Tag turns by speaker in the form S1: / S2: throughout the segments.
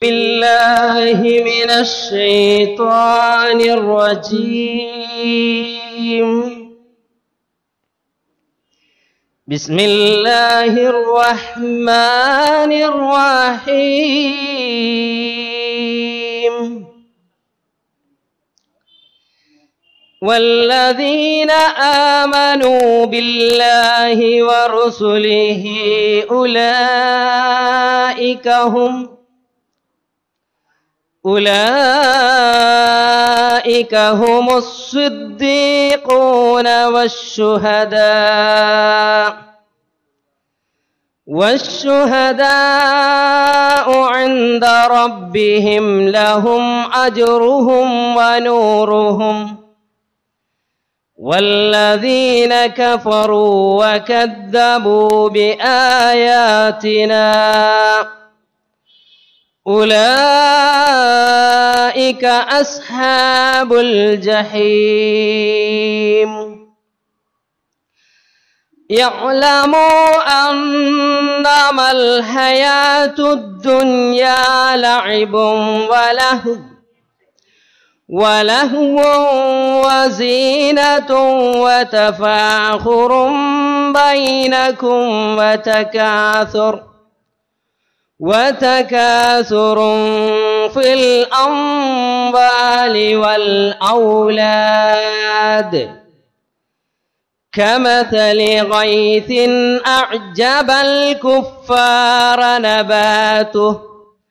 S1: بالله من الشيطان الرجيم بسم الله الرحمن الرحيم والذين آمنوا بالله ورسله أولئك هم أولئك هم الصديقون والشهداء والشهداء عند ربهم لهم أجرهم ونورهم والذين كفروا وكذبوا بآياتنا أولئك أصحاب الجحيم يعلموا أنما الحياة الدنيا لعب ولهو ولهو وزينة وتفاخر بينكم وتكاثر وتكاثر في الأموال والأولاد كمثل غيث أعجب الكفار نباته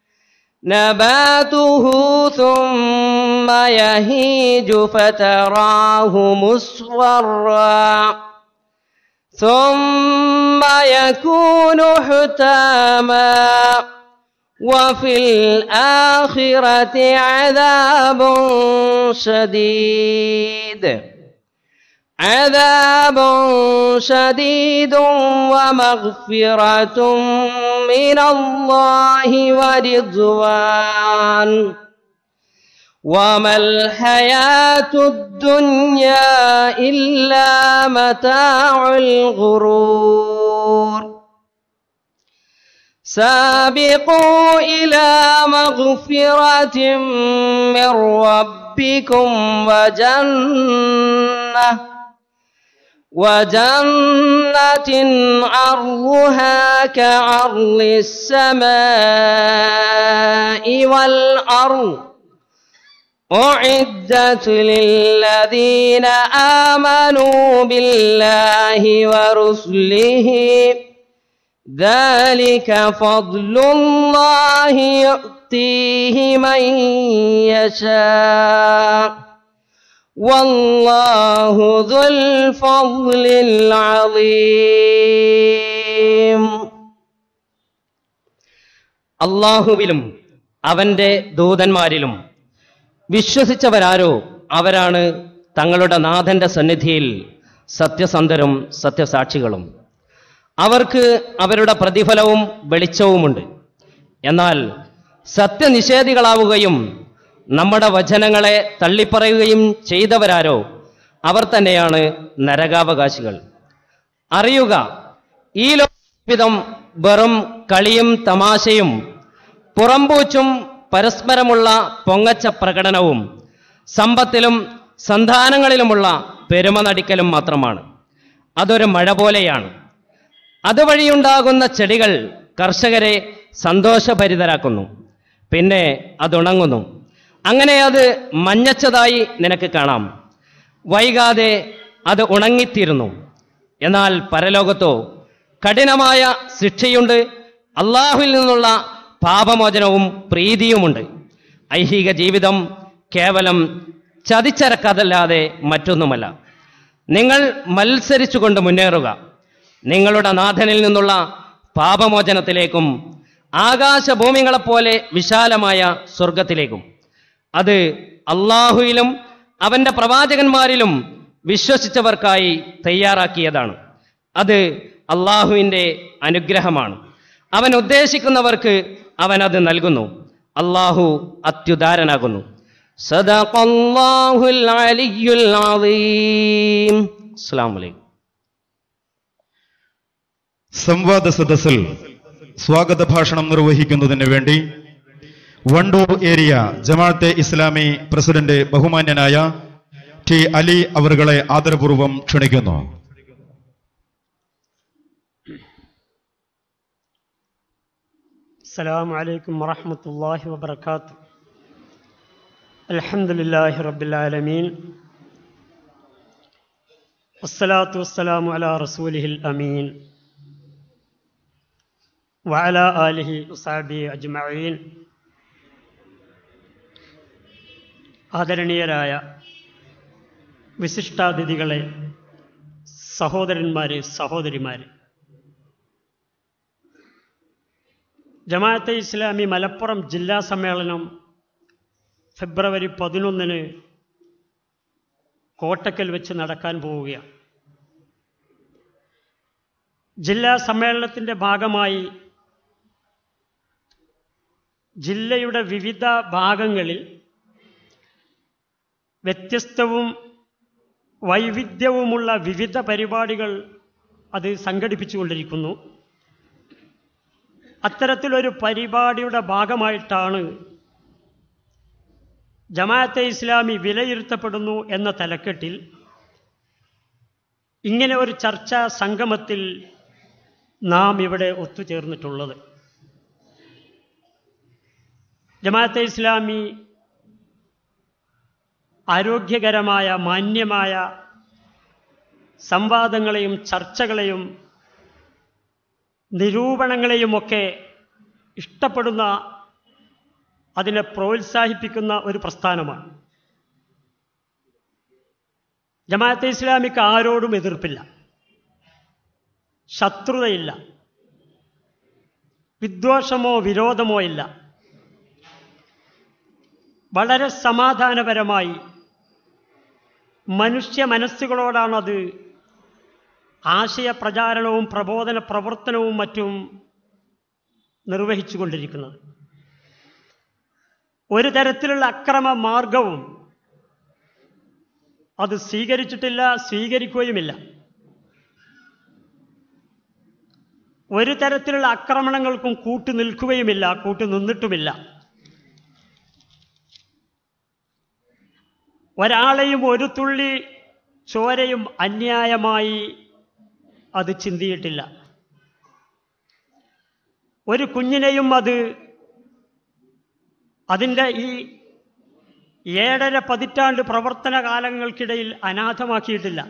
S1: نباته ثم يهيج فتراه مصفرا ثم يكون حتاما وفي الآخرة عذاب شديد عذاب شديد ومغفرة من الله ورضوان وما الحياة الدنيا إلا متاع الغرور سابقوا إلى مغفرة من ربكم وجنة وجنة عرضها كعرض السماء والأرض أعدت للذين آمنوا بالله ورسله ذلك فضل الله يؤتيه من يشاء والله ذو الفضل العظيم അള്ളാഹുവിലും അവന്റെ ദൂതന്മാരിലും വിശ്വസിച്ചവരാരോ അവരാണ് തങ്ങളുടെ നാഥന്റെ സന്നിധിയിൽ സത്യസന്ധരും സത്യസാക്ഷികളും അവർക്ക് അവരുടെ പ്രതിഫലവും വെളിച്ചവുമുണ്ട് എന്നാൽ സത്യനിഷേധികളാവുകയും നമ്മുടെ വചനങ്ങളെ തള്ളിപ്പറയുകയും ചെയ്തവരാരോ അവർ തന്നെയാണ് നരകാവകാശികൾ അറിയുക ഈ ലോകം വെറും കളിയും തമാശയും പുറംപൂച്ചും പരസ്പരമുള്ള പൊങ്ങച്ച പ്രകടനവും സമ്പത്തിലും സന്താനങ്ങളിലുമുള്ള പെരുമ നടിക്കലും മാത്രമാണ് അതൊരു മഴ പോലെയാണ് അതുവഴിയുണ്ടാകുന്ന ചെടികൾ കർഷകരെ സന്തോഷഭരിതരാക്കുന്നു പിന്നെ അതുണങ്ങുന്നു അങ്ങനെ അത് മഞ്ഞച്ചതായി നിനക്ക് കാണാം വൈകാതെ അത് ഉണങ്ങിത്തീരുന്നു എന്നാൽ പരലോകത്തോ കഠിനമായ ശിക്ഷയുണ്ട് അള്ളാഹുവിൽ നിന്നുള്ള പാപമോചനവും പ്രീതിയുമുണ്ട് ഐഹിക ജീവിതം കേവലം ചതിച്ചരക്കതല്ലാതെ മറ്റൊന്നുമല്ല നിങ്ങൾ മത്സരിച്ചുകൊണ്ട് മുന്നേറുക നിങ്ങളുടെ നാഥനിൽ നിന്നുള്ള പാപമോചനത്തിലേക്കും ആകാശഭൂമികളെപ്പോലെ വിശാലമായ സ്വർഗത്തിലേക്കും അത് അള്ളാഹുയിലും അവന്റെ പ്രവാചകന്മാരിലും വിശ്വസിച്ചവർക്കായി തയ്യാറാക്കിയതാണ് അത് അള്ളാഹുവിൻ്റെ അനുഗ്രഹമാണ് അവൻ ഉദ്ദേശിക്കുന്നവർക്ക് അവൻ അത് നൽകുന്നു അള്ളാഹു അത്യുദാരനാകുന്നു സദഖല്ലാഹുൽ അലിയ്യുൽ അളീം അസ്സലാമു അലൈക്കും
S2: സംവാദ സദസ്സിൽ സ്വാഗത ഭാഷണം നിർവഹിക്കുന്നതിന് വേണ്ടി വണ്ടൂർ ഏരിയ ജമാഅത്തെ ഇസ്ലാമി പ്രസിഡന്റ് ബഹുമാന്യനായ ടി അലി അവറുകളെ ആദരപൂർവ്വം ക്ഷണിക്കുന്നു
S3: السلام عليكم ورحمة الله وبركاته الحمد لله رب العالمين والصلاة والسلام على رسوله الأمين وعلى آله وصحبه أجمعين ആദരണീയരായ വിശിഷ്ടാതിഥികളെ സഹോദരന്മാരെ സഹോദരിമാരെ ജമാഅത്തെ ഇസ്ലാമി മലപ്പുറം ജില്ലാ സമ്മേളനം ഫെബ്രുവരി പതിനൊന്നിന് കോട്ടക്കൽ വെച്ച് നടക്കാൻ പോവുകയാണ് ജില്ലാ സമ്മേളനത്തിൻ്റെ ഭാഗമായി ജില്ലയുടെ വിവിധ ഭാഗങ്ങളിൽ വ്യത്യസ്തവും വൈവിധ്യവുമുള്ള വിവിധ പരിപാടികൾ അത് സംഘടിപ്പിച്ചുകൊണ്ടിരിക്കുന്നു അത്തരത്തിലൊരു പരിപാടിയുടെ ഭാഗമായിട്ടാണ് ജമാഅത്തെ ഇസ്ലാമി വിലയിരുത്തപ്പെടുന്നു എന്ന തലക്കെട്ടിൽ ഇങ്ങനെ ഒരു ചർച്ചാ സംഗമത്തിൽ നാം ഇവിടെ ഒത്തുചേർന്നിട്ടുള്ളത് ജമാഅത്തെ ഇസ്ലാമി ആരോഗ്യകരമായ മാന്യമായ സംവാദങ്ങളെയും ചർച്ചകളെയും നിരൂപണങ്ങളെയുമൊക്കെ ഇഷ്ടപ്പെടുന്ന അതിനെ പ്രോത്സാഹിപ്പിക്കുന്ന ഒരു പ്രസ്ഥാനമാണ് ജമാഅത്തെ ഇസ്ലാമിക്ക് ആരോടും എതിർപ്പില്ല ശത്രുതയില്ല വിദ്വേഷമോ വിരോധമോ ഇല്ല വളരെ സമാധാനപരമായി മനുഷ്യ മനസ്സുകളോടാണത് ആശയപ്രചാരണവും പ്രബോധന പ്രവർത്തനവും മറ്റും നിർവഹിച്ചുകൊണ്ടിരിക്കുന്നത് ഒരു തരത്തിലുള്ള അക്രമ മാർഗവും അത് സ്വീകരിച്ചിട്ടില്ല സ്വീകരിക്കുകയുമില്ല ഒരു തരത്തിലുള്ള ആക്രമണങ്ങൾക്കും കൂട്ടു നിൽക്കുകയുമില്ല കൂട്ടു നിന്നിട്ടുമില്ല ഒരാളെയും ഒരു തുള്ളി ചോരയും അന്യായമായി അത് ചിന്തിയിട്ടില്ല ഒരു കുഞ്ഞിനെയും അത് അതിൻ്റെ ഈ ഏഴര പതിറ്റാണ്ട് പ്രവർത്തന കാലങ്ങൾക്കിടയിൽ അനാഥമാക്കിയിട്ടില്ല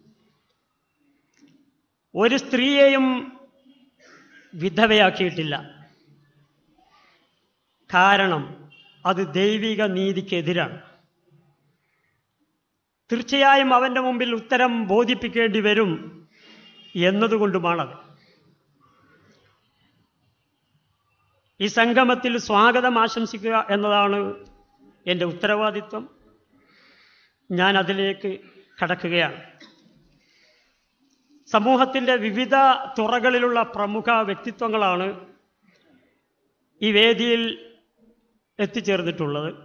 S3: ഒരു സ്ത്രീയെയും വിധവയാക്കിയിട്ടില്ല കാരണം അത് ദൈവിക നീതിക്കെതിരാണ് തീർച്ചയായും അവൻ്റെ മുമ്പിൽ ഉത്തരം ബോധിപ്പിക്കേണ്ടി വരും എന്നതുകൊണ്ടുമാണത് ഈ സംഗമത്തിൽ സ്വാഗതം ആശംസിക്കുക എന്നതാണ് എൻ്റെ ഉത്തരവാദിത്വം ഞാൻ അതിലേക്ക് കടക്കുകയാണ് സമൂഹത്തിൻ്റെ വിവിധ തുറകളിലുള്ള പ്രമുഖ വ്യക്തിത്വങ്ങളാണ് ഈ വേദിയിൽ എത്തിച്ചേർന്നിട്ടുള്ളത്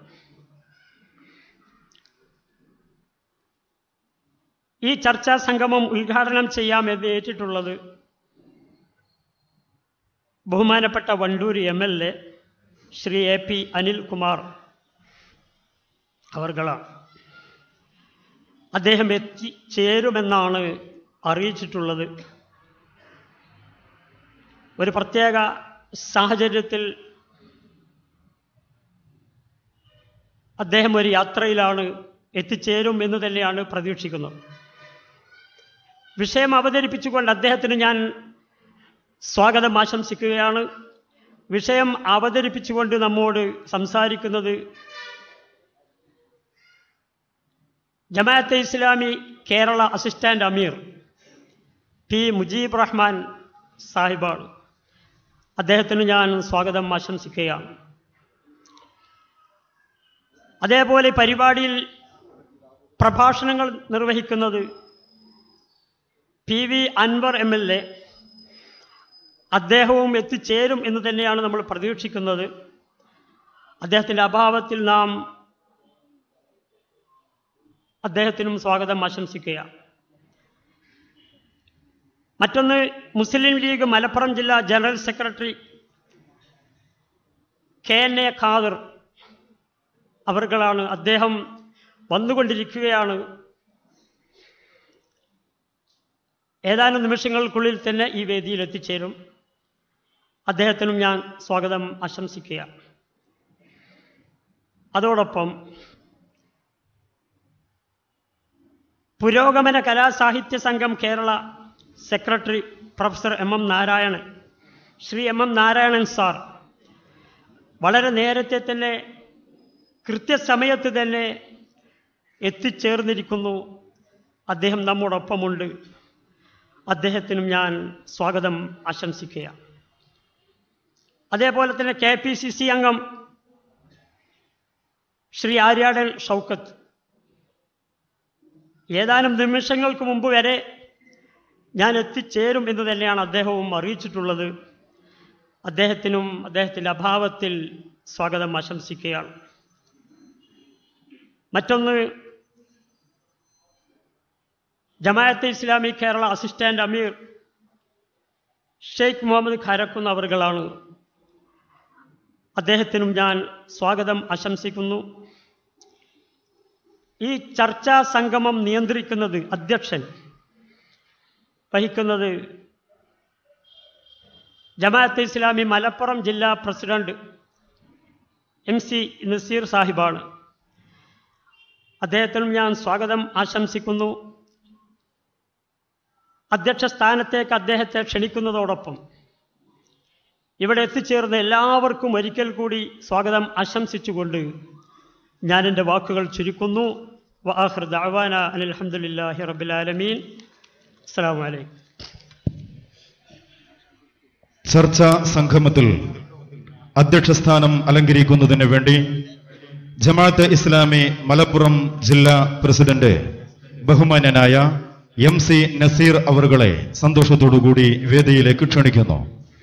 S3: ഈ ചർച്ചാ സംഗമം ഉദ്ഘാടനം ചെയ്യാമെന്ന് ഏറ്റിട്ടുള്ളത് ബഹുമാനപ്പെട്ട Vandoor M L A Shri A P Anilkumar അവർകളാണ് അദ്ദേഹം എത്തിച്ചേരുമെന്നാണ് അറിയിച്ചിട്ടുള്ളത് ഒരു പ്രത്യേക സാഹചര്യത്തിൽ അദ്ദേഹം ഒരു യാത്രയിലാണ് എത്തിച്ചേരും എന്ന് തന്നെയാണ് പ്രതീക്ഷിക്കുന്നത് വിഷയം അവതരിപ്പിച്ചുകൊണ്ട് അദ്ദേഹത്തിന് ഞാൻ സ്വാഗതം ആശംസിക്കുകയാണ് വിഷയം അവതരിപ്പിച്ചുകൊണ്ട് നമ്മോട് സംസാരിക്കുന്നത് ജമാഅത്തെ ഇസ്ലാമി കേരള അസിസ്റ്റന്റ് അമീർ പി മുജീബ് റഹ്മാൻ സാഹിബാണ് അദ്ദേഹത്തിന് ഞാൻ സ്വാഗതം ആശംസിക്കുകയാണ് അതേപോലെ പരിപാടിയിൽ പ്രഭാഷണങ്ങൾ നിർവഹിക്കുന്നത് P V Anvar M L A അദ്ദേഹവും എത്തിച്ചേരും എന്ന് തന്നെയാണ് നമ്മൾ പ്രതീക്ഷിക്കുന്നത് അദ്ദേഹത്തിൻ്റെ അഭാവത്തിൽ നാം അദ്ദേഹത്തിനും സ്വാഗതം ആശംസിക്കുക മറ്റൊന്ന് മുസ്ലിം ലീഗ് മലപ്പുറം ജില്ലാ general secretary K N A Khader അവർകളാണ് അദ്ദേഹം വന്നുകൊണ്ടിരിക്കുകയാണ് ഏതാനും നിമിഷങ്ങൾക്കുള്ളിൽ തന്നെ ഈ വേദിയിൽ എത്തിച്ചേരും അദ്ദേഹത്തിനും ഞാൻ സ്വാഗതം ആശംസിക്കുക അതോടൊപ്പം Purogamana Kalasahitya Sangham Kerala secretary professor M M Narayanan Shri M M Narayanan sir വളരെ നേരത്തെ തന്നെ കൃത്യസമയത്ത് തന്നെ എത്തിച്ചേർന്നിരിക്കുന്നു അദ്ദേഹം നമ്മോടൊപ്പമുണ്ട് അദ്ദേഹത്തിനും ഞാൻ സ്വാഗതം ആശംസിക്കുക അതേപോലെ തന്നെ കെ പി സി സി അംഗം ശ്രീ ആര്യാടൻ ഷൗക്കത്ത് ഏതാനും നിമിഷങ്ങൾക്ക് മുമ്പ് വരെ ഞാൻ എത്തിച്ചേരും എന്ന് തന്നെയാണ് അദ്ദേഹവും അറിയിച്ചിട്ടുള്ളത് അദ്ദേഹത്തിനും അദ്ദേഹത്തിൻ്റെ അഭാവത്തിൽ സ്വാഗതം ആശംസിക്കുകയാണ് മറ്റൊന്ന് ജമാഅത്തെ ഇസ്ലാമി കേരള അസിസ്റ്റന്റ് അമീർ ഷെയ്ഖ് മുഹമ്മദ് ഖാരക്കുന്ന അവർകളാണ് അദ്ദേഹത്തിനും ഞാൻ സ്വാഗതം ആശംസിക്കുന്നു ഈ ചർച്ചാ സംഗമം നിയന്ത്രിക്കുന്നത് അധ്യക്ഷൻ വഹിക്കുന്നത് ജമാഅത്തെ ഇസ്ലാമി മലപ്പുറം ജില്ലാ പ്രസിഡന്റ് എം സി നസീർ സാഹിബാണ് അദ്ദേഹത്തിനും ഞാൻ സ്വാഗതം ആശംസിക്കുന്നു അധ്യക്ഷ സ്ഥാനത്തേക്ക് അദ്ദേഹത്തെ ക്ഷണിക്കുന്നതോടൊപ്പം ഇവിടെ എത്തിച്ചേർന്ന എല്ലാവർക്കും ഒരിക്കൽ കൂടി സ്വാഗതം ആശംസിച്ചുകൊണ്ട് ഞാൻ എൻ്റെ വാക്കുകൾ ചുരുക്കുന്നു വാഹൃ ദഅവാന അനിൽഹമുല്ലാഹി റബിലാലമീൻ അസ്സാം വലൈക്കും
S2: ചർച്ചാ സംഗമത്തിൽ അധ്യക്ഷസ്ഥാനം അലങ്കരിക്കുന്നതിന് വേണ്ടി ജമാഅത്ത് ഇസ്ലാമി മലപ്പുറം ജില്ലാ പ്രസിഡന്റ് ബഹുമാന്യനായ എം സി നസീർ അവറുകളെ സന്തോഷത്തോടുകൂടി വേദിയിലേക്ക് ക്ഷണിക്കുന്നു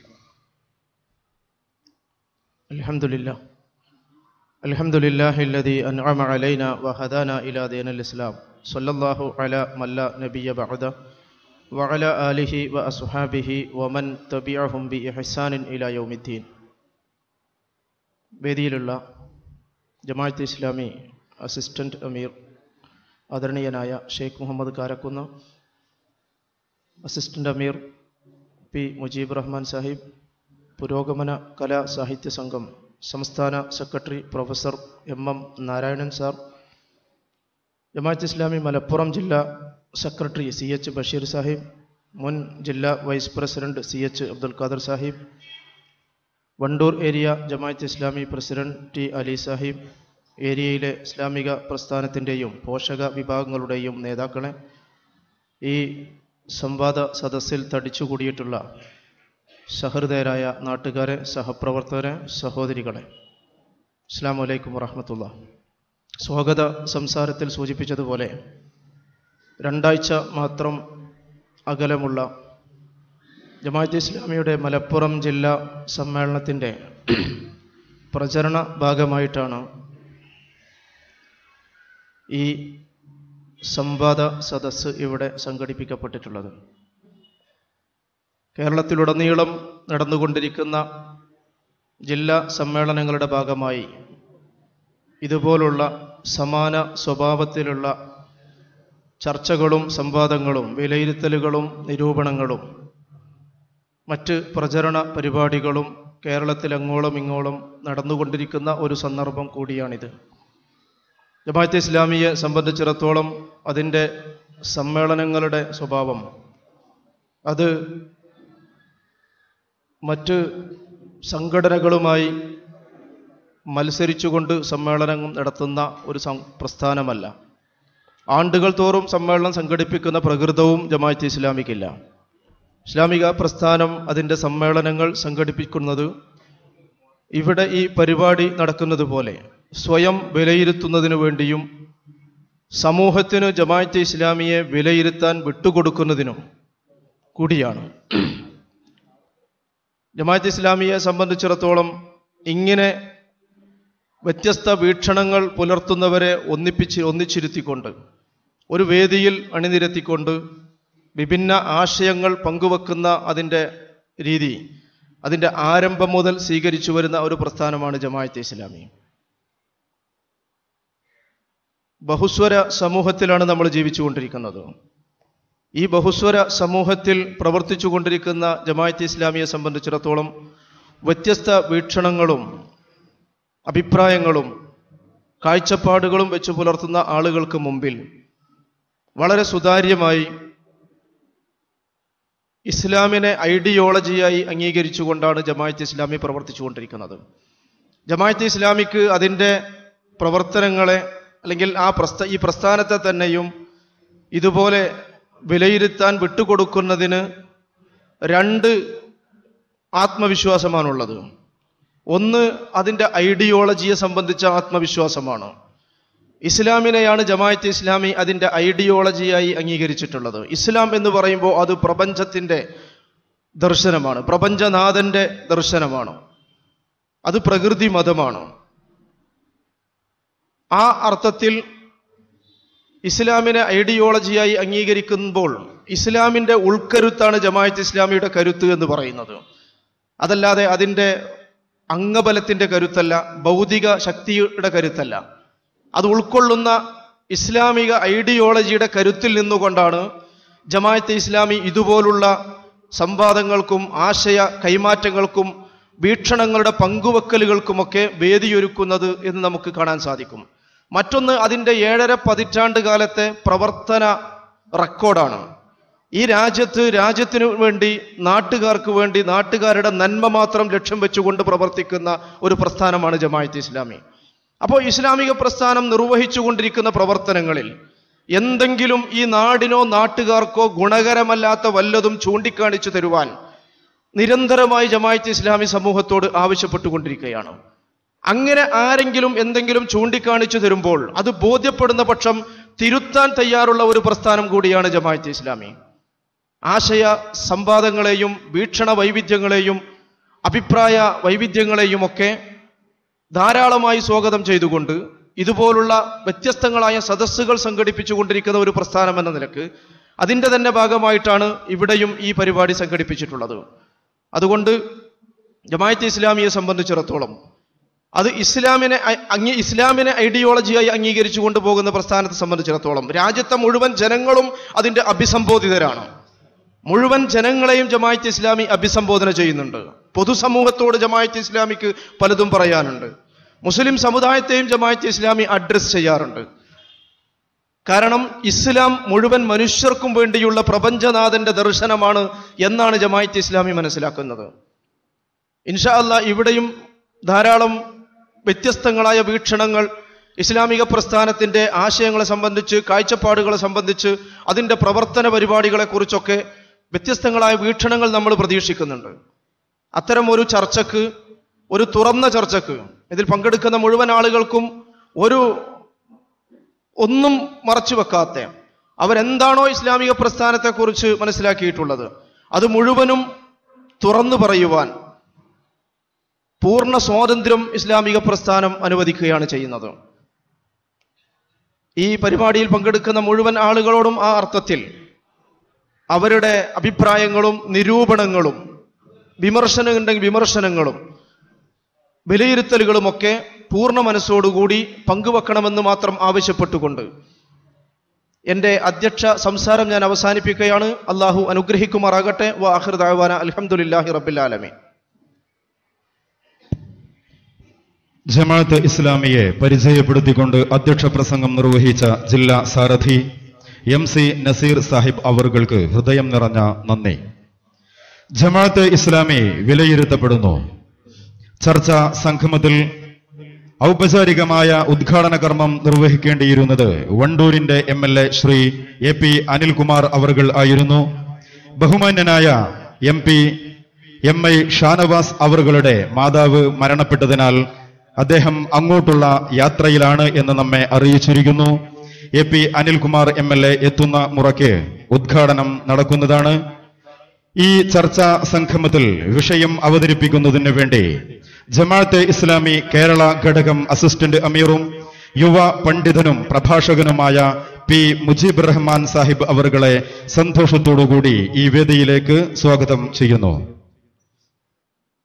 S4: الحمد لله الحمد لله الذي أنعم علينا وهدانا إلى دين الإسلام صلى الله على من لا نبي بعده وعلى آله وأصحابه ومن تبعهم بإحسان إلى يوم الدين വേദിയിലുള്ള ജമാഅത്ത് ഇസ്ലാമി അസിസ്റ്റന്റ് അമീർ ആദരണീയനായ ഷെയ്ഖ് മുഹമ്മദ് കാരക്കുന്ന് അസിസ്റ്റന്റ് അമീർ പി മുജീബ് റഹ്മാൻ സാഹിബ് പുരോഗമന കലാ സാഹിത്യ സംഘം സംസ്ഥാന secretary professor M M Narayanan sir Jamaat Islami Malappuram ജില്ലാ secretary C H Basheer Sahib മുൻ ജില്ലാ vice president C H Abdul Khader Sahib Vandoor area Jamaat Islami president T Ali Sahib ഏരിയയിലെ ഇസ്ലാമിക പ്രസ്ഥാനത്തിൻ്റെയും പോഷക വിഭാഗങ്ങളുടെയും നേതാക്കളെ ഈ സംവാദ സദസ്സിൽ തടിച്ചുകൂടിയിട്ടുള്ള സഹൃദയരായ നാട്ടുകാരെ സഹപ്രവർത്തകരെ സഹോദരികളെ അസ്സാം വലൈക്കും വറഹമത്തുള്ള സ്വാഗത സംസാരത്തിൽ സൂചിപ്പിച്ചതുപോലെ രണ്ടാഴ്ച മാത്രം അകലമുള്ള ജമാഅത്ത് ഇസ്ലാമിയുടെ മലപ്പുറം ജില്ലാ സമ്മേളനത്തിൻ്റെ പ്രചരണ ഭാഗമായിട്ടാണ് ഈ സംവാദ സദസ്സ് ഇവിടെ സംഘടിപ്പിക്കപ്പെട്ടിട്ടുള്ളത് കേരളത്തിലുടനീളം നടന്നുകൊണ്ടിരിക്കുന്ന ജില്ലാ സമ്മേളനങ്ങളുടെ ഭാഗമായി ഇതുപോലുള്ള സമാന സ്വഭാവത്തിലുള്ള ചർച്ചകളും സംവാദങ്ങളും വിലയിരുത്തലുകളും നിരൂപണങ്ങളും മറ്റ് പ്രചരണ പരിപാടികളും കേരളത്തിൽ അങ്ങോളം ഇങ്ങോളം നടന്നുകൊണ്ടിരിക്കുന്ന ഒരു സന്ദർഭം കൂടിയാണിത് ജമാഅത്തെ ഇസ്ലാമിയെ സംബന്ധിച്ചിടത്തോളം അതിൻ്റെ സമ്മേളനങ്ങളുടെ സ്വഭാവം അത് മറ്റ് സംഘടനകളുമായി മത്സരിച്ചുകൊണ്ട് സമ്മേളനം നടത്തുന്ന ഒരു സം- പ്രസ്ഥാനമല്ല ആണ്ടുകൾ തോറും സമ്മേളനം സംഘടിപ്പിക്കുന്ന പ്രകൃതവും ജമാഅത്തെ ഇസ്ലാമിക്കില്ല ഇസ്ലാമിക പ്രസ്ഥാനം അതിൻ്റെ സമ്മേളനങ്ങൾ സംഘടിപ്പിക്കുന്നത് ഇവിടെ ഈ പരിപാടി നടക്കുന്നത് പോലെ സ്വയം വിലയിരുത്തുന്നതിനു വേണ്ടിയും സമൂഹത്തിന് ജമാഅത്തെ ഇസ്ലാമിയെ വിലയിരുത്താൻ വിട്ടുകൊടുക്കുന്നതിനും കൂടിയാണ് ജമാഅത്ത് ഇസ്ലാമിയെ സംബന്ധിച്ചിടത്തോളം ഇങ്ങനെ വ്യത്യസ്ത വീക്ഷണങ്ങൾ പുലർത്തുന്നവരെ ഒന്നിപ്പിച്ച് ഒന്നിച്ചിരുത്തിക്കൊണ്ട് ഒരു വേദിയിൽ അണിനിരത്തിക്കൊണ്ട് വിഭിന്ന ആശയങ്ങൾ പങ്കുവെക്കുന്ന അതിൻ്റെ രീതി അതിൻ്റെ ആരംഭം മുതൽ സ്വീകരിച്ചു വരുന്ന ഒരു പ്രസ്ഥാനമാണ് ജമാഅത്തെ ഇസ്ലാമി ബഹുസ്വര സമൂഹത്തിലാണ് നമ്മൾ ജീവിച്ചുകൊണ്ടിരിക്കുന്നത് ഈ ബഹുസ്വര സമൂഹത്തിൽ പ്രവർത്തിച്ചു കൊണ്ടിരിക്കുന്ന ജമാഅത്തെ ഇസ്ലാമിയെ സംബന്ധിച്ചിടത്തോളം വ്യത്യസ്ത വീക്ഷണങ്ങളും അഭിപ്രായങ്ങളും കാഴ്ചപ്പാടുകളും വെച്ച് പുലർത്തുന്ന ആളുകൾക്ക് മുമ്പിൽ വളരെ സുതാര്യമായി ഇസ്ലാമിനെ ഐഡിയോളജിയായി അംഗീകരിച്ചുകൊണ്ടാണ് ജമാഅത്ത് ഇസ്ലാമി പ്രവർത്തിച്ചുകൊണ്ടിരിക്കുന്നത് ജമാഅത്ത് ഇസ്ലാമിക്ക് അതിൻ്റെ പ്രവർത്തനങ്ങളെ അല്ലെങ്കിൽ ആ പ്രസ്ഥ ഈ പ്രസ്ഥാനത്തെ തന്നെയും ഇതുപോലെ വിലയിരുത്താൻ വിട്ടുകൊടുക്കുന്നതിന് രണ്ട് ആത്മവിശ്വാസമാണുള്ളത് ഒന്ന് അതിൻ്റെ ഐഡിയോളജിയെ സംബന്ധിച്ച ആത്മവിശ്വാസമാണ് ഇസ്ലാമിനെയാണ് ജമാഅത്ത് ഇസ്ലാമി അതിൻ്റെ ഐഡിയോളജിയായി അംഗീകരിച്ചിട്ടുള്ളത് ഇസ്ലാം എന്ന് പറയുമ്പോൾ അത് പ്രപഞ്ചത്തിൻ്റെ ദർശനമാണ് പ്രപഞ്ചനാഥൻ്റെ ദർശനമാണ് അത് പ്രകൃതി മതമാണ് ആ അർത്ഥത്തിൽ ഇസ്ലാമിനെ ഐഡിയോളജിയായി അംഗീകരിക്കുമ്പോൾ ഇസ്ലാമിൻ്റെ ഉൾക്കരുത്താണ് ജമാഅത്ത് ഇസ്ലാമിയുടെ കരുത്ത് എന്ന് പറയുന്നത് അതല്ലാതെ അതിൻ്റെ അംഗബലത്തിൻ്റെ കരുത്തല്ല ഭൗതിക ശക്തിയുടെ കരുത്തല്ല അത് ഉൾക്കൊള്ളുന്ന ഇസ്ലാമിക ഐഡിയോളജിയുടെ കരുത്തിൽ നിന്നുകൊണ്ടാണ് ജമാഅത്തെ ഇസ്ലാമി ഇതുപോലുള്ള സംവാദങ്ങൾക്കും ആശയ കൈമാറ്റങ്ങൾക്കും വീക്ഷണങ്ങളുടെ പങ്കുവെക്കലുകൾക്കുമൊക്കെ വേദിയൊരുക്കുന്നത് എന്ന് നമുക്ക് കാണാൻ സാധിക്കും മറ്റൊന്ന് അതിൻ്റെ ഏഴര പതിറ്റാണ്ട് കാലത്തെ പ്രവർത്തന റെക്കോർഡാണ് ഈ രാജ്യത്ത് രാജ്യത്തിനു വേണ്ടി നാട്ടുകാർക്ക് വേണ്ടി നാട്ടുകാരുടെ നന്മ മാത്രം ലക്ഷ്യം വെച്ചുകൊണ്ട് പ്രവർത്തിക്കുന്ന ഒരു പ്രസ്ഥാനമാണ് ജമാഅത്ത് ഇസ്ലാമി അപ്പോൾ ഇസ്ലാമിക പ്രസ്ഥാനം നിർവഹിച്ചുകൊണ്ടിരിക്കുന്ന പ്രവർത്തനങ്ങളിൽ എന്തെങ്കിലും ഈ നാടിനോ നാട്ടുകാർക്കോ ഗുണകരമല്ലാത്ത വല്ലതും ചൂണ്ടിക്കാണിച്ചു തരുവാൻ നിരന്തരമായി ജമാഅത്ത് ഇസ്ലാമി സമൂഹത്തോട് ആവശ്യപ്പെട്ടുകൊണ്ടിരിക്കുകയാണ് അങ്ങനെ ആരെങ്കിലും എന്തെങ്കിലും ചൂണ്ടിക്കാണിച്ചു തരുമ്പോൾ അത് ബോധ്യപ്പെടുന്ന പക്ഷം തിരുത്താൻ തയ്യാറുള്ള ഒരു പ്രസ്ഥാനം കൂടിയാണ് ജമാഅത്ത് ഇസ്ലാമി ആശയ സംവാദങ്ങളെയും വീക്ഷണ വൈവിധ്യങ്ങളെയും അഭിപ്രായ വൈവിധ്യങ്ങളെയും ഒക്കെ ധാരാളമായി സ്വാഗതം ചെയ്തുകൊണ്ട് ഇതുപോലുള്ള വ്യത്യസ്തങ്ങളായ സദസ്സുകൾ സംഘടിപ്പിച്ചു കൊണ്ടിരിക്കുന്ന ഒരു പ്രസ്ഥാനം എന്ന നിലക്ക് അതിൻ്റെ തന്നെ ഭാഗമായിട്ടാണ് ഇവിടെയും ഈ പരിപാടി സംഘടിപ്പിച്ചിട്ടുള്ളത് അതുകൊണ്ട് ജമാഅത്ത് ഇസ്ലാമിയെ സംബന്ധിച്ചിടത്തോളം അത് ഇസ്ലാമിനെ അ- അംഗീ ഇസ്ലാമിനെ ഐഡിയോളജിയായി അംഗീകരിച്ചു കൊണ്ടുപോകുന്ന പ്രസ്ഥാനത്തെ സംബന്ധിച്ചിടത്തോളം രാജ്യത്തെ മുഴുവൻ ജനങ്ങളും അതിൻ്റെ അഭിസംബോധിതരാണ് മുഴുവൻ ജനങ്ങളെയും ജമാഅത്ത് ഇസ്ലാമി അഭിസംബോധന ചെയ്യുന്നുണ്ട് പൊതുസമൂഹത്തോട് ജമാഅത്ത് ഇസ്ലാമിക്ക് പലതും പറയാനുണ്ട് മുസ്ലിം സമുദായത്തെയും ജമാഅത്ത് ഇസ്ലാമി അഡ്രസ് ചെയ്യാറുണ്ട് കാരണം ഇസ്ലാം മുഴുവൻ മനുഷ്യർക്കും വേണ്ടിയുള്ള പ്രപഞ്ചനാഥന്റെ ദർശനമാണ് എന്നാണ് ജമാഅത്ത് ഇസ്ലാമി മനസ്സിലാക്കുന്നത് ഇൻഷാ അല്ലാ ഇവിടെയും ധാരാളം വ്യത്യസ്തങ്ങളായ വീക്ഷണങ്ങൾ ഇസ്ലാമിക പ്രസ്ഥാനത്തിന്റെ ആശയങ്ങളെ സംബന്ധിച്ച് കാഴ്ചപ്പാടുകളെ സംബന്ധിച്ച് അതിന്റെ പ്രവർത്തന പരിപാടികളെ കുറിച്ചൊക്കെ വ്യത്യസ്തങ്ങളായ വീക്ഷണങ്ങൾ നമ്മൾ പ്രതീക്ഷിക്കുന്നുണ്ട് അത്തരം ഒരു ചർച്ചക്ക് ഒരു തുറന്ന ചർച്ചക്ക് ഇതിൽ പങ്കെടുക്കുന്ന മുഴുവൻ ആളുകൾക്കും ഒരു ഒന്നും മറച്ചു വെക്കാത്ത അവരെന്താണോ ഇസ്ലാമിക പ്രസ്ഥാനത്തെക്കുറിച്ച് മനസ്സിലാക്കിയിട്ടുള്ളത് അത് മുഴുവനും തുറന്നു പറയുവാൻ പൂർണ്ണ സ്വാതന്ത്ര്യം ഇസ്ലാമിക പ്രസ്ഥാനം അനുവദിക്കുകയാണ് ചെയ്യുന്നത് ഈ പരിപാടിയിൽ പങ്കെടുക്കുന്ന മുഴുവൻ ആളുകളോടും ആ അർത്ഥത്തിൽ അവരുടെ അഭിപ്രായങ്ങളും നിരൂപണങ്ങളും വിമർശനമുണ്ടെങ്കിൽ വിമർശനങ്ങളും വിലയിരുത്തലുകളുമൊക്കെ പൂർണ്ണ മനസ്സോടുകൂടി പങ്കുവെക്കണമെന്ന് മാത്രം ആവശ്യപ്പെട്ടുകൊണ്ട് എൻ്റെ അധ്യക്ഷ സംസാരം ഞാൻ അവസാനിപ്പിക്കുകയാണ് അള്ളാഹു അനുഗ്രഹിക്കുമാറാകട്ടെ വ ആഖിർ ദഅവാന അൽഹംദുലില്ലാഹി റബ്ബിൽ ആലമീൻ
S2: ജമാഅത്ത് ഇസ്ലാമിയെ പരിചയപ്പെടുത്തിക്കൊണ്ട് അധ്യക്ഷ പ്രസംഗം നിർവഹിച്ച ജില്ലാ സാരഥി എം സി നസീർ സാഹിബ് അവറുകൾക്ക് ഹൃദയം നിറഞ്ഞ നന്ദി ജമാഅത്ത് ഇസ്ലാമി വിലയിരുത്തപ്പെടുന്നു ചർച്ചാ സംഗമത്തിൽ ഔപചാരികമായ ഉദ്ഘാടന കർമ്മം നിർവഹിക്കേണ്ടിയിരുന്നത് വണ്ടൂരിന്റെ M L A Shri A P Anilkumar അവർകൾ ആയിരുന്നു ബഹുമാന്യനായ M P M I Shanavas അവറുകളുടെ മാതാവ് മരണപ്പെട്ടതിനാൽ അദ്ദേഹം അങ്ങോട്ടുള്ള യാത്രയിലാണ് എന്ന് നമ്മെ അറിയിച്ചിരിക്കുന്നു A P Anilkumar M L A എത്തുന്ന മുറയ്ക്ക് ഉദ്ഘാടനം നടക്കുന്നതാണ് ഈ ചർച്ചാ സംഗമത്തിൽ വിഷയം അവതരിപ്പിക്കുന്നതിന് വേണ്ടി ജമാഅത്തെ ഇസ്ലാമി കേരള ഘടകം അസിസ്റ്റന്റ് അമീറും യുവ പണ്ഡിതനും പ്രഭാഷകനുമായ പി മുജീബ് റഹ്മാൻ സാഹിബ് അവറുകളെ സന്തോഷത്തോടുകൂടി ഈ വേദിയിലേക്ക് സ്വാഗതം ചെയ്യുന്നു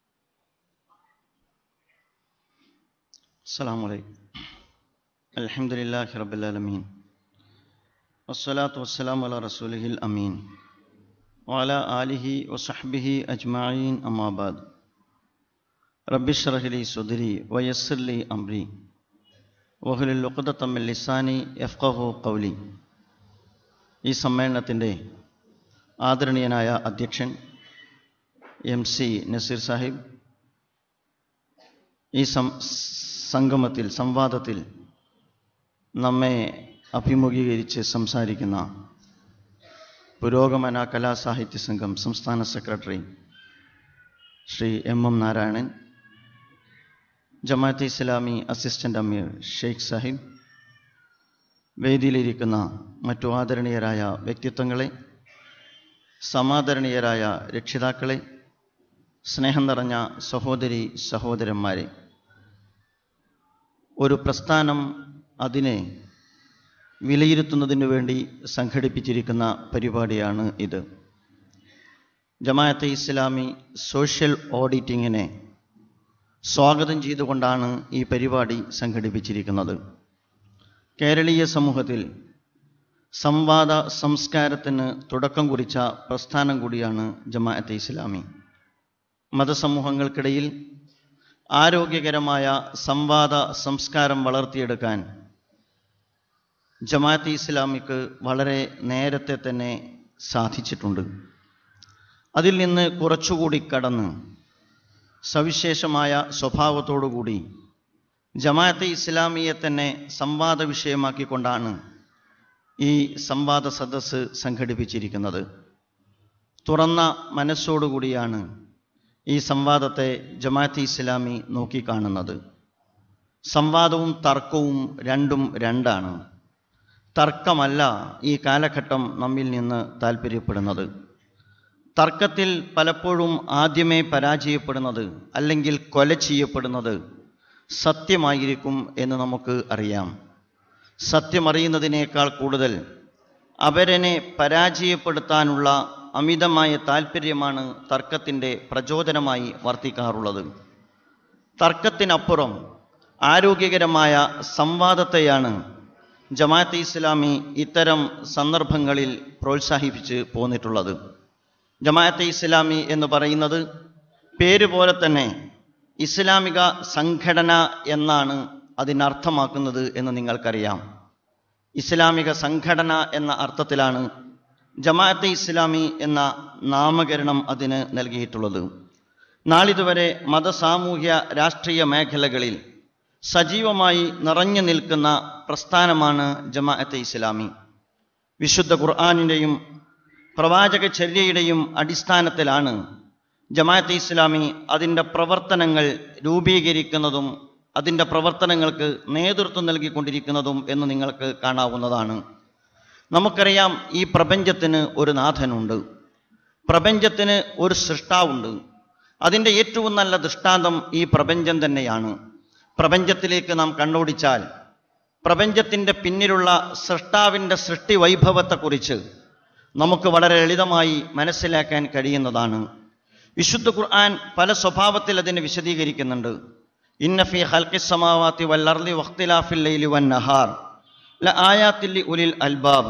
S5: السلام عليكم الحمد لله رب العالمين والصلاة والسلام على رسوله الأمين وعلى آله وصحبه أجمعين أما بعد رب اشرح لي صدري ويسر لي أمري വഹുലിൽ ഉഖദത്തമ്മിൽ ലിസാനി യഫ്കഹു കൗലി ഈ സമ്മേളനത്തിൻ്റെ ആദരണീയനായ അധ്യക്ഷൻ എം സി നസീർ സാഹിബ് ഈ സം സംഗമത്തിൽ സംവാദത്തിൽ നമ്മെ അഭിമുഖീകരിച്ച് സംസാരിക്കുന്ന പുരോഗമന കലാസാഹിത്യ സംഘം സംസ്ഥാന secretary Shri M M Narayanan Jamaat-e Islami assistant Ameer Sheikh Sahib വേദിയിലിരിക്കുന്ന മറ്റു ആദരണീയരായ വ്യക്തിത്വങ്ങളെ സമാദരണീയരായ രക്ഷിതാക്കളെ സ്നേഹം നിറഞ്ഞ സഹോദരി സഹോദരന്മാരെ ഒരു പ്രസ്ഥാനം അതിനെ വിലയിരുത്തുന്നതിനു വേണ്ടി സംഘടിപ്പിച്ചിരിക്കുന്ന പരിപാടിയാണ് ഇത് ജമാഅത്തെ ഇസ്ലാമി സോഷ്യൽ ഓഡിറ്റിങ്ങിനെ സ്വാഗതം ചെയ്തുകൊണ്ടാണ് ഈ പരിപാടി സംഘടിപ്പിച്ചിരിക്കുന്നത് കേരളീയ സമൂഹത്തിൽ സംവാദ സംസ്കാരത്തിന് തുടക്കം കുറിച്ച പ്രസ്ഥാനം കൂടിയാണ് ജമാഅത്തെ ഇസ്ലാമി മതസമൂഹങ്ങൾക്കിടയിൽ ആരോഗ്യകരമായ സംവാദ സംസ്കാരം വളർത്തിയെടുക്കാൻ ജമാഅത്തെ ഇസ്ലാമിക്ക് വളരെ നേരത്തെ തന്നെ സാധിച്ചിട്ടുണ്ട് അതിൽ നിന്ന് കുറച്ചുകൂടി കടന്ന് സവിശേഷമായ സ്വഭാവത്തോടുകൂടി ജമാഅത്തെ ഇസ്ലാമിയെ തന്നെ സംവാദ വിഷയമാക്കിക്കൊണ്ടാണ് ഈ സംവാദ സദസ്സ് സംഘടിപ്പിച്ചിരിക്കുന്നത് തുറന്ന മനസ്സോടുകൂടിയാണ് ഈ സംവാദത്തെ ജമാഅത്തെ ഇസ്ലാമി നോക്കിക്കാണുന്നത് സംവാദവും തർക്കവും രണ്ടും രണ്ടാണ് തർക്കമല്ല ഈ കാലഘട്ടം നമ്മിൽ നിന്ന് താല്പര്യപ്പെടുന്നത് തർക്കത്തിൽ പലപ്പോഴും ആദ്യമേ പരാജയപ്പെടുന്നത് അല്ലെങ്കിൽ കൊല ചെയ്യപ്പെടുന്നത് സത്യമായിരിക്കും എന്ന് നമുക്ക് അറിയാം സത്യമറിയുന്നതിനേക്കാൾ കൂടുതൽ അവരനെ പരാജയപ്പെടുത്താനുള്ള അമിതമായ താല്പര്യമാണ് തർക്കത്തിൻ്റെ പ്രചോദനമായി വർത്തിക്കാറുള്ളത് തർക്കത്തിനപ്പുറം ആരോഗ്യകരമായ സംവാദത്തെയാണ് ജമാഅത്തെ ഇസ്ലാമി ഇത്തരം സന്ദർഭങ്ങളിൽ പ്രോത്സാഹിപ്പിച്ച് പോന്നിട്ടുള്ളത് ജമാഅത്തെ ഇസ്ലാമി എന്ന് പറയുന്നത് പേര് പോലെ തന്നെ ഇസ്ലാമിക സംഘടന എന്നാണ് അതിനർത്ഥമാക്കുന്നത് എന്ന് നിങ്ങൾക്കറിയാം ഇസ്ലാമിക സംഘടന എന്ന അർത്ഥത്തിലാണ് ജമാഅത്തെ ഇസ്ലാമി എന്ന നാമകരണം അതിന് നൽകിയിട്ടുള്ളത് നാളിതുവരെ മതസാമൂഹ്യ രാഷ്ട്രീയ മേഖലകളിൽ സജീവമായി നിറഞ്ഞു നിൽക്കുന്ന പ്രസ്ഥാനമാണ് ജമാഅത്തെ ഇസ്ലാമി വിശുദ്ധ ഖുർആാനിൻ്റെയും പ്രവാചക ചര്യയുടെയും അടിസ്ഥാനത്തിലാണ് ജമാഅത്തെ ഇസ്ലാമി അതിൻ്റെ പ്രവർത്തനങ്ങൾ രൂപീകരിക്കുന്നതും അതിൻ്റെ പ്രവർത്തനങ്ങൾക്ക് നേതൃത്വം നൽകിക്കൊണ്ടിരിക്കുന്നതും എന്ന് നിങ്ങൾക്ക് കാണാവുന്നതാണ് നമുക്കറിയാം ഈ പ്രപഞ്ചത്തിന് ഒരു നാഥനുണ്ട് പ്രപഞ്ചത്തിന് ഒരു സൃഷ്ടാവുണ്ട് അതിൻ്റെ ഏറ്റവും നല്ല ദൃഷ്ടാന്തം ഈ പ്രപഞ്ചം തന്നെയാണ് പ്രപഞ്ചത്തിലേക്ക് നാം കണ്ണോടിച്ചാൽ പ്രപഞ്ചത്തിൻ്റെ പിന്നിലുള്ള സൃഷ്ടാവിൻ്റെ സൃഷ്ടി വൈഭവത്തെക്കുറിച്ച് നമുക്ക് വളരെ ലളിതമായി മനസ്സിലാക്കാൻ കഴിയുന്നതാണ് വിശുദ്ധ ഖുർആൻ പല സ്വഭാവത്തിൽ അതിനെ വിശദീകരിക്കുന്നുണ്ട് ഇന്നഫി ഹൽക്കി സമാവാത്തി വല്ലർലി വഖ്തിലാഫിൽ ലൈലി വൻ നഹാർ ല ആയാത്തില്ലി ഉലിൽ അൽബാബ്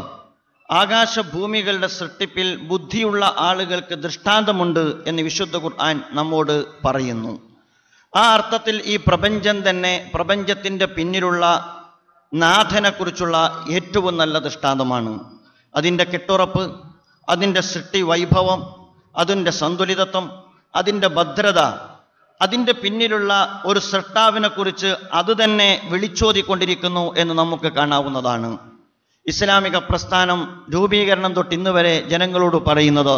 S5: ആകാശഭൂമികളുടെ സൃഷ്ടിപ്പിൽ ബുദ്ധിയുള്ള ആളുകൾക്ക് ദൃഷ്ടാന്തമുണ്ട് എന്ന് വിശുദ്ധ ഖുർആൻ നമ്മോട് പറയുന്നു ആ അർത്ഥത്തിൽ ഈ പ്രപഞ്ചം തന്നെ പ്രപഞ്ചത്തിൻ്റെ പിന്നിലുള്ള നാഥനെക്കുറിച്ചുള്ള ഏറ്റവും നല്ല ദൃഷ്ടാന്തമാണ് അതിൻ്റെ കെട്ടുറപ്പ് അതിൻ്റെ സൃഷ്ടി വൈഭവം അതിൻ്റെ സന്തുലിതത്വം അതിൻ്റെ ഭദ്രത അതിൻ്റെ പിന്നിലുള്ള ഒരു സൃഷ്ടാവിനെ കുറിച്ച് അത് തന്നെ വിളിച്ചോതിക്കൊണ്ടിരിക്കുന്നു എന്ന് നമുക്ക് കാണാവുന്നതാണ് ഇസ്ലാമിക പ്രസ്ഥാനം രൂപീകരണം തൊട്ട് ഇന്ന് വരെ ജനങ്ങളോട് പറയുന്നത്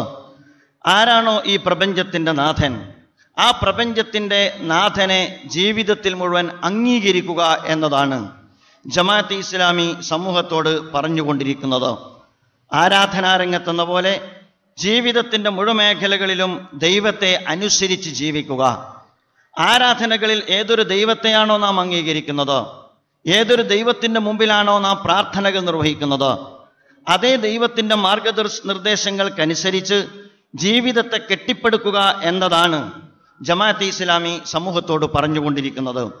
S5: ആരാണോ ഈ പ്രപഞ്ചത്തിൻ്റെ നാഥൻ ആ പ്രപഞ്ചത്തിൻ്റെ നാഥനെ ജീവിതത്തിൽ മുഴുവൻ അംഗീകരിക്കുക എന്നതാണ് ജമാഅത്ത് ഇസ്ലാമി സമൂഹത്തോട് പറഞ്ഞുകൊണ്ടിരിക്കുന്നത് ആരാധനാരംഗത്തെന്ന പോലെ ജീവിതത്തിൻ്റെ മുഴുമേഖലകളിലും ദൈവത്തെ അനുസരിച്ച് ജീവിക്കുക ആരാധനകളിൽ ഏതൊരു ദൈവത്തെയാണോ നാം അംഗീകരിക്കുന്നത് ഏതൊരു ദൈവത്തിൻ്റെ മുമ്പിലാണോ നാം പ്രാർത്ഥനകൾ നിർവഹിക്കുന്നത് അതേ ദൈവത്തിൻ്റെ മാർഗദർശ നിർദ്ദേശങ്ങൾക്കനുസരിച്ച് ജീവിതത്തെ കെട്ടിപ്പടുക്കുക എന്നതാണ് ജമാഅത്തെ ഇസ്ലാമി സമൂഹത്തോട് പറഞ്ഞുകൊണ്ടിരിക്കുന്നത്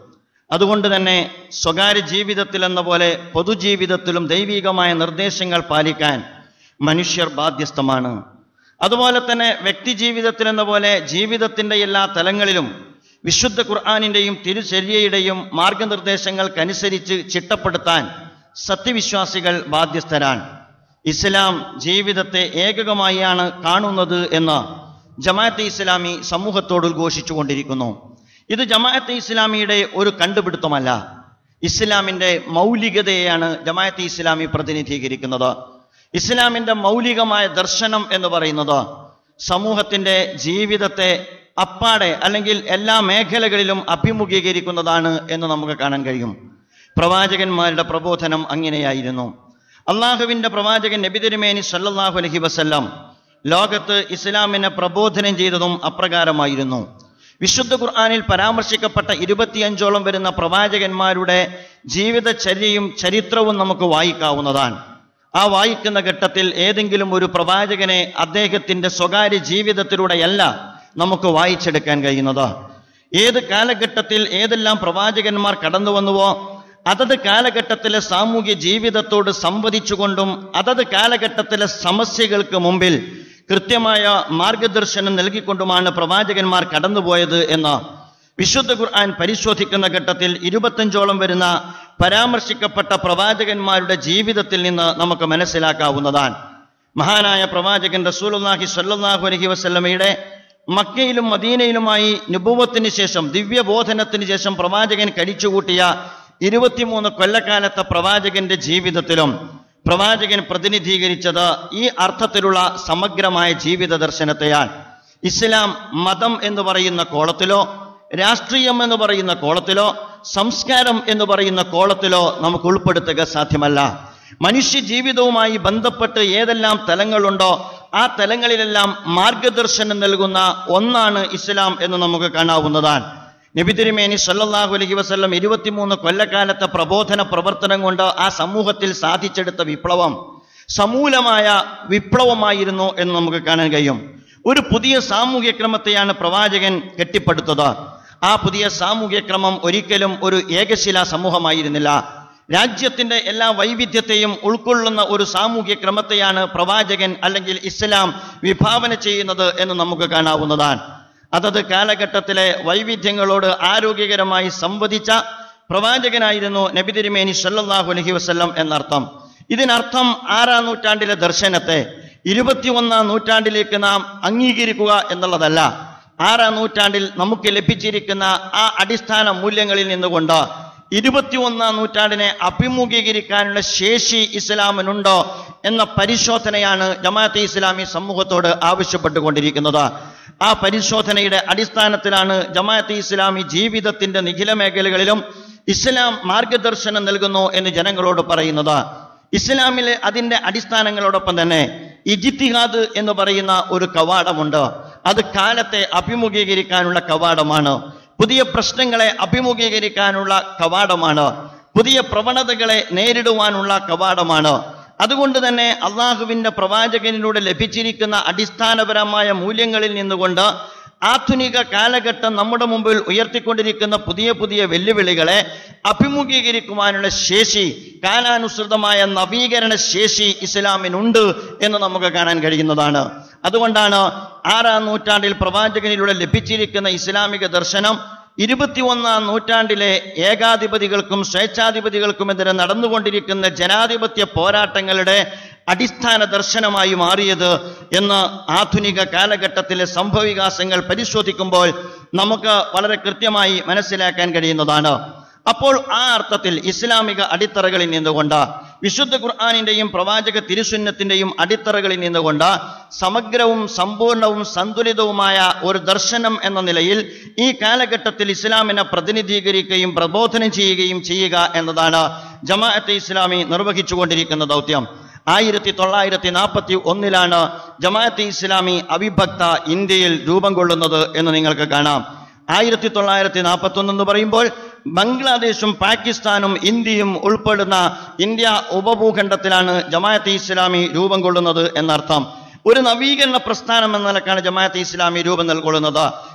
S5: അതുകൊണ്ട് തന്നെ സ്വകാര്യ ജീവിതത്തിൽ എന്ന പോലെ പൊതുജീവിതത്തിലും ദൈവികമായ നിർദ്ദേശങ്ങൾ പാലിക്കാൻ മനുഷ്യർ ബാധ്യസ്ഥമാണ് അതുപോലെ തന്നെ വ്യക്തി ജീവിതത്തിൽ എന്ന പോലെ ജീവിതത്തിന്റെ എല്ലാ തലങ്ങളിലും വിശുദ്ധ ഖുർആാനിന്റെയും തിരുചര്യയുടെയും മാർഗനിർദ്ദേശങ്ങൾക്കനുസരിച്ച് ചിട്ടപ്പെടുത്താൻ സത്യവിശ്വാസികൾ ബാധ്യസ്ഥരാണ് ഇസ്ലാം ജീവിതത്തെ ഏകകമായാണ് കാണുന്നത് എന്ന് ജമാഅത്തെ ഇസ്ലാമി സമൂഹത്തോട് ഉദ്ഘോഷിച്ചുകൊണ്ടിരിക്കുന്നു ഇത് ജമാഅത്തെ ഇസ്ലാമിയുടെ ഒരു കണ്ടുപിടുത്തമല്ല ഇസ്ലാമിന്റെ മൗലികതയെയാണ് ജമാഅത്തെ ഇസ്ലാമി പ്രതിനിധീകരിക്കുന്നത് ഇസ്ലാമിന്റെ മൗലികമായ ദർശനം എന്ന് പറയുന്നത് സമൂഹത്തിന്റെ ജീവിതത്തെ അപ്പാടെ അല്ലെങ്കിൽ എല്ലാ മേഖലകളിലും അഭിമുഖീകരിക്കുന്നതാണ് എന്ന് നമുക്ക് കാണാൻ കഴിയും പ്രവാചകന്മാരുടെ പ്രബോധനം അങ്ങനെയായിരുന്നു അള്ളാഹുവിന്റെ പ്രവാചകൻ നബി തിരുമേനി സല്ലല്ലാഹു അലൈഹി വസല്ലം ലോകത്ത് ഇസ്ലാമിനെ പ്രബോധനം ചെയ്തതും അപ്രകാരമായിരുന്നു വിശുദ്ധ ഖുർആനിൽ പരാമർശിക്കപ്പെട്ട ഇരുപത്തിയഞ്ചോളം വരുന്ന പ്രവാചകന്മാരുടെ ജീവിതചര്യയും ചരിത്രവും നമുക്ക് വായിക്കാവുന്നതാണ് ആ വായിക്കുന്ന ഘട്ടത്തിൽ ഏതെങ്കിലും ഒരു പ്രവാചകനെ അദ്ദേഹത്തിന്റെ സ്വകാര്യ ജീവിതത്തിലൂടെയല്ല നമുക്ക് വായിച്ചെടുക്കാൻ കഴിയുന്നത് ഏത് കാലഘട്ടത്തിൽ ഏതെല്ലാം പ്രവാചകന്മാർ കടന്നു വന്നുവോ അതത് കാലഘട്ടത്തിലെ സാമൂഹ്യ ജീവിതത്തോട് സംവദിച്ചുകൊണ്ടും അതത് കാലഘട്ടത്തിലെ സമസ്യകൾക്ക് മുമ്പിൽ കൃത്യമായ മാർഗദർശനം നൽകിക്കൊണ്ടുമാണ് പ്രവാചകന്മാർ കടന്നുപോയത് എന്ന് വിശുദ്ധ ഖുർആൻ പരിശോധിക്കുന്ന ഘട്ടത്തിൽ ഇരുപത്തഞ്ചോളം വരുന്ന പരാമർശിക്കപ്പെട്ട പ്രവാചകന്മാരുടെ ജീവിതത്തിൽ നിന്ന് നമുക്ക് മനസ്സിലാക്കാവുന്നതാണ് മഹാനായ പ്രവാചകൻ റസൂലുള്ളാഹി സ്വല്ലല്ലാഹു അലൈഹി വസല്ലമയുടെ മക്കയിലും മദീനയിലുമായി നുബുവത്തിന് ശേഷം ദിവ്യബോധനത്തിന് ശേഷം പ്രവാചകൻ കഴിച്ചുകൂട്ടിയ ഇരുപത്തിമൂന്ന് കൊല്ലക്കാലത്തെ പ്രവാചകന്റെ ജീവിതത്തിലും പ്രവാചകൻ പ്രതിനിധീകരിച്ചത് ഈ അർത്ഥത്തിലുള്ള സമഗ്രമായ ജീവിത ദർശനത്തെയാണ് ഇസ്ലാം മതം എന്ന് പറയുന്ന കോളത്തിലോ രാഷ്ട്രീയം എന്ന് പറയുന്ന കോളത്തിലോ സംസ്കാരം എന്ന് പറയുന്ന കോളത്തിലോ നമുക്ക് ഉൾപ്പെടുത്തുക സാധ്യമല്ല മനുഷ്യ ജീവിതവുമായി ബന്ധപ്പെട്ട് ഏതെല്ലാം തലങ്ങളുണ്ടോ ആ തലങ്ങളിലെല്ലാം മാർഗദർശനം നൽകുന്ന ഒന്നാണ് ഇസ്ലാം എന്ന് നമുക്ക് കാണാവുന്നതാണ് നബി തിരുമേനി സല്ലല്ലാഹു അലൈഹി വസല്ലം ഇരുപത്തിമൂന്ന് കൊല്ലക്കാലത്തെ പ്രബോധന പ്രവർത്തനം കൊണ്ട് ആ സമൂഹത്തിൽ സാധിച്ചെടുത്ത വിപ്ലവം സമൂലമായ വിപ്ലവമായിരുന്നു എന്ന് നമുക്ക് കാണാൻ കഴിയും ഒരു പുതിയ സാമൂഹ്യ ക്രമത്തെയാണ് പ്രവാചകൻ കെട്ടിപ്പടുത്തത് ആ പുതിയ സാമൂഹ്യ ക്രമം ഒരിക്കലും ഒരു ഏകശിലാ സമൂഹമായിരുന്നില്ല രാജ്യത്തിന്റെ എല്ലാ വൈവിധ്യത്തെയും ഉൾക്കൊള്ളുന്ന ഒരു സാമൂഹ്യ ക്രമത്തെയാണ് പ്രവാചകൻ അല്ലെങ്കിൽ ഇസ്ലാം വിഭാവന ചെയ്യുന്നത് എന്ന് നമുക്ക് കാണാവുന്നതാണ് അതത് കാലഘട്ടത്തിലെ വൈവിധ്യങ്ങളോട് ആരോഗ്യകരമായി സംവദിച്ച പ്രവാചകനായിരുന്നു നബി തിരുമേനി സല്ലല്ലാഹു അലൈഹി വസല്ലം എന്നർത്ഥം ഇതിനർത്ഥം ആറാം നൂറ്റാണ്ടിലെ ദർശനത്തെ ഇരുപത്തിയൊന്നാം നൂറ്റാണ്ടിലേക്ക് നാം അംഗീകരിക്കുക എന്നുള്ളതല്ല ആറാം നൂറ്റാണ്ടിൽ നമുക്ക് ലഭിച്ചിരിക്കുന്ന ആ അടിസ്ഥാന മൂല്യങ്ങളിൽ നിന്നുകൊണ്ട് ഇരുപത്തിയൊന്നാം നൂറ്റാണ്ടിനെ അഭിമുഖീകരിക്കാനുള്ള ശേഷി ഇസ്ലാമിനുണ്ടോ എന്ന പരിശോധനയാണ് ജമാഅത്തെ ഇസ്ലാമി സമൂഹത്തോട് ആവശ്യപ്പെട്ടുകൊണ്ടിരിക്കുന്നത് ആ പരിശോധനയുടെ അടിസ്ഥാനത്തിലാണ് ജമാഅത്തെ ഇസ്ലാമി ജീവിതത്തിന്റെ നിഖില മേഖലകളിലും ഇസ്ലാം മാർഗദർശനം നൽകുന്നു എന്ന് ജനങ്ങളോട് പറയുന്നത് ഇസ്ലാമിലെ അതിന്റെ അടിസ്ഥാനങ്ങളോടൊപ്പം തന്നെ ഇജിത്തിഹാദ് എന്ന് പറയുന്ന ഒരു കവാടമുണ്ട് അത് കാലത്തെ അഭിമുഖീകരിക്കാനുള്ള കവാടമാണ് പുതിയ പ്രശ്നങ്ങളെ അഭിമുഖീകരിക്കാനുള്ള കവാടമാണ് പുതിയ പ്രവണതകളെ നേരിടുവാനുള്ള കവാടമാണ് അതുകൊണ്ട് തന്നെ അള്ളാഹുവിന്റെ പ്രവാചകനിലൂടെ ലഭിച്ചിരിക്കുന്ന അടിസ്ഥാനപരമായ മൂല്യങ്ങളിൽ നിന്നുകൊണ്ട് ആധുനിക കാലഘട്ടം നമ്മുടെ മുമ്പിൽ ഉയർത്തിക്കൊണ്ടിരിക്കുന്ന പുതിയ പുതിയ വെല്ലുവിളികളെ അഭിമുഖീകരിക്കുവാനുള്ള ശേഷി കാലാനുസൃതമായ നവീകരണ ശേഷി ഇസ്ലാമിനുണ്ട് എന്ന് നമുക്ക് കാണാൻ കഴിയുന്നതാണ് അതുകൊണ്ടാണ് ആറാം നൂറ്റാണ്ടിൽ പ്രവാചകനിലൂടെ ലഭിച്ചിരിക്കുന്ന ഇസ്ലാമിക ദർശനം ഇരുപത്തിയൊന്നാം നൂറ്റാണ്ടിലെ ഏകാധിപതികൾക്കും സ്വേച്ഛാധിപതികൾക്കുമെതിരെ നടന്നുകൊണ്ടിരിക്കുന്ന ജനാധിപത്യ പോരാട്ടങ്ങളുടെ അടിസ്ഥാന ദർശനമായി മാറിയത് എന്ന് ആധുനിക കാലഘട്ടത്തിലെ സംഭവവികാസങ്ങൾ പരിശോധിക്കുമ്പോൾ നമുക്ക് വളരെ കൃത്യമായി മനസ്സിലാക്കാൻ കഴിയുന്നതാണ് അപ്പോൾ ആ അർത്ഥത്തിൽ ഇസ്ലാമിക അടിത്തറകളിൽ നിന്നുകൊണ്ട് വിശുദ്ധ ഖുർആാനിന്റെയും പ്രവാചക തിരുസുന്നത്തിന്റെയും അടിത്തറകളിൽ നിന്നുകൊണ്ട് സമഗ്രവും സമ്പൂർണവും സന്തുലിതവുമായ ഒരു ദർശനം എന്ന നിലയിൽ ഈ കാലഘട്ടത്തിൽ ഇസ്ലാമിനെ പ്രതിനിധീകരിക്കുകയും പ്രബോധനം ചെയ്യുകയും ചെയ്യുക എന്നതാണ് ജമാഅത്തെ ഇസ്ലാമി നിർവഹിച്ചുകൊണ്ടിരിക്കുന്ന ദൗത്യം ആയിരത്തി തൊള്ളായിരത്തി നാൽപ്പത്തി ഒന്നിലാണ് ജമാഅത്തെ ഇസ്ലാമി അവിഭക്ത ഇന്ത്യയിൽ രൂപം കൊള്ളുന്നത് എന്ന് നിങ്ങൾക്ക് കാണാം ആയിരത്തി തൊള്ളായിരത്തി നാൽപ്പത്തി ഒന്ന് എന്ന് പറയുമ്പോൾ ബംഗ്ലാദേശും പാകിസ്ഥാനും ഇന്ത്യയും ഉൾപ്പെടുന്ന ഇന്ത്യ ഉപഭൂഖണ്ഡത്തിലാണ് ജമാഅത്തെ ഇസ്ലാമി രൂപം കൊള്ളുന്നത് എന്നർത്ഥം ഒരു നവീകരണ പ്രസ്ഥാനം എന്ന നിലക്കാണ് ജമാഅത്തെ ഇസ്ലാമി രൂപം നൽകൊള്ളുന്നത്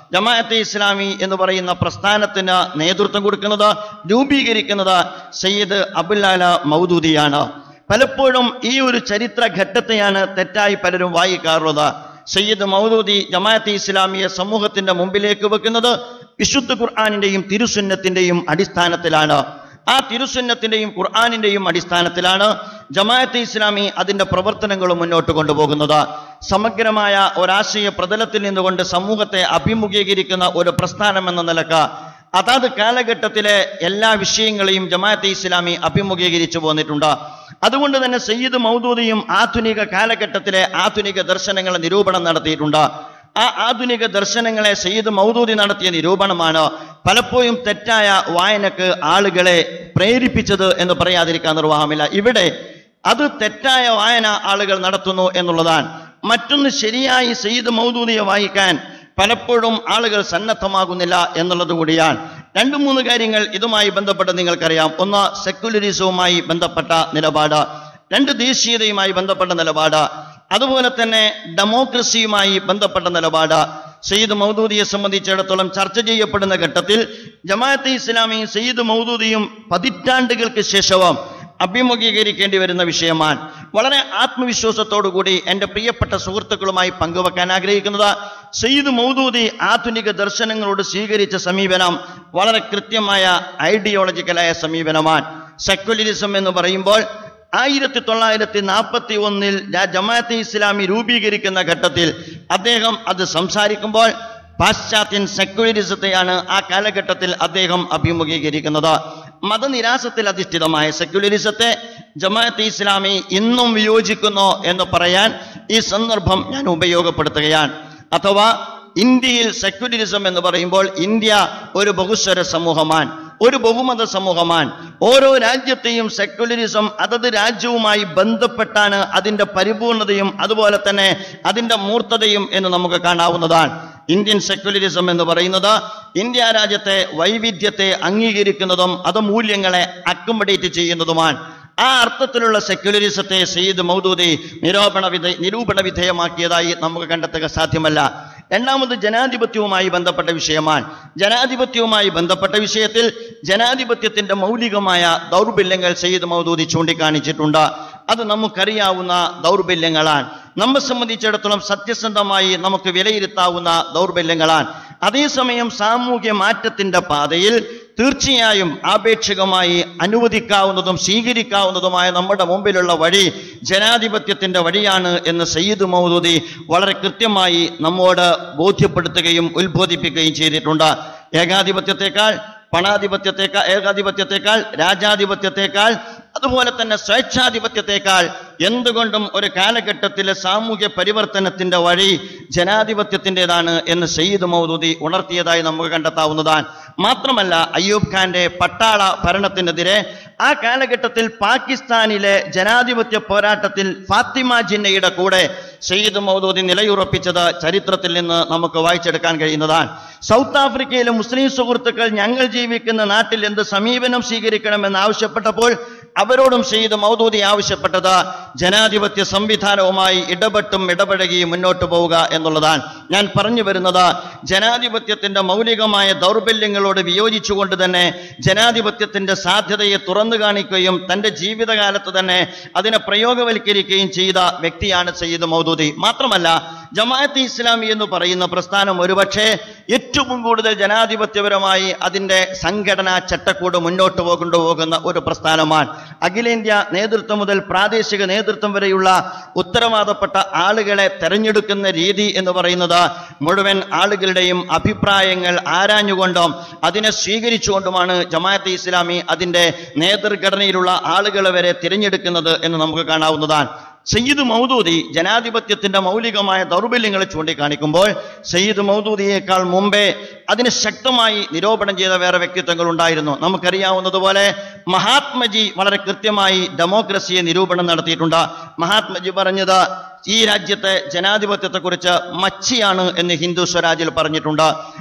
S5: ജമാഅത്തെ ഇസ്ലാമി എന്ന് പറയുന്ന പ്രസ്ഥാനത്തിന് നേതൃത്വം കൊടുക്കുന്നത് രൂപീകരിക്കുന്നത് സയ്യിദ് അബുല്ലാല മൗദൂദിയാണ് പലപ്പോഴും ഈ ഒരു ചരിത്ര ഘട്ടത്തെയാണ് തെറ്റായി പലരും വായിക്കാറുള്ളത് സയ്യിദ് മൗദൂദി ജമാഅത്തെ ഇസ്ലാമിയെ സമൂഹത്തിന്റെ മുമ്പിലേക്ക് വെക്കുന്നത് വിശുദ്ധ ഖുർആാനിന്റെയും തിരുസുന്നത്തിന്റെയും അടിസ്ഥാനത്തിലാണ് ആ തിരുസുന്നത്തിന്റെയും ഖുർആാനിന്റെയും അടിസ്ഥാനത്തിലാണ് ജമാഅത്തെ ഇസ്ലാമി അതിന്റെ പ്രവർത്തനങ്ങൾ മുന്നോട്ട് കൊണ്ടുപോകുന്നത് സമഗ്രമായ ഒരാശയ പ്രതലത്തിൽ നിന്നുകൊണ്ട് സമൂഹത്തെ അഭിമുഖീകരിക്കുന്ന ഒരു പ്രസ്ഥാനം എന്ന നിലക്ക് അതാത് കാലഘട്ടത്തിലെ എല്ലാ വിഷയങ്ങളെയും ജമാഅത്തെ ഇസ്ലാമി അഭിമുഖീകരിച്ചു പോന്നിട്ടുണ്ട് അതുകൊണ്ട് തന്നെ സയ്യിദ് മൗദൂദിയും ആധുനിക കാലഘട്ടത്തിലെ ആധുനിക ദർശനങ്ങളെ നിരൂപണം നടത്തിയിട്ടുണ്ട് ആ ആധുനിക ദർശനങ്ങളെ സയ്യിദ് മൗദൂദി നടത്തിയ നിരൂപണമാണ് പലപ്പോഴും തെറ്റായ വായനക്ക് ആളുകളെ പ്രേരിപ്പിച്ചത് എന്ന് പറയാതിരിക്കാൻ നിർവാഹമില്ല ഇവിടെ അത് തെറ്റായ വായന ആളുകൾ നടത്തുന്നു എന്നുള്ളതാണ് മറ്റൊന്ന് ശരിയായി സയ്യിദ് മൗദൂദിയെ വായിക്കാൻ പലപ്പോഴും ആളുകൾ സന്നദ്ധമാകുന്നില്ല എന്നുള്ളത് കൂടിയാണ് രണ്ടു മൂന്ന് കാര്യങ്ങൾ ഇതുമായി ബന്ധപ്പെട്ട് നിങ്ങൾക്കറിയാം ഒന്ന് സെക്യുലറിസവുമായി ബന്ധപ്പെട്ട നിലപാട് രണ്ട് ദേശീയതയുമായി ബന്ധപ്പെട്ട നിലപാട് അതുപോലെ തന്നെ ഡെമോക്രസിയുമായി ബന്ധപ്പെട്ട നിലപാട് സയ്യിദ് മൗദൂദിയെ സംബന്ധിച്ചിടത്തോളം ചർച്ച ചെയ്യപ്പെടുന്ന ഘട്ടത്തിൽ ജമാഅത്തെ ഇസ്ലാമിയും സയ്യിദ് മൗദൂദിയും പതിറ്റാണ്ടുകൾക്ക് ശേഷവും അഭിമുഖീകരിക്കേണ്ടി വരുന്ന വിഷയമാണ് വളരെ ആത്മവിശ്വാസത്തോടുകൂടി എൻ്റെ പ്രിയപ്പെട്ട സുഹൃത്തുക്കളുമായി പങ്കുവെക്കാൻ ആഗ്രഹിക്കുന്നത് സയ്യിദ് മൗദൂദി ആധുനിക ദർശനങ്ങളോട് സ്വീകരിച്ച സമീപനം വളരെ കൃത്യമായ ഐഡിയോളജിക്കലായ സമീപനമാണ് സെക്യുലറിസം എന്ന് പറയുമ്പോൾ ആയിരത്തി തൊള്ളായിരത്തി നാൽപ്പത്തി ഒന്നിൽ ജമാഅത്തെ ഇസ്ലാമി രൂപീകരിക്കുന്ന ഘട്ടത്തിൽ അദ്ദേഹം അത് സംസാരിക്കുമ്പോൾ പാശ്ചാത്യൻ സെക്യുലറിസത്തെയാണ് ആ കാലഘട്ടത്തിൽ അദ്ദേഹം അഭിമുഖീകരിക്കുന്നത് മതനിരാസത്തിൽ അധിഷ്ഠിതമായ സെക്യുലറിസത്തെ ജമാഅത്തെ ഇസ്ലാമി ഇന്നും വിയോജിക്കുന്നു എന്ന് പറയാൻ ഈ സന്ദർഭം ഞാൻ ഉപയോഗപ്പെടുത്തുകയാണ് അഥവാ ഇന്ത്യയിൽ സെക്യുലറിസം എന്ന് പറയുമ്പോൾ ഇന്ത്യ ഒരു ബഹുസ്വര സമൂഹമാണ് ഒരു ബഹുമത സമൂഹമാണ് ഓരോ രാജ്യത്തെയും സെക്യുലറിസം അതത് രാജ്യവുമായി ബന്ധപ്പെട്ടാണ് അതിൻ്റെ പരിപൂർണതയും അതുപോലെ തന്നെ അതിൻ്റെ മൂർത്തതയും എന്ന് നമുക്ക് കാണാവുന്നതാണ് ഇന്ത്യൻ സെക്യുലറിസം എന്ന് പറയുന്നത് ഇന്ത്യ രാജ്യത്തെ വൈവിധ്യത്തെ അംഗീകരിക്കുന്നതും അത് മൂല്യങ്ങളെ അക്കോമഡേറ്റ് ചെയ്യുന്നതുമാണ് ആ അർത്ഥത്തിലുള്ള സെക്യുലറിസത്തെ സയ്യിദ് മൗദൂദി നിരൂപണ വിധ നിരൂപണ വിധേയമാക്കിയതായി നമുക്ക് കണ്ടെത്തുക സാധ്യമല്ല രണ്ടാമത് ജനാധിപത്യവുമായി ബന്ധപ്പെട്ട വിഷയമാണ് ജനാധിപത്യവുമായി ബന്ധപ്പെട്ട വിഷയത്തിൽ ജനാധിപത്യത്തിന്റെ മൗലികമായ ദൗർബല്യങ്ങൾ സയ്യിദ് മൗദൂദി ചൂണ്ടിക്കാണിച്ചിട്ടുണ്ട് അത് നമുക്കറിയാവുന്ന ദൗർബല്യങ്ങളാണ് നമ്മെ സംബന്ധിച്ചിടത്തോളം സത്യസന്ധമായി നമുക്ക് വിലയിരുത്താവുന്ന ദൗർബല്യങ്ങളാണ് അതേസമയം സാമൂഹ്യ മാറ്റത്തിന്റെ പാതയിൽ തീർച്ചയായും ആപേക്ഷികമായി അനുവദിക്കാവുന്നതും സ്വീകരിക്കാവുന്നതുമായ നമ്മുടെ മുമ്പിലുള്ള വഴി ജനാധിപത്യത്തിന്റെ വഴിയാണ് എന്ന് സയ്യിദ് മൗദൂദി വളരെ കൃത്യമായി നമ്മോട് ബോധ്യപ്പെടുത്തുകയും ഉത്ബോധിപ്പിക്കുകയും ചെയ്തിട്ടുണ്ട് ഏകാധിപത്യത്തെക്കാൾ പണാധിപത്യത്തെക്കാൾ ഏകാധിപത്യത്തെക്കാൾ രാജാധിപത്യത്തെക്കാൾ അതുപോലെ തന്നെ സ്വേച്ഛാധിപത്യത്തെക്കാൾ എന്തുകൊണ്ടും ഒരു കാലഘട്ടത്തിലെ സാമൂഹ്യ പരിവർത്തനത്തിന്റെ വഴി ജനാധിപത്യത്തിൻ്റെതാണ് എന്ന് സയ്യിദ് മൗദൂദി ഉണർത്തിയതായി നമുക്ക് കണ്ടെത്താവുന്നതാണ് മാത്രമല്ല അയ്യൂബ് ഖാന്റെ പട്ടാള ഭരണത്തിനെതിരെ ആ കാലഘട്ടത്തിൽ പാകിസ്ഥാനിലെ ജനാധിപത്യ പോരാട്ടത്തിൽ ഫാത്തിമ ജിന്നയുടെ കൂടെ സയ്യിദ് മൗദൂദി നിലയുറപ്പിച്ചത് ചരിത്രത്തിൽ നിന്ന് നമുക്ക് വായിച്ചെടുക്കാൻ കഴിയുന്നതാണ് സൗത്ത് ആഫ്രിക്കയിലെ മുസ്ലിം സുഹൃത്തുക്കൾ ഞങ്ങൾ ജീവിക്കുന്ന നാട്ടിൽ എന്ത് സമീപനം സ്വീകരിക്കണമെന്ന് ആവശ്യപ്പെട്ടപ്പോൾ അവരോടും സയ്യിദ് മൗദൂദി ആവശ്യപ്പെട്ടത് ജനാധിപത്യ സംവിധാനവുമായി ഇടപെട്ടും ഇടപഴകിയും മുന്നോട്ട് പോവുക എന്നുള്ളതാണ് ഞാൻ പറഞ്ഞു വരുന്നത് ജനാധിപത്യത്തിന്റെ മൗലികമായ ദൗർബല്യങ്ങളോട് വിയോജിച്ചുകൊണ്ട് തന്നെ ജനാധിപത്യത്തിന്റെ സാധ്യതയെ തുറന്നു കാണിക്കുകയും തന്റെ ജീവിതകാലത്ത് തന്നെ അതിനെ പ്രയോഗവൽക്കരിക്കുകയും ചെയ്ത വ്യക്തിയാണ് സയ്യിദ് മൗദൂദി മാത്രമല്ല ജമാഅത്ത് ഇസ്ലാമി എന്ന് പറയുന്ന പ്രസ്ഥാനം ഒരുപക്ഷെ ഏറ്റവും കൂടുതൽ ജനാധിപത്യപരമായി അതിന്റെ സംഘടനാ ചട്ടക്കൂട് മുന്നോട്ട് കൊണ്ടുപോകുന്ന ഒരു പ്രസ്ഥാനമാണ് അഖിലേന്ത്യാ നേതൃത്വം മുതൽ പ്രാദേശിക നേതൃത്വം വരെയുള്ള ഉത്തരവാദപ്പെട്ട ആളുകളെ തെരഞ്ഞെടുക്കുന്ന രീതി എന്ന് പറയുന്നത് മുഴുവൻ ആളുകളുടെയും അഭിപ്രായങ്ങൾ ആരാഞ്ഞുകൊണ്ടും അതിനെ സ്വീകരിച്ചുകൊണ്ടുമാണ് ജമാഅത്തെ ഇസ്ലാമി അതിന്റെ നേതൃഘടനയിലുള്ള ആളുകളെ വരെ തിരഞ്ഞെടുക്കുന്നത് എന്ന് നമുക്ക് കാണാവുന്നതാണ് സയ്യിദ് മൗദൂദി ജനാധിപത്യത്തിന്റെ മൗലികമായ ദൗർബല്യങ്ങളെ ചൂണ്ടിക്കാണിക്കുമ്പോൾ സയ്യിദ് മൗദൂദിയേക്കാൾ മുമ്പേ അതിന് ശക്തമായി നിരൂപണം ചെയ്ത വേറെ വ്യക്തിത്വങ്ങൾ ഉണ്ടായിരുന്നു നമുക്കറിയാവുന്നതുപോലെ മഹാത്മജി വളരെ കൃത്യമായി ഡെമോക്രസിയെ നിരൂപണം നടത്തിയിട്ടുണ്ട് മഹാത്മജി പറഞ്ഞത് ഈ രാജ്യത്തെ ജനാധിപത്യത്തെക്കുറിച്ച് മച്ചിയാണ് എന്ന് ഹിന്ദു സ്വരാജിൽ പറഞ്ഞിട്ടുണ്ട്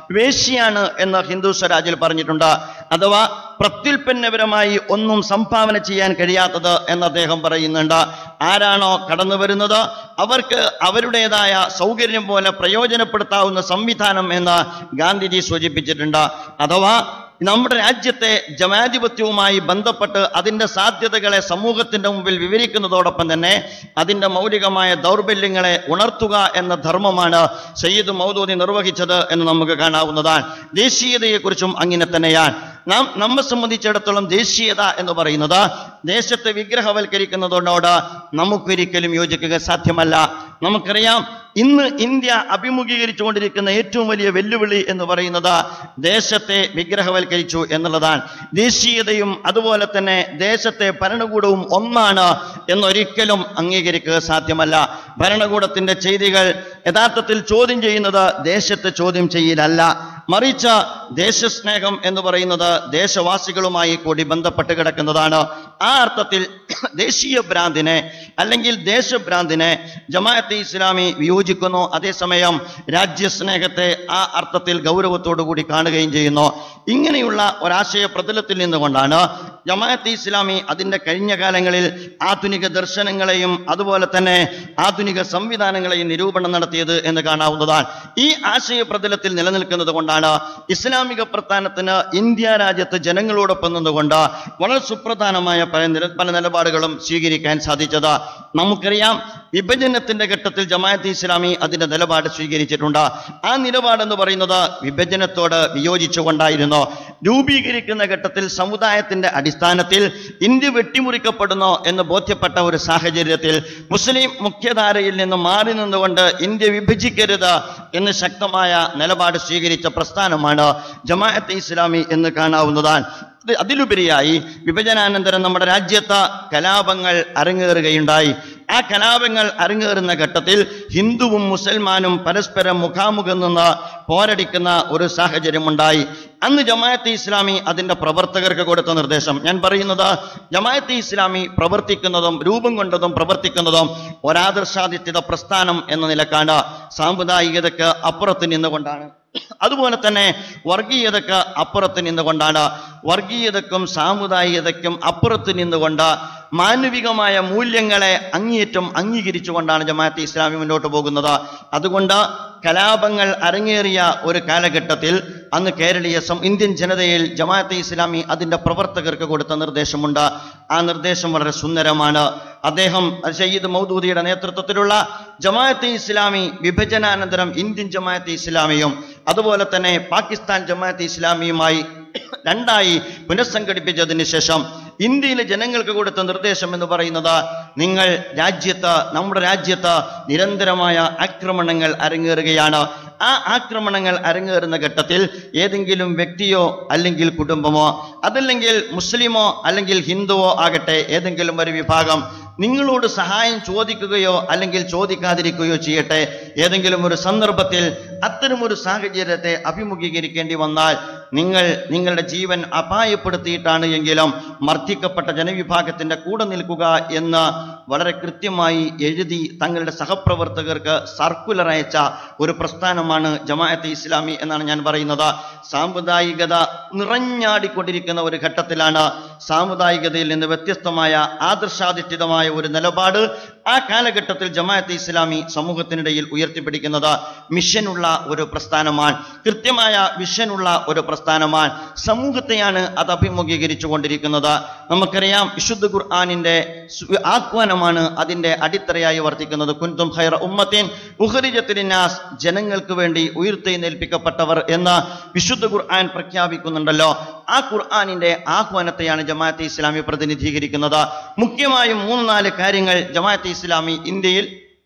S5: വേശ്യയാണ് എന്ന് ഹിന്ദു സ്വരാജിൽ പറഞ്ഞിട്ടുണ്ട് അഥവാ പ്രത്യുൽപ്പന്നപരമായി ഒന്നും സംഭാവന ചെയ്യാൻ കഴിയാത്തത് എന്ന് അദ്ദേഹം പറയുന്നുണ്ട് ആരാണോ കടന്നു വരുന്നത് അവർക്ക് അവരുടേതായ സൗകര്യം പോലെ പ്രയോജനപ്പെടുത്താവുന്ന സംവിധാനം എന്ന് ഗാന്ധിജി സൂചിപ്പിച്ചിട്ടുണ്ട് അഥവാ നമ്മുടെ രാജ്യത്തെ ജനാധിപത്യവുമായി ബന്ധപ്പെട്ട് അതിൻ്റെ സാധ്യതകളെ സമൂഹത്തിന്റെ മുമ്പിൽ വിവരിക്കുന്നതോടൊപ്പം തന്നെ അതിൻ്റെ മൗലികമായ ദൗർബല്യങ്ങളെ ഉണർത്തുക എന്ന ധർമ്മമാണ് സയ്യിദ് മൗദൂദി നിർവഹിച്ചത് എന്ന് നമുക്ക് കാണാവുന്നതാണ് ദേശീയതയെക്കുറിച്ചും അങ്ങനെ തന്നെയാണ് നാം നമ്മെ സംബന്ധിച്ചിടത്തോളം ദേശീയത എന്ന് പറയുന്നത് ദേശത്തെ വിഗ്രഹവൽക്കരിക്കുന്നതിനോട് നമുക്കൊരിക്കലും യോജിക്കുക സാധ്യമല്ല നമുക്കറിയാം ഇന്ന് ഇന്ത്യ അഭിമുഖീകരിച്ചുകൊണ്ടിരിക്കുന്ന ഏറ്റവും വലിയ വെല്ലുവിളി എന്ന് പറയുന്നത് ദേശത്തെ വിഗ്രഹവൽക്കരിച്ചു എന്നുള്ളതാണ് ദേശീയതയും അതുപോലെ തന്നെ ദേശത്തെ ഭരണകൂടവും ഒന്നാണ് എന്നൊരിക്കലും അംഗീകരിക്കുക സാധ്യമല്ല ഭരണകൂടത്തിന്റെ ചെയ്തികൾ യഥാർത്ഥത്തിൽ ചോദ്യം ചെയ്യുന്നത് ദേശത്തെ ചോദ്യം ചെയ്യലല്ല മറിച്ച് ദേശസ്നേഹം എന്ന് പറയുന്നത് ദേശവാസികളുമായി കൂടി ബന്ധപ്പെട്ട് കിടക്കുന്നതാണ് ആ അർത്ഥത്തിൽ ദേശീയ ഭ്രാന്തിനെ അല്ലെങ്കിൽ ദേശഭ്രാന്തിനെ ജമാഅത്തെ ഇസ്ലാമി വിയോജിക്കുന്നു അതേസമയം രാജ്യസ്നേഹത്തെ ആ അർത്ഥത്തിൽ ഗൗരവത്തോടു കൂടി കാണുകയും ചെയ്യുന്നു ഇങ്ങനെയുള്ള ഒരാശയ പ്രതലത്തിൽ നിന്നുകൊണ്ടാണ് ജമാഅത്തെ ഇസ്ലാമി അതിൻ്റെ കഴിഞ്ഞ കാലങ്ങളിൽ ആധുനിക ദർശനങ്ങളെയും അതുപോലെ തന്നെ ആധുനിക സംവിധാനങ്ങളെയും നിരൂപണം നടത്തിയത് എന്ന് കാണാവുന്നതാണ് ഈ ആശയ പ്രതലത്തിൽ നിലനിൽക്കുന്നത് കൊണ്ടാണ് ഇസ്ലാമിക പ്രസ്ഥാനത്തിന് ഇന്ത്യ രാജ്യത്ത് ജനങ്ങളോടൊപ്പം നിന്നുകൊണ്ട് വളരെ സുപ്രധാനമായ പല നില പല നിലപാടുകളും സ്വീകരിക്കാൻ സാധിച്ചത് നമുക്കറിയാം വിഭജനത്തിന്റെ ഘട്ടത്തിൽ ജമാഅത്ത് ഇസ്ലാമി അതിന്റെ നിലപാട് സ്വീകരിച്ചിട്ടുണ്ട് ആ നിലപാടെന്ന് പറയുന്നത് വിഭജനത്തോട് വിയോജിച്ചുകൊണ്ടായിരുന്നു രൂപീകരിക്കുന്ന ഘട്ടത്തിൽ സമുദായത്തിന്റെ അടിസ്ഥാനത്തിൽ ഇന്ത്യ വെട്ടിമുറിക്കപ്പെടുന്നു എന്ന് ബോധ്യപ്പെട്ട ഒരു സാഹചര്യത്തിൽ മുസ്ലിം മുഖ്യധാരയിൽ നിന്ന് മാറി നിന്നുകൊണ്ട് ഇന്ത്യ വിഭജിക്കരുത് എന്ന് ശക്തമായ നിലപാട് സ്വീകരിച്ച പ്രസ്ഥാനമാണ് ജമാഅത്തെ ഇസ്ലാമി എന്ന് കാണാവുന്നതാണ് ഇത് അതിലുപരിയായി വിഭജനാനന്തരം നമ്മുടെ രാജ്യത്ത് കലാപങ്ങൾ അരങ്ങേറുകയുണ്ടായി ആ കലാപങ്ങൾ അരങ്ങേറുന്ന ഘട്ടത്തിൽ ഹിന്ദുവും മുസൽമാനും പരസ്പരം മുഖാമുഖം നിന്ന് പോരടിക്കുന്ന ഒരു സാഹചര്യമുണ്ടായി അന്ന് ജമാഅത്തെ ഇസ്ലാമി അതിന്റെ പ്രവർത്തകർക്ക് കൊടുത്ത നിർദ്ദേശം ഞാൻ പറയുന്നത് ജമാഅത്തെ ഇസ്ലാമി പ്രവർത്തിക്കുന്നതും രൂപം കൊണ്ടതും പ്രവർത്തിക്കുന്നതും ഒരാദർശാധിഷ്ഠിത പ്രസ്ഥാനം എന്ന നിലക്കാണ് സാമുദായികതയ്ക്ക് അപ്പുറത്ത് നിന്നുകൊണ്ടാണ് അതുപോലെ തന്നെ വർഗീയതയ്ക്ക് അപ്പുറത്ത് നിന്നുകൊണ്ടാണ് വർഗീയതയ്ക്കും സാമുദായികതയ്ക്കും അപ്പുറത്ത് നിന്നുകൊണ്ട് മാനവികമായ മൂല്യങ്ങളെ അങ്ങേയറ്റം അംഗീകരിച്ചുകൊണ്ടാണ് ജമാഅത്തെ ഇസ്ലാമി മുന്നോട്ട് പോകുന്നത് അതുകൊണ്ട് കലാപങ്ങൾ അരങ്ങേറിയ ഒരു കാലഘട്ടത്തിൽ അന്ന് കേരളീയ സം ഇന്ത്യൻ ജനതയിൽ ജമാഅത്തെ ഇസ്ലാമി അതിൻ്റെ പ്രവർത്തകർക്ക് കൊടുത്ത നിർദ്ദേശമുണ്ട് ആ നിർദ്ദേശം വളരെ സുന്ദരമാണ് അദ്ദേഹം സയ്യിദ് മൗദൂദിയുടെ നേതൃത്വത്തിലുള്ള ജമാഅത്തെ ഇസ്ലാമി വിഭജനാനന്തരം ഇന്ത്യൻ ജമാഅത്തെ ഇസ്ലാമിയും അതുപോലെ തന്നെ പാകിസ്ഥാൻ ജമാഅത്തെ ഇസ്ലാമിയുമായി രണ്ടായി പുനഃസംഘടിപ്പിച്ചതിന് ശേഷം ഇന്ത്യയിലെ ജനങ്ങൾക്ക് കൊടുത്ത നിർദ്ദേശം എന്ന് പറയുന്നത് നിങ്ങൾ രാജ്യത്ത് നമ്മുടെ രാജ്യത്ത് നിരന്തരമായ ആക്രമണങ്ങൾ അരങ്ങേറുകയാണ് ആ ആക്രമണങ്ങൾ അരങ്ങേറുന്ന ഘട്ടത്തിൽ ഏതെങ്കിലും വ്യക്തിയോ അല്ലെങ്കിൽ കുടുംബമോ അതല്ലെങ്കിൽ മുസ്ലിമോ അല്ലെങ്കിൽ ഹിന്ദുവോ ആകട്ടെ ഏതെങ്കിലും ഒരു വിഭാഗം നിങ്ങളോട് സഹായം ചോദിക്കുകയോ അല്ലെങ്കിൽ ചോദിക്കാതിരിക്കുകയോ ചെയ്യട്ടെ ഏതെങ്കിലും ഒരു സന്ദർഭത്തിൽ അത്തരമൊരു സാഹചര്യത്തെ അഭിമുഖീകരിക്കേണ്ടി വന്നാൽ നിങ്ങൾ നിങ്ങളുടെ ജീവൻ അപായപ്പെടുത്തിയിട്ടാണ് എങ്കിലും മർദ്ദിക്കപ്പെട്ട ജനവിഭാഗത്തിന്റെ കൂടെ നിൽക്കുക എന്ന് വളരെ കൃത്യമായി എഴുതി തങ്ങളുടെ സഹപ്രവർത്തകർക്ക് സർക്കുലർ അയച്ച ഒരു പ്രസ്ഥാനമാണ് ജമാഅത്തെ ഇസ്ലാമി എന്നാണ് ഞാൻ പറയുന്നത് സാമുദായികത നിറഞ്ഞാടിക്കൊണ്ടിരിക്കുന്ന ഒരു ഘട്ടത്തിലാണ് സാമുദായികതയിൽ നിന്ന് വ്യത്യസ്തമായ ആദർശാധിഷ്ഠിതമായ ഒരു നിലപാട് ആ കാലഘട്ടത്തിൽ ജമാഅത്തെ ഇസ്ലാമി സമൂഹത്തിനിടയിൽ ഉയർത്തിപ്പിടിക്കുന്നത് മിഷനുള്ള ഒരു പ്രസ്ഥാനമാണ് കൃത്യമായ വിഷനുള്ള ഒരു പ്രസ്ഥാനമാണ് സമൂഹത്തെയാണ് അത് അഭിമുഖീകരിച്ചു കൊണ്ടിരിക്കുന്നത് നമുക്കറിയാം വിശുദ്ധ ഖുർആാനിന്റെ സു- ആഹ്വാനമാണ് അതിന്റെ അടിത്തറയായി വർത്തിക്കുന്നത് കുൻതും ഖൈറ ഉമ്മത്തിൻ ഉഹരിജത്തിനാസ് ജനങ്ങൾക്ക് വേണ്ടി ഉയർത്തെഴുന്നേൽപ്പിക്കപ്പെട്ടവർ എന്ന് വിശുദ്ധ ഖുർആൻ പ്രഖ്യാപിക്കുന്നുണ്ടല്ലോ ആ ഖുർആാനിന്റെ ആഹ്വാനത്തെയാണ് ജമാഅത്തെ ഇസ്ലാമി പ്രതിനിധീകരിക്കുന്നത് മുഖ്യമായും മൂന്ന് നാല് കാര്യങ്ങൾ ജമാഅത്തെ ഇസ്ലാമി ഇന്ത്യയിൽ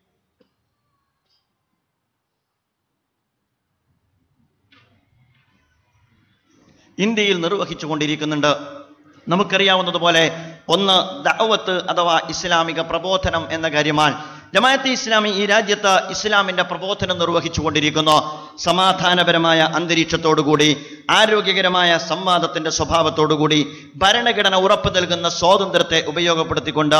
S5: ഇന്ത്യയിൽ നിർവഹിച്ചു കൊണ്ടിരിക്കുന്നുണ്ട് നമുക്കറിയാവുന്നതുപോലെ ഒന്ന് ദഅവത്ത് അഥവാ ഇസ്ലാമിക പ്രബോധനം എന്ന കാര്യമാണ് ജമാഅത്തെ ഇസ്ലാമി ഈ രാജ്യത്ത് ഇസ്ലാമിന്റെ പ്രബോധനം നിർവഹിച്ചു കൊണ്ടിരിക്കുന്നു സമാധാനപരമായ അന്തരീക്ഷത്തോടുകൂടി ആരോഗ്യകരമായ സംവാദത്തിന്റെ സ്വഭാവത്തോടുകൂടി ഭരണഘടന ഉറപ്പു നൽകുന്ന സ്വാതന്ത്ര്യത്തെ ഉപയോഗപ്പെടുത്തിക്കൊണ്ട്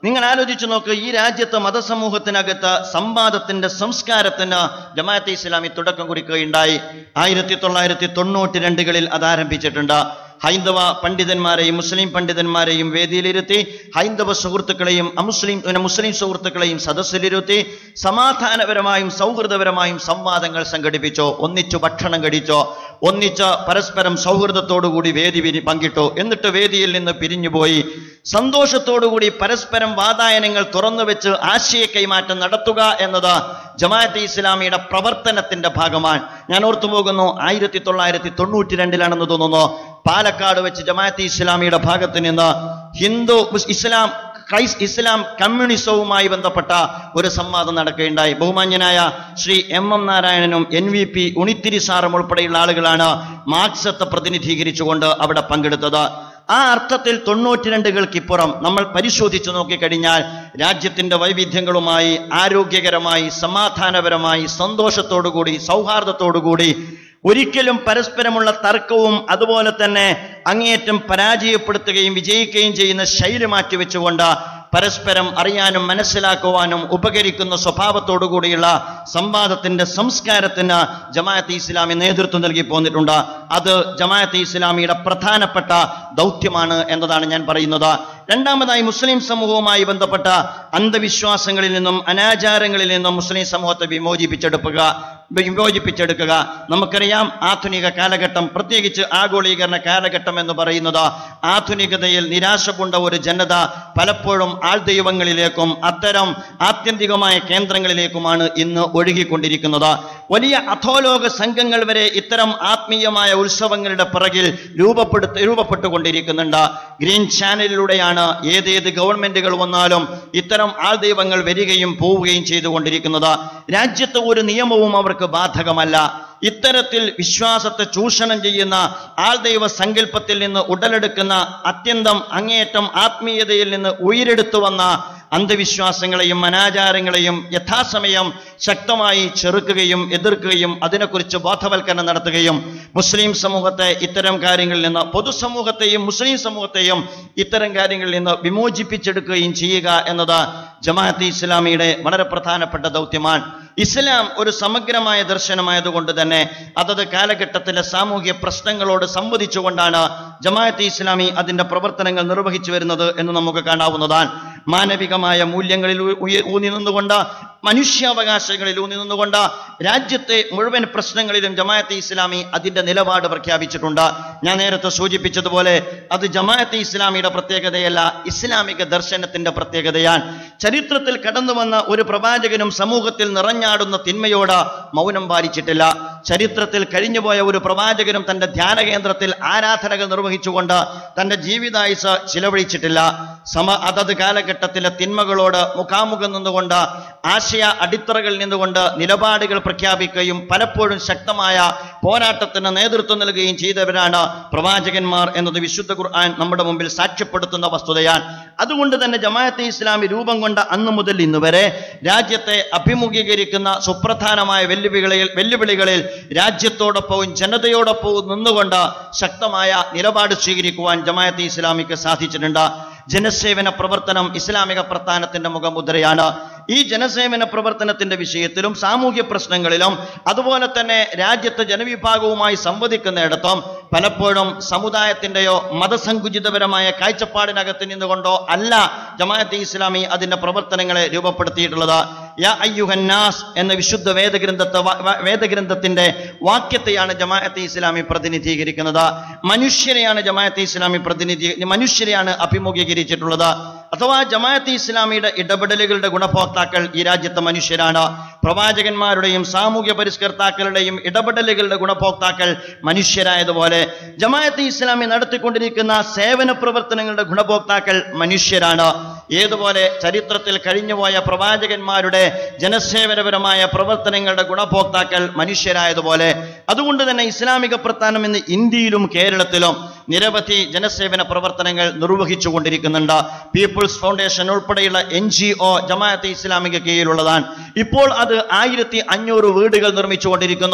S5: നിങ്ങൾ ആലോചിച്ചു നോക്ക് ഈ രാജ്യത്ത് മതസമൂഹത്തിനകത്ത് സംവാദത്തിന്റെ സംസ്കാരത്തിന് ജമാഅത്തെ ഇസ്ലാമി തുടക്കം കുറിക്കുകയുണ്ടായി ആയിരത്തി തൊള്ളായിരത്തി തൊണ്ണൂറ്റി രണ്ടുകളിൽ അത് ആരംഭിച്ചിട്ടുണ്ട് ഹൈന്ദവ പണ്ഡിതന്മാരെയും മുസ്ലിം പണ്ഡിതന്മാരെയും വേദിയിലിരുത്തി ഹൈന്ദവ സുഹൃത്തുക്കളെയും അമുസ്ലിം പിന്നെ മുസ്ലിം സുഹൃത്തുക്കളെയും സദസ്സിലിരുത്തി സമാധാനപരമായും സൗഹൃദപരമായും സംവാദങ്ങൾ സംഘടിപ്പിച്ചോ ഒന്നിച്ചു ഭക്ഷണം കഴിച്ചോ ഒന്നിച്ച് പരസ്പരം സൗഹൃദത്തോടുകൂടി വേദി പിരി- പങ്കിട്ടു എന്നിട്ട് വേദിയിൽ നിന്ന് പിരിഞ്ഞുപോയി സന്തോഷത്തോടുകൂടി പരസ്പരം വാതായനങ്ങൾ തുറന്നു വെച്ച് ആശയ കൈമാറ്റം നടത്തുക എന്നത് ജമാഅത്തെ ഇസ്ലാമിയുടെ പ്രവർത്തനത്തിന്റെ ഭാഗമാണ് ഞാൻ ഓർത്തു പോകുന്നു ആയിരത്തി തൊള്ളായിരത്തി തൊണ്ണൂറ്റി രണ്ടിലാണെന്ന് തോന്നുന്നു പാലക്കാട് വെച്ച് ജമാഅത്തെ ഇസ്ലാമിയുടെ ഭാഗത്ത് നിന്ന് ഹിന്ദു മുസ്- ഇസ്ലാം ക്രൈസ്റ്റ് ഇസ്ലാം കമ്മ്യൂണിസവുമായി ബന്ധപ്പെട്ട ഒരു സംവാദം നടക്കുകയുണ്ടായി ബഹുമാന്യനായ ശ്രീ എം എം നാരായണനും എൻ വി പി ഉണിത്തിരി സാറും ഉൾപ്പെടെയുള്ള ആളുകളാണ് മാർക്സത്തെ പ്രതിനിധീകരിച്ചുകൊണ്ട് അവിടെ പങ്കെടുത്തത് ആ അർത്ഥത്തിൽ തൊണ്ണൂറ്റിരണ്ടുകൾക്കിപ്പുറം നമ്മൾ പരിശോധിച്ചു നോക്കിക്കഴിഞ്ഞാൽ രാജ്യത്തിന്റെ വൈവിധ്യങ്ങളുമായി ആരോഗ്യകരമായി സമാധാനപരമായി സന്തോഷത്തോടുകൂടി സൗഹാർദ്ദത്തോടുകൂടി ഒരിക്കലും പരസ്പരമുള്ള തർക്കവും അതുപോലെ തന്നെ അങ്ങേയറ്റം പരാജയപ്പെടുത്തുകയും വിജയിക്കുകയും ചെയ്യുന്ന ശൈലി മാറ്റിവെച്ചുകൊണ്ട് പരസ്പരം അറിയാനും മനസ്സിലാക്കുവാനും ഉപകരിക്കുന്ന സ്വഭാവത്തോടുകൂടിയുള്ള സംവാദത്തിന്റെ സംസ്കാരത്തിന് ജമാഅത്തെ ഇസ്ലാമി നേതൃത്വം നൽകി പോന്നിട്ടുണ്ട് അത് ജമാഅത്തെ ഇസ്ലാമിയുടെ പ്രധാനപ്പെട്ട ദൗത്യമാണ് എന്നതാണ് ഞാൻ പറയുന്നത് രണ്ടാമതായി മുസ്ലിം സമൂഹവുമായി ബന്ധപ്പെട്ട അന്ധവിശ്വാസങ്ങളിൽ നിന്നും അനാചാരങ്ങളിൽ നിന്നും മുസ്ലിം സമൂഹത്തെ വിമോചിപ്പിച്ചെടുക്കുക വിമോചിപ്പിച്ചെടുക്കുക നമുക്കറിയാം ആധുനിക കാലഘട്ടം പ്രത്യേകിച്ച് ആഗോളീകരണ കാലഘട്ടം എന്ന് പറയുന്നത് ആധുനികതയിൽ നിരാശ കൊണ്ട ഒരു ജനത പലപ്പോഴും ആൾദൈവങ്ങളിലേക്കും അത്തരം ആത്യന്തികമായ കേന്ദ്രങ്ങളിലേക്കുമാണ് ഇന്ന് ഒഴുകിക്കൊണ്ടിരിക്കുന്നത് വലിയ അധോലോക സംഘങ്ങൾ വരെ ഇത്തരം ആത്മീയമായ ഉത്സവങ്ങളുടെ പിറകിൽ രൂപപ്പെടുത്ത രൂപപ്പെട്ടുകൊണ്ടിരിക്കുന്നുണ്ട് ഗ്രീൻ ചാനലിലൂടെയാണ് ഏതേത് ഗവൺമെന്റുകൾ വന്നാലും ഇത്തരം ആൾദൈവങ്ങൾ വരികയും പോവുകയും ചെയ്തുകൊണ്ടിരിക്കുന്നത് രാജ്യത്ത് ഒരു നിയമവും അവർക്ക് ബാധകമല്ല ഇത്തരത്തിൽ വിശ്വാസത്തെ ചൂഷണം ചെയ്യുന്ന ആൾദൈവ സങ്കല്പത്തിൽ നിന്ന് ഉടലെടുക്കുന്ന അത്യന്തം അങ്ങേയറ്റം ആത്മീയതയിൽ നിന്ന് ഉയരെടുത്തു വന്ന അന്ധവിശ്വാസങ്ങളെയും അനാചാരങ്ങളെയും യഥാസമയം ശക്തമായി ചെറുക്കുകയും എതിർക്കുകയും അതിനെക്കുറിച്ച് ബോധവൽക്കരണം നടത്തുകയും മുസ്ലിം സമൂഹത്തെ ഇത്തരം കാര്യങ്ങളിൽ നിന്ന് പൊതുസമൂഹത്തെയും മുസ്ലിം സമൂഹത്തെയും ഇത്തരം കാര്യങ്ങളിൽ നിന്ന് വിമോചിപ്പിച്ചെടുക്കുകയും ചെയ്യുക എന്നത് ജമാഅത്തെ ഇസ്ലാമിയുടെ വളരെ പ്രധാനപ്പെട്ട ദൗത്യമാണ് ഇസ്ലാം ഒരു സമഗ്രമായ ദർശനമായതുകൊണ്ട് തന്നെ അതത് കാലഘട്ടത്തിലെ സാമൂഹ്യ പ്രശ്നങ്ങളോട് സംവദിച്ചുകൊണ്ടാണ് ജമാഅത്തെ ഇസ്ലാമി അതിന്റെ പ്രവർത്തനങ്ങൾ നിർവഹിച്ചു വരുന്നത് എന്ന് നമുക്ക് കാണാവുന്നതാണ് മാനവികമായ മൂല്യങ്ങളിൽ ഊ- ഊ- ഊന്നി നിന്നുകൊണ്ട് മനുഷ്യാവകാശങ്ങളിൽ ഊന്നി നിന്നുകൊണ്ട് രാജ്യത്തെ മുഴുവൻ പ്രശ്നങ്ങളിലും ജമാഅത്തെ ഇസ്ലാമി അതിന്റെ നിലപാട് പ്രഖ്യാപിച്ചിട്ടുണ്ട് ഞാൻ നേരത്തെ സൂചിപ്പിച്ചതുപോലെ അത് ജമാഅത്തെ ഇസ്ലാമിയുടെ പ്രത്യേകതയല്ല ഇസ്ലാമിക ദർശനത്തിന്റെ പ്രത്യേകതയാണ് ചരിത്രത്തിൽ കടന്നു വന്ന ഒരു പ്രവാചകനും സമൂഹത്തിൽ നിറഞ്ഞാടുന്ന തിന്മയോട് മൗനം പാലിച്ചിട്ടില്ല ചരിത്രത്തിൽ കഴിഞ്ഞുപോയ ഒരു പ്രവാചകനും തന്റെ ധ്യാന കേന്ദ്രത്തിൽ ആരാധനകൾ നിർവഹിച്ചുകൊണ്ട് തന്റെ ജീവിതായുസ് ചിലവഴിച്ചിട്ടില്ല സമ അതത് കാലഘട്ടത്തിലെ തിന്മകളോട് മുഖാമുഖം നിന്നുകൊണ്ട് ആശയ അടിത്തറകളിൽ നിന്നുകൊണ്ട് നിലപാടുകൾ പ്രഖ്യാപിക്കുകയും പലപ്പോഴും ശക്തമായ പോരാട്ടത്തിന് നേതൃത്വം നൽകുകയും ചെയ്തവരാണ് പ്രവാചകന്മാർ എന്നത് വിശുദ്ധ ഖുർആൻ നമ്മുടെ മുമ്പിൽ സാക്ഷ്യപ്പെടുത്തുന്ന വസ്തുതയാണ് അതുകൊണ്ട് തന്നെ ജമാഅത്തെ ഇസ്ലാമി രൂപം കൊണ്ട അന്ന് മുതൽ ഇന്ന് വരെ രാജ്യത്തെ അഭിമുഖീകരിക്കുന്ന സുപ്രധാനമായ വെല്ലുവിളികളിൽ വെല്ലുവിളികളിൽ രാജ്യത്തോടൊപ്പവും ജനതയോടൊപ്പവും നിന്നുകൊണ്ട് ശക്തമായ നിലപാട് സ്വീകരിക്കുവാൻ ജമാഅത്തെ ഇസ്ലാമിക്ക് സാധിച്ചിട്ടുണ്ട് ജനസേവന പ്രവർത്തനം ഇസ്ലാമിക പ്രസ്ഥാനത്തിന്റെ മുഖമുദ്രയാണ് ഈ ജനസേവന പ്രവർത്തനത്തിന്റെ വിഷയത്തിലും സാമൂഹ്യ പ്രശ്നങ്ങളിലും അതുപോലെ തന്നെ രാജ്യത്തെ ജനവിഭാഗവുമായി സംവദിക്കുന്നിടത്തും പലപ്പോഴും സമുദായത്തിന്റെയോ മതസങ്കുചിതപരമായ കാഴ്ചപ്പാടിനകത്ത് നിന്നുകൊണ്ടോ അല്ല ജമാഅത്തെ ഇസ്ലാമി അതിന്റെ പ്രവർത്തനങ്ങളെ രൂപപ്പെടുത്തിയിട്ടുള്ളത് യാ അയ്യുഹന്നാസ് എന്ന വിശുദ്ധ വേദഗ്രന്ഥത്തെ വ- വ- വേദഗ്രന്ഥത്തിന്റെ വാക്യത്തെയാണ് ജമാഅത്തെ ഇസ്ലാമി പ്രതിനിധീകരിക്കുന്നത് മനുഷ്യരെയാണ് ജമാഅത്തെ ഇസ്ലാമി പ്രതിനിധി മനുഷ്യരെയാണ് അഭിമുഖീകരിച്ചിട്ടുള്ളത് അഥവാ ജമാഅത്തെ ഇസ്ലാമിയുടെ ഇടപെടലുകളുടെ ഗുണഭോക്താക്കൾ ഈ രാജ്യത്തെ മനുഷ്യരാണ് പ്രവാചകന്മാരുടെയും സാമൂഹ്യ പരിഷ്കർത്താക്കളുടെയും ഇടപെടലുകളുടെ ഗുണഭോക്താക്കൾ മനുഷ്യരായതുപോലെ ജമാഅത്തെ ഇസ്ലാമി നടത്തിക്കൊണ്ടിരിക്കുന്ന സേവന പ്രവർത്തനങ്ങളുടെ ഗുണഭോക്താക്കൾ മനുഷ്യരാണ് ഏതുപോലെ ചരിത്രത്തിൽ കഴിഞ്ഞുപോയ പ്രവാചകന്മാരുടെ ജനസേവനപരമായ പ്രവർത്തനങ്ങളുടെ ഗുണഭോക്താക്കൾ മനുഷ്യരായതുപോലെ അതുകൊണ്ട് തന്നെ ഇസ്ലാമിക പ്രസ്ഥാനം ഇന്ന് ഇന്ത്യയിലും കേരളത്തിലും നിരവധി ജനസേവന പ്രവർത്തനങ്ങൾ നിർവഹിച്ചു കൊണ്ടിരിക്കുന്നുണ്ട് പീപ്പിൾസ് ഫൗണ്ടേഷൻ ഉൾപ്പെടെയുള്ള എൻ ജി ഒ ജമാഅത്തെ ഇസ്ലാമിക കീഴിലുള്ളതാണ് ഇപ്പോൾ അത് ആയിരത്തി അഞ്ഞൂറ് വീടുകൾ നിർമ്മിച്ചുകൊണ്ടിരിക്കുന്നു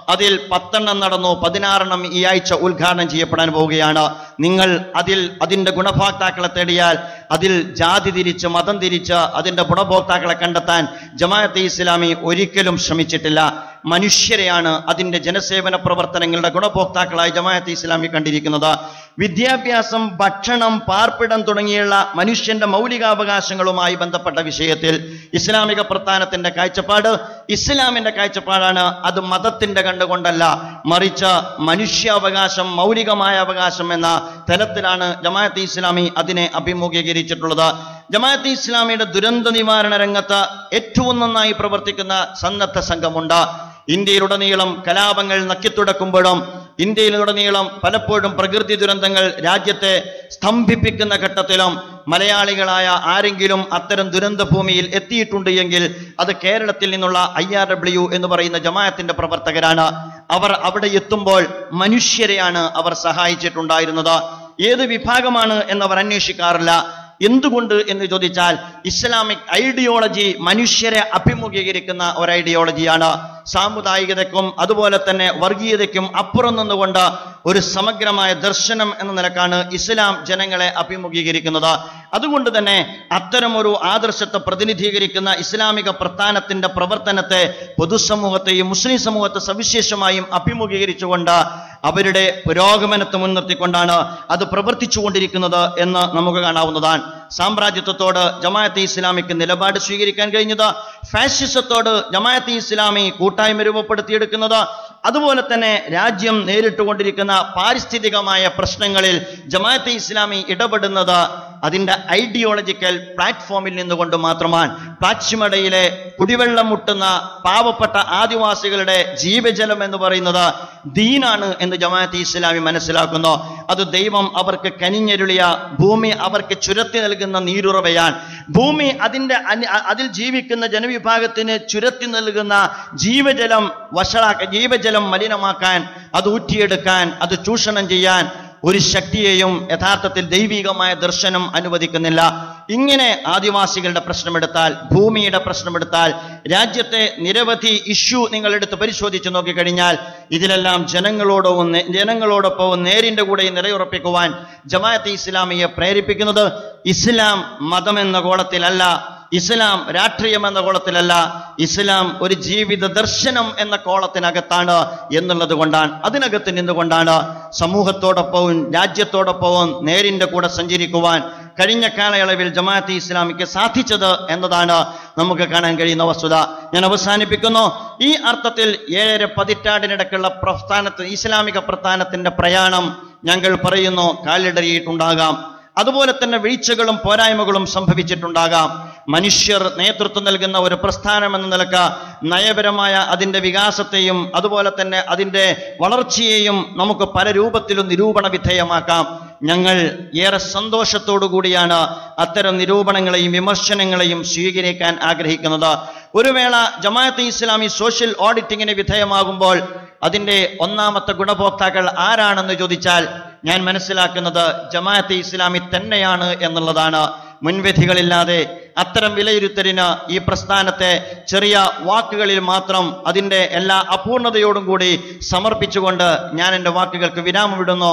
S5: അതിൽ പത്തെണ്ണം നടന്നു പതിനാറെണ്ണം ഈ ആഴ്ച ഉദ്ഘാടനം ചെയ്യപ്പെടാൻ പോവുകയാണ് നിങ്ങൾ അതിൽ അതിന്റെ ഗുണഭോക്താക്കളെ തേടിയാൽ അതിൽ ജാതി തിരിച്ച് മതം തിരിച്ച് അതിന്റെ ഗുണഭോക്താക്കളെ കണ്ടെത്താൻ ജമാഅത്തെ ഇസ്ലാമി ഒരിക്കലും ശ്രമിച്ചിട്ടില്ല മനുഷ്യരെയാണ് അതിന്റെ ജനസേവന പ്രവർത്തനങ്ങളുടെ ഗുണഭോക്താക്കളായി ജമാഅത്തെ ഇസ്ലാമി കണ്ടിരിക്കുന്നത് വിദ്യാഭ്യാസം ഭക്ഷണം പാർപ്പിടം തുടങ്ങിയുള്ള മനുഷ്യന്റെ മൗലികാവകാശങ്ങളുമായി ബന്ധപ്പെട്ട വിഷയത്തിൽ ഇസ്ലാമിക പ്രസ്ഥാനത്തിന്റെ കാഴ്ചപ്പാട് ഇസ്ലാമിന്റെ കാഴ്ചപ്പാടാണ് അത് മതത്തിന്റെ കണ്ടുകൊണ്ടല്ല മറിച്ച് മനുഷ്യാവകാശം മൗലികമായ അവകാശം എന്ന തലത്തിലാണ് ജമാഅത്തെ ഇസ്ലാമി അതിനെ അഭിമുഖീകരിച്ചിട്ടുള്ളത് ജമാഅത്തെ ഇസ്ലാമിയുടെ ദുരന്ത നിവാരണ രംഗത്ത് ഏറ്റവും നന്നായി പ്രവർത്തിക്കുന്ന സന്നദ്ധ സംഘമുണ്ട് ഇന്ത്യയിലുടനീളം കലാപങ്ങൾ നക്കിത്തുടക്കുമ്പോഴും ഇന്ത്യയിലുടനീളം പലപ്പോഴും പ്രകൃതി ദുരന്തങ്ങൾ രാജ്യത്തെ സ്തംഭിപ്പിക്കുന്ന ഘട്ടത്തിലും മലയാളികളായ ആരെങ്കിലും അത്തരം ദുരന്ത ഭൂമിയിൽ എത്തിയിട്ടുണ്ട് എങ്കിൽ അത് കേരളത്തിൽ നിന്നുള്ള ഐ ആർ ഡബ്ല്യു എന്ന് പറയുന്ന ജമാഅത്തിന്റെ പ്രവർത്തകരാണ് അവർ അവിടെ എത്തുമ്പോൾ മനുഷ്യരെയാണ് അവർ സഹായിച്ചിട്ടുണ്ടായിരുന്നത് ഏത് വിഭാഗമാണ് എന്നവർ അന്വേഷിക്കാറില്ല എന്തുകൊണ്ട് എന്ന് ചോദിച്ചാൽ ഇസ്ലാമിക് ഐഡിയോളജി മനുഷ്യരെ അഭിമുഖീകരിക്കുന്ന ഒരു ഐഡിയോളജിയാണ് സാമുദായികതയ്ക്കും അതുപോലെ തന്നെ വർഗീയതയ്ക്കും അപ്പുറം നിന്നുകൊണ്ട് ഒരു സമഗ്രമായ ദർശനം എന്ന നിലക്കാണ് ഇസ്ലാം ജനങ്ങളെ അഭിമുഖീകരിക്കുന്നത് അതുകൊണ്ട് തന്നെ അത്തരം ഒരു ആദർശത്തെ പ്രതിനിധീകരിക്കുന്ന ഇസ്ലാമിക പ്രസ്ഥാനത്തിന്റെ പ്രവർത്തനത്തെ പൊതുസമൂഹത്തെയും മുസ്ലിം സമൂഹത്തെ സവിശേഷമായും അഭിമുഖീകരിച്ചുകൊണ്ട് അവരുടെ പുരോഗമനത്തെ മുൻനിർത്തിക്കൊണ്ടാണ് അത് പ്രവർത്തിച്ചുകൊണ്ടിരിക്കുന്നത് എന്ന് നമുക്ക് കാണാവുന്നതാണ് സാമ്രാജ്യത്വത്തോട് ജമാഅത്തെ ഇസ്ലാമിക്ക് നിലപാട് സ്വീകരിക്കാൻ കഴിഞ്ഞത് ഫാഷിസത്തോട് ജമാഅത്തെ ഇസ്ലാമി കൂട്ടായ്മ രൂപപ്പെടുത്തിയെടുക്കുന്നത് അതുപോലെ തന്നെ രാജ്യം നേരിട്ടുകൊണ്ടിരിക്കുന്ന പാരിസ്ഥിതികമായ പ്രശ്നങ്ങളിൽ ജമാഅത്തെ ഇസ്ലാമി ഇടപെടുന്നത് അതിന്റെ ഐഡിയോളജിക്കൽ പ്ലാറ്റ്ഫോമിൽ നിന്നുകൊണ്ട് മാത്രമാണ് പ്ലാച്ചിമടയിലെ കുടിവെള്ളം മുട്ടുന്ന പാവപ്പെട്ട ആദിവാസികളുടെ ജീവജലം എന്ന് പറയുന്നത് ദീനാണ് എന്ന് ജമാഅത്തെ ഇസ്ലാമി മനസ്സിലാക്കുന്നു അത് ദൈവം അവർക്ക് കനിഞ്ഞരുളിയ ഭൂമി അവർക്ക് ചുരത്തി നൽകുന്ന നീരുറവയാണ് ഭൂമി അതിന്റെ അനി- അ- അതിൽ ജീവിക്കുന്ന ജനവിഭാഗത്തിന് ചുരത്തി നൽകുന്ന ജീവജലം വഷളാക്കാൻ ജീവജലം മലിനമാക്കാൻ അത് ഊറ്റിയെടുക്കാൻ അത് ചൂഷണം ചെയ്യാൻ ഒരു ശക്തിയെയും യഥാർത്ഥത്തിൽ ദൈവികമായ ദർശനം അനുവദിക്കുന്നില്ല ഇങ്ങനെ ആദിവാസികളുടെ പ്രശ്നമെടുത്താൽ ഭൂമിയുടെ പ്രശ്നമെടുത്താൽ രാജ്യത്തെ നിരവധി ഇഷ്യൂ നിങ്ങൾ എടുത്ത് പരിശോധിച്ച് നോക്കിക്കഴിഞ്ഞാൽ ഇതിലെല്ലാം ജനങ്ങളോടൊപ്പം നേ- ജനങ്ങളോടൊപ്പവും നേരിന്റെ കൂടെ നിലയുറപ്പിക്കുവാൻ ജമാഅത്തെ ഇസ്ലാമിയെ പ്രേരിപ്പിക്കുന്നത് ഇസ്ലാം മതമെന്ന കോളത്തിലല്ല ഇസ്ലാം രാഷ്ട്രീയം എന്ന കോളത്തിലല്ല ഇസ്ലാം ഒരു ജീവിത ദർശനം എന്ന കോളത്തിനകത്താണ് എന്നുള്ളത് കൊണ്ടാണ് അതിനകത്ത് നിന്നുകൊണ്ടാണ് സമൂഹത്തോടൊപ്പവും രാജ്യത്തോടൊപ്പവും നേരിന്റെ കൂടെ സഞ്ചരിക്കുവാൻ കഴിഞ്ഞ കാലയളവിൽ ജമാഅത്തെ ഇസ്ലാമിക്ക് സാധിച്ചത് എന്നതാണ് നമുക്ക് കാണാൻ കഴിയുന്ന വസ്തുത ഞാൻ അവസാനിപ്പിക്കുന്നു ഈ അർത്ഥത്തിൽ ഏഴര പതിറ്റാണ്ടിനിടക്കുള്ള പ്രസ്ഥാനത്ത് ഇസ്ലാമിക പ്രസ്ഥാനത്തിന്റെ പ്രയാണം ഞങ്ങൾ പറയുന്നു കാലിടറിയിട്ടുണ്ടാകാം അതുപോലെ തന്നെ വീഴ്ചകളും പോരായ്മകളും സംഭവിച്ചിട്ടുണ്ടാകാം മനുഷ്യർ നേതൃത്വം നൽകുന്ന ഒരു പ്രസ്ഥാനം എന്ന നിലക്ക് നയപരമായ അതിന്റെ വികാസത്തെയും അതുപോലെ തന്നെ അതിന്റെ വളർച്ചയെയും നമുക്ക് പല രൂപത്തിലും നിരൂപണ വിധേയമാക്കാം ഞങ്ങൾ ഏറെ സന്തോഷത്തോടു കൂടിയാണ് അത്തരം നിരൂപണങ്ങളെയും വിമർശനങ്ങളെയും സ്വീകരിക്കാൻ ആഗ്രഹിക്കുന്നത് ഒരു വേള ജമാഅത്തെ ഇസ്ലാമി സോഷ്യൽ ഓഡിറ്റിങ്ങിന് വിധേയമാകുമ്പോൾ അതിന്റെ ഒന്നാമത്തെ ഗുണഭോക്താക്കൾ ആരാണെന്ന് ചോദിച്ചാൽ ഞാൻ മനസ്സിലാക്കുന്നത് ജമാഅത്തെ ഇസ്ലാമി തന്നെയാണ് എന്നുള്ളതാണ് മുൻവിധികളില്ലാതെ അത്തരം വിലയിരുത്തലിന് ഈ പ്രസ്ഥാനത്തെ ചെറിയ വാക്കുകളിൽ മാത്രം അതിന്റെ എല്ലാ അപൂർണതയോടും കൂടി സമർപ്പിച്ചുകൊണ്ട് ഞാൻ എൻ്റെ വാക്കുകൾക്ക് വിരാമമിടുന്നു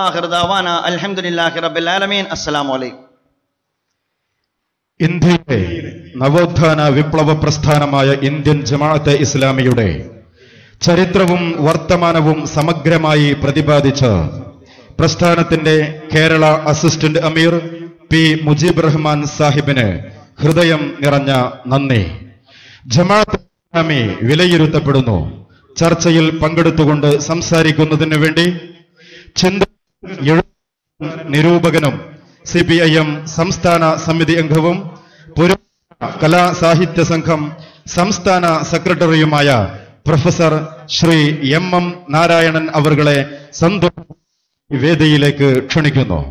S5: അലഹമുല്ലാഹി റബ്ബിൽ ആലമീൻ അസ്സലാമു അലൈക്കും
S2: ഇന്ത്യയിലെ നവോത്ഥാന വിപ്ലവ പ്രസ്ഥാനമായ ഇന്ത്യൻ ജമാഅത്തെ ഇസ്ലാമിയുടെ ചരിത്രവും വർത്തമാനവും സമഗ്രമായി പ്രതിപാദിച്ച് പ്രസ്ഥാനത്തിന്റെ കേരള അസിസ്റ്റന്റ് അമീർ പി മുജീബ് റഹ്മാൻ സാഹിബിന് ഹൃദയം നിറഞ്ഞ നന്ദി ജമാഅത്ത് ഇസ്ലാമി വിലയിരുത്തപ്പെടുന്നു ചർച്ചയിൽ പങ്കെടുത്തുകൊണ്ട് സംസാരിക്കുന്നതിന് വേണ്ടി ചിന്ത എഴുത്തുകാരനും നിരൂപകനും സി പി ഐ എം സംസ്ഥാന സമിതി അംഗവും പുരോഗമന കലാ സാഹിത്യ സംഘം സംസ്ഥാന സെക്രട്ടറിയുമായ professor Shri M M Narayanan അവർകളെ സന്തോഷ വേദിയിലേക്ക് ക്ഷണിക്കുന്നു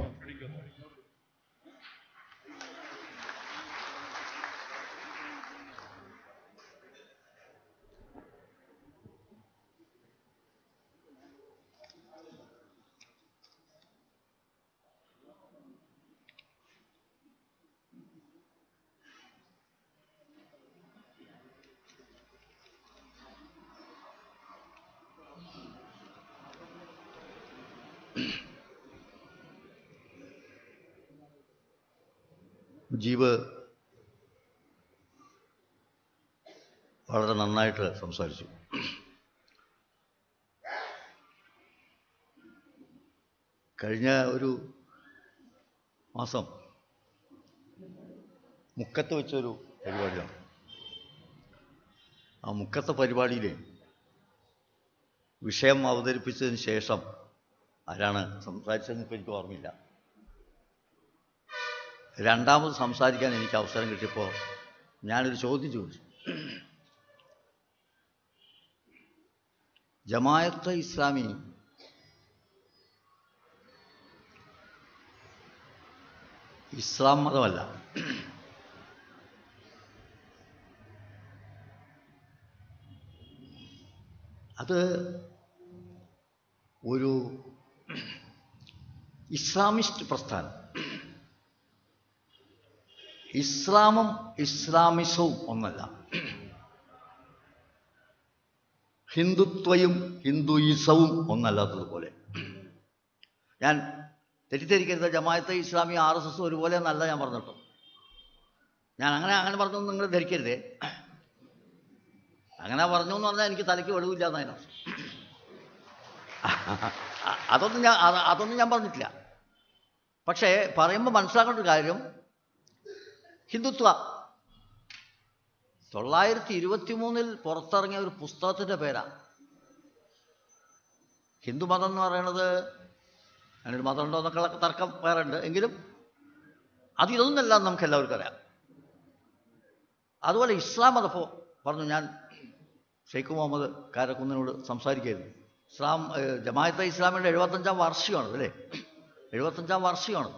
S6: മുജീബ് വളരെ നന്നായിട്ട് സംസാരിച്ചു കഴിഞ്ഞ ഒരു മാസം മുക്കത്ത് വെച്ചൊരു പരിപാടിയാണ് ആ മുക്കത്തെ പരിപാടിയിൽ വിഷയം അവതരിപ്പിച്ചതിന് ശേഷം ആരാണ് സംസാരിച്ചതെന്ന് ഇപ്പം എനിക്ക് ഓർമ്മയില്ല രണ്ടാമത് സംസാരിക്കാൻ എനിക്ക് അവസരം കിട്ടിയപ്പോൾ ഞാനൊരു ചോദ്യം ചോദിച്ചു ജമായത്ത് ഇസ്ലാമി ഇസ്ലാം മതമല്ല അത് ഒരു ഇസ്ലാമിസ്റ്റ് പ്രസ്ഥാനം ഇസ്ലാമും ഇസ്ലാമിസവും ഒന്നല്ല ഹിന്ദുത്വയും ഹിന്ദുയിസവും ഒന്നല്ലാത്തതുപോലെ ഞാൻ തെറ്റിദ്ധരിക്കരുത് Jamaat-e Islami R S S ഒരുപോലെ എന്നല്ല ഞാൻ പറഞ്ഞിട്ടോ ഞാൻ അങ്ങനെ അങ്ങനെ പറഞ്ഞു നിങ്ങൾ ധരിക്കരുതേ അങ്ങനെ പറഞ്ഞു എന്ന് പറഞ്ഞാൽ എനിക്ക് തലയ്ക്ക് വെളിവില്ല എന്നതിനോ അതൊന്നും ഞാൻ അത് അതൊന്നും ഞാൻ പറഞ്ഞിട്ടില്ല പക്ഷേ പറയുമ്പോൾ മനസ്സിലാക്കേണ്ട ഒരു കാര്യം ഹിന്ദുത്വ തൊള്ളായിരത്തി ഇരുപത്തി മൂന്നിൽ പുറത്തിറങ്ങിയ ഒരു പുസ്തകത്തിൻ്റെ പേരാണ് ഹിന്ദുമതം എന്ന് പറയുന്നത് അതിനൊരു മതം ഉണ്ടോ എന്നൊക്കെ തർക്കം വേറെ ഉണ്ട് എങ്കിലും അത് ഇതൊന്നല്ല നമുക്ക് എല്ലാവർക്കും അറിയാം അതുപോലെ ഇസ്ലാം മതം ഇപ്പോൾ പറഞ്ഞു ഞാൻ ഷെയ്ഖ് മുഹമ്മദ് കാരക്കുന്നിനോട് സംസാരിക്കായിരുന്നു ഇസ്ലാം ഏഹ്, ജമാഅത്തെ ഇസ്ലാമിൻ്റെ എഴുപത്തഞ്ചാം വാർഷികമാണ് അല്ലേ എഴുപത്തഞ്ചാം വാർഷികമാണ്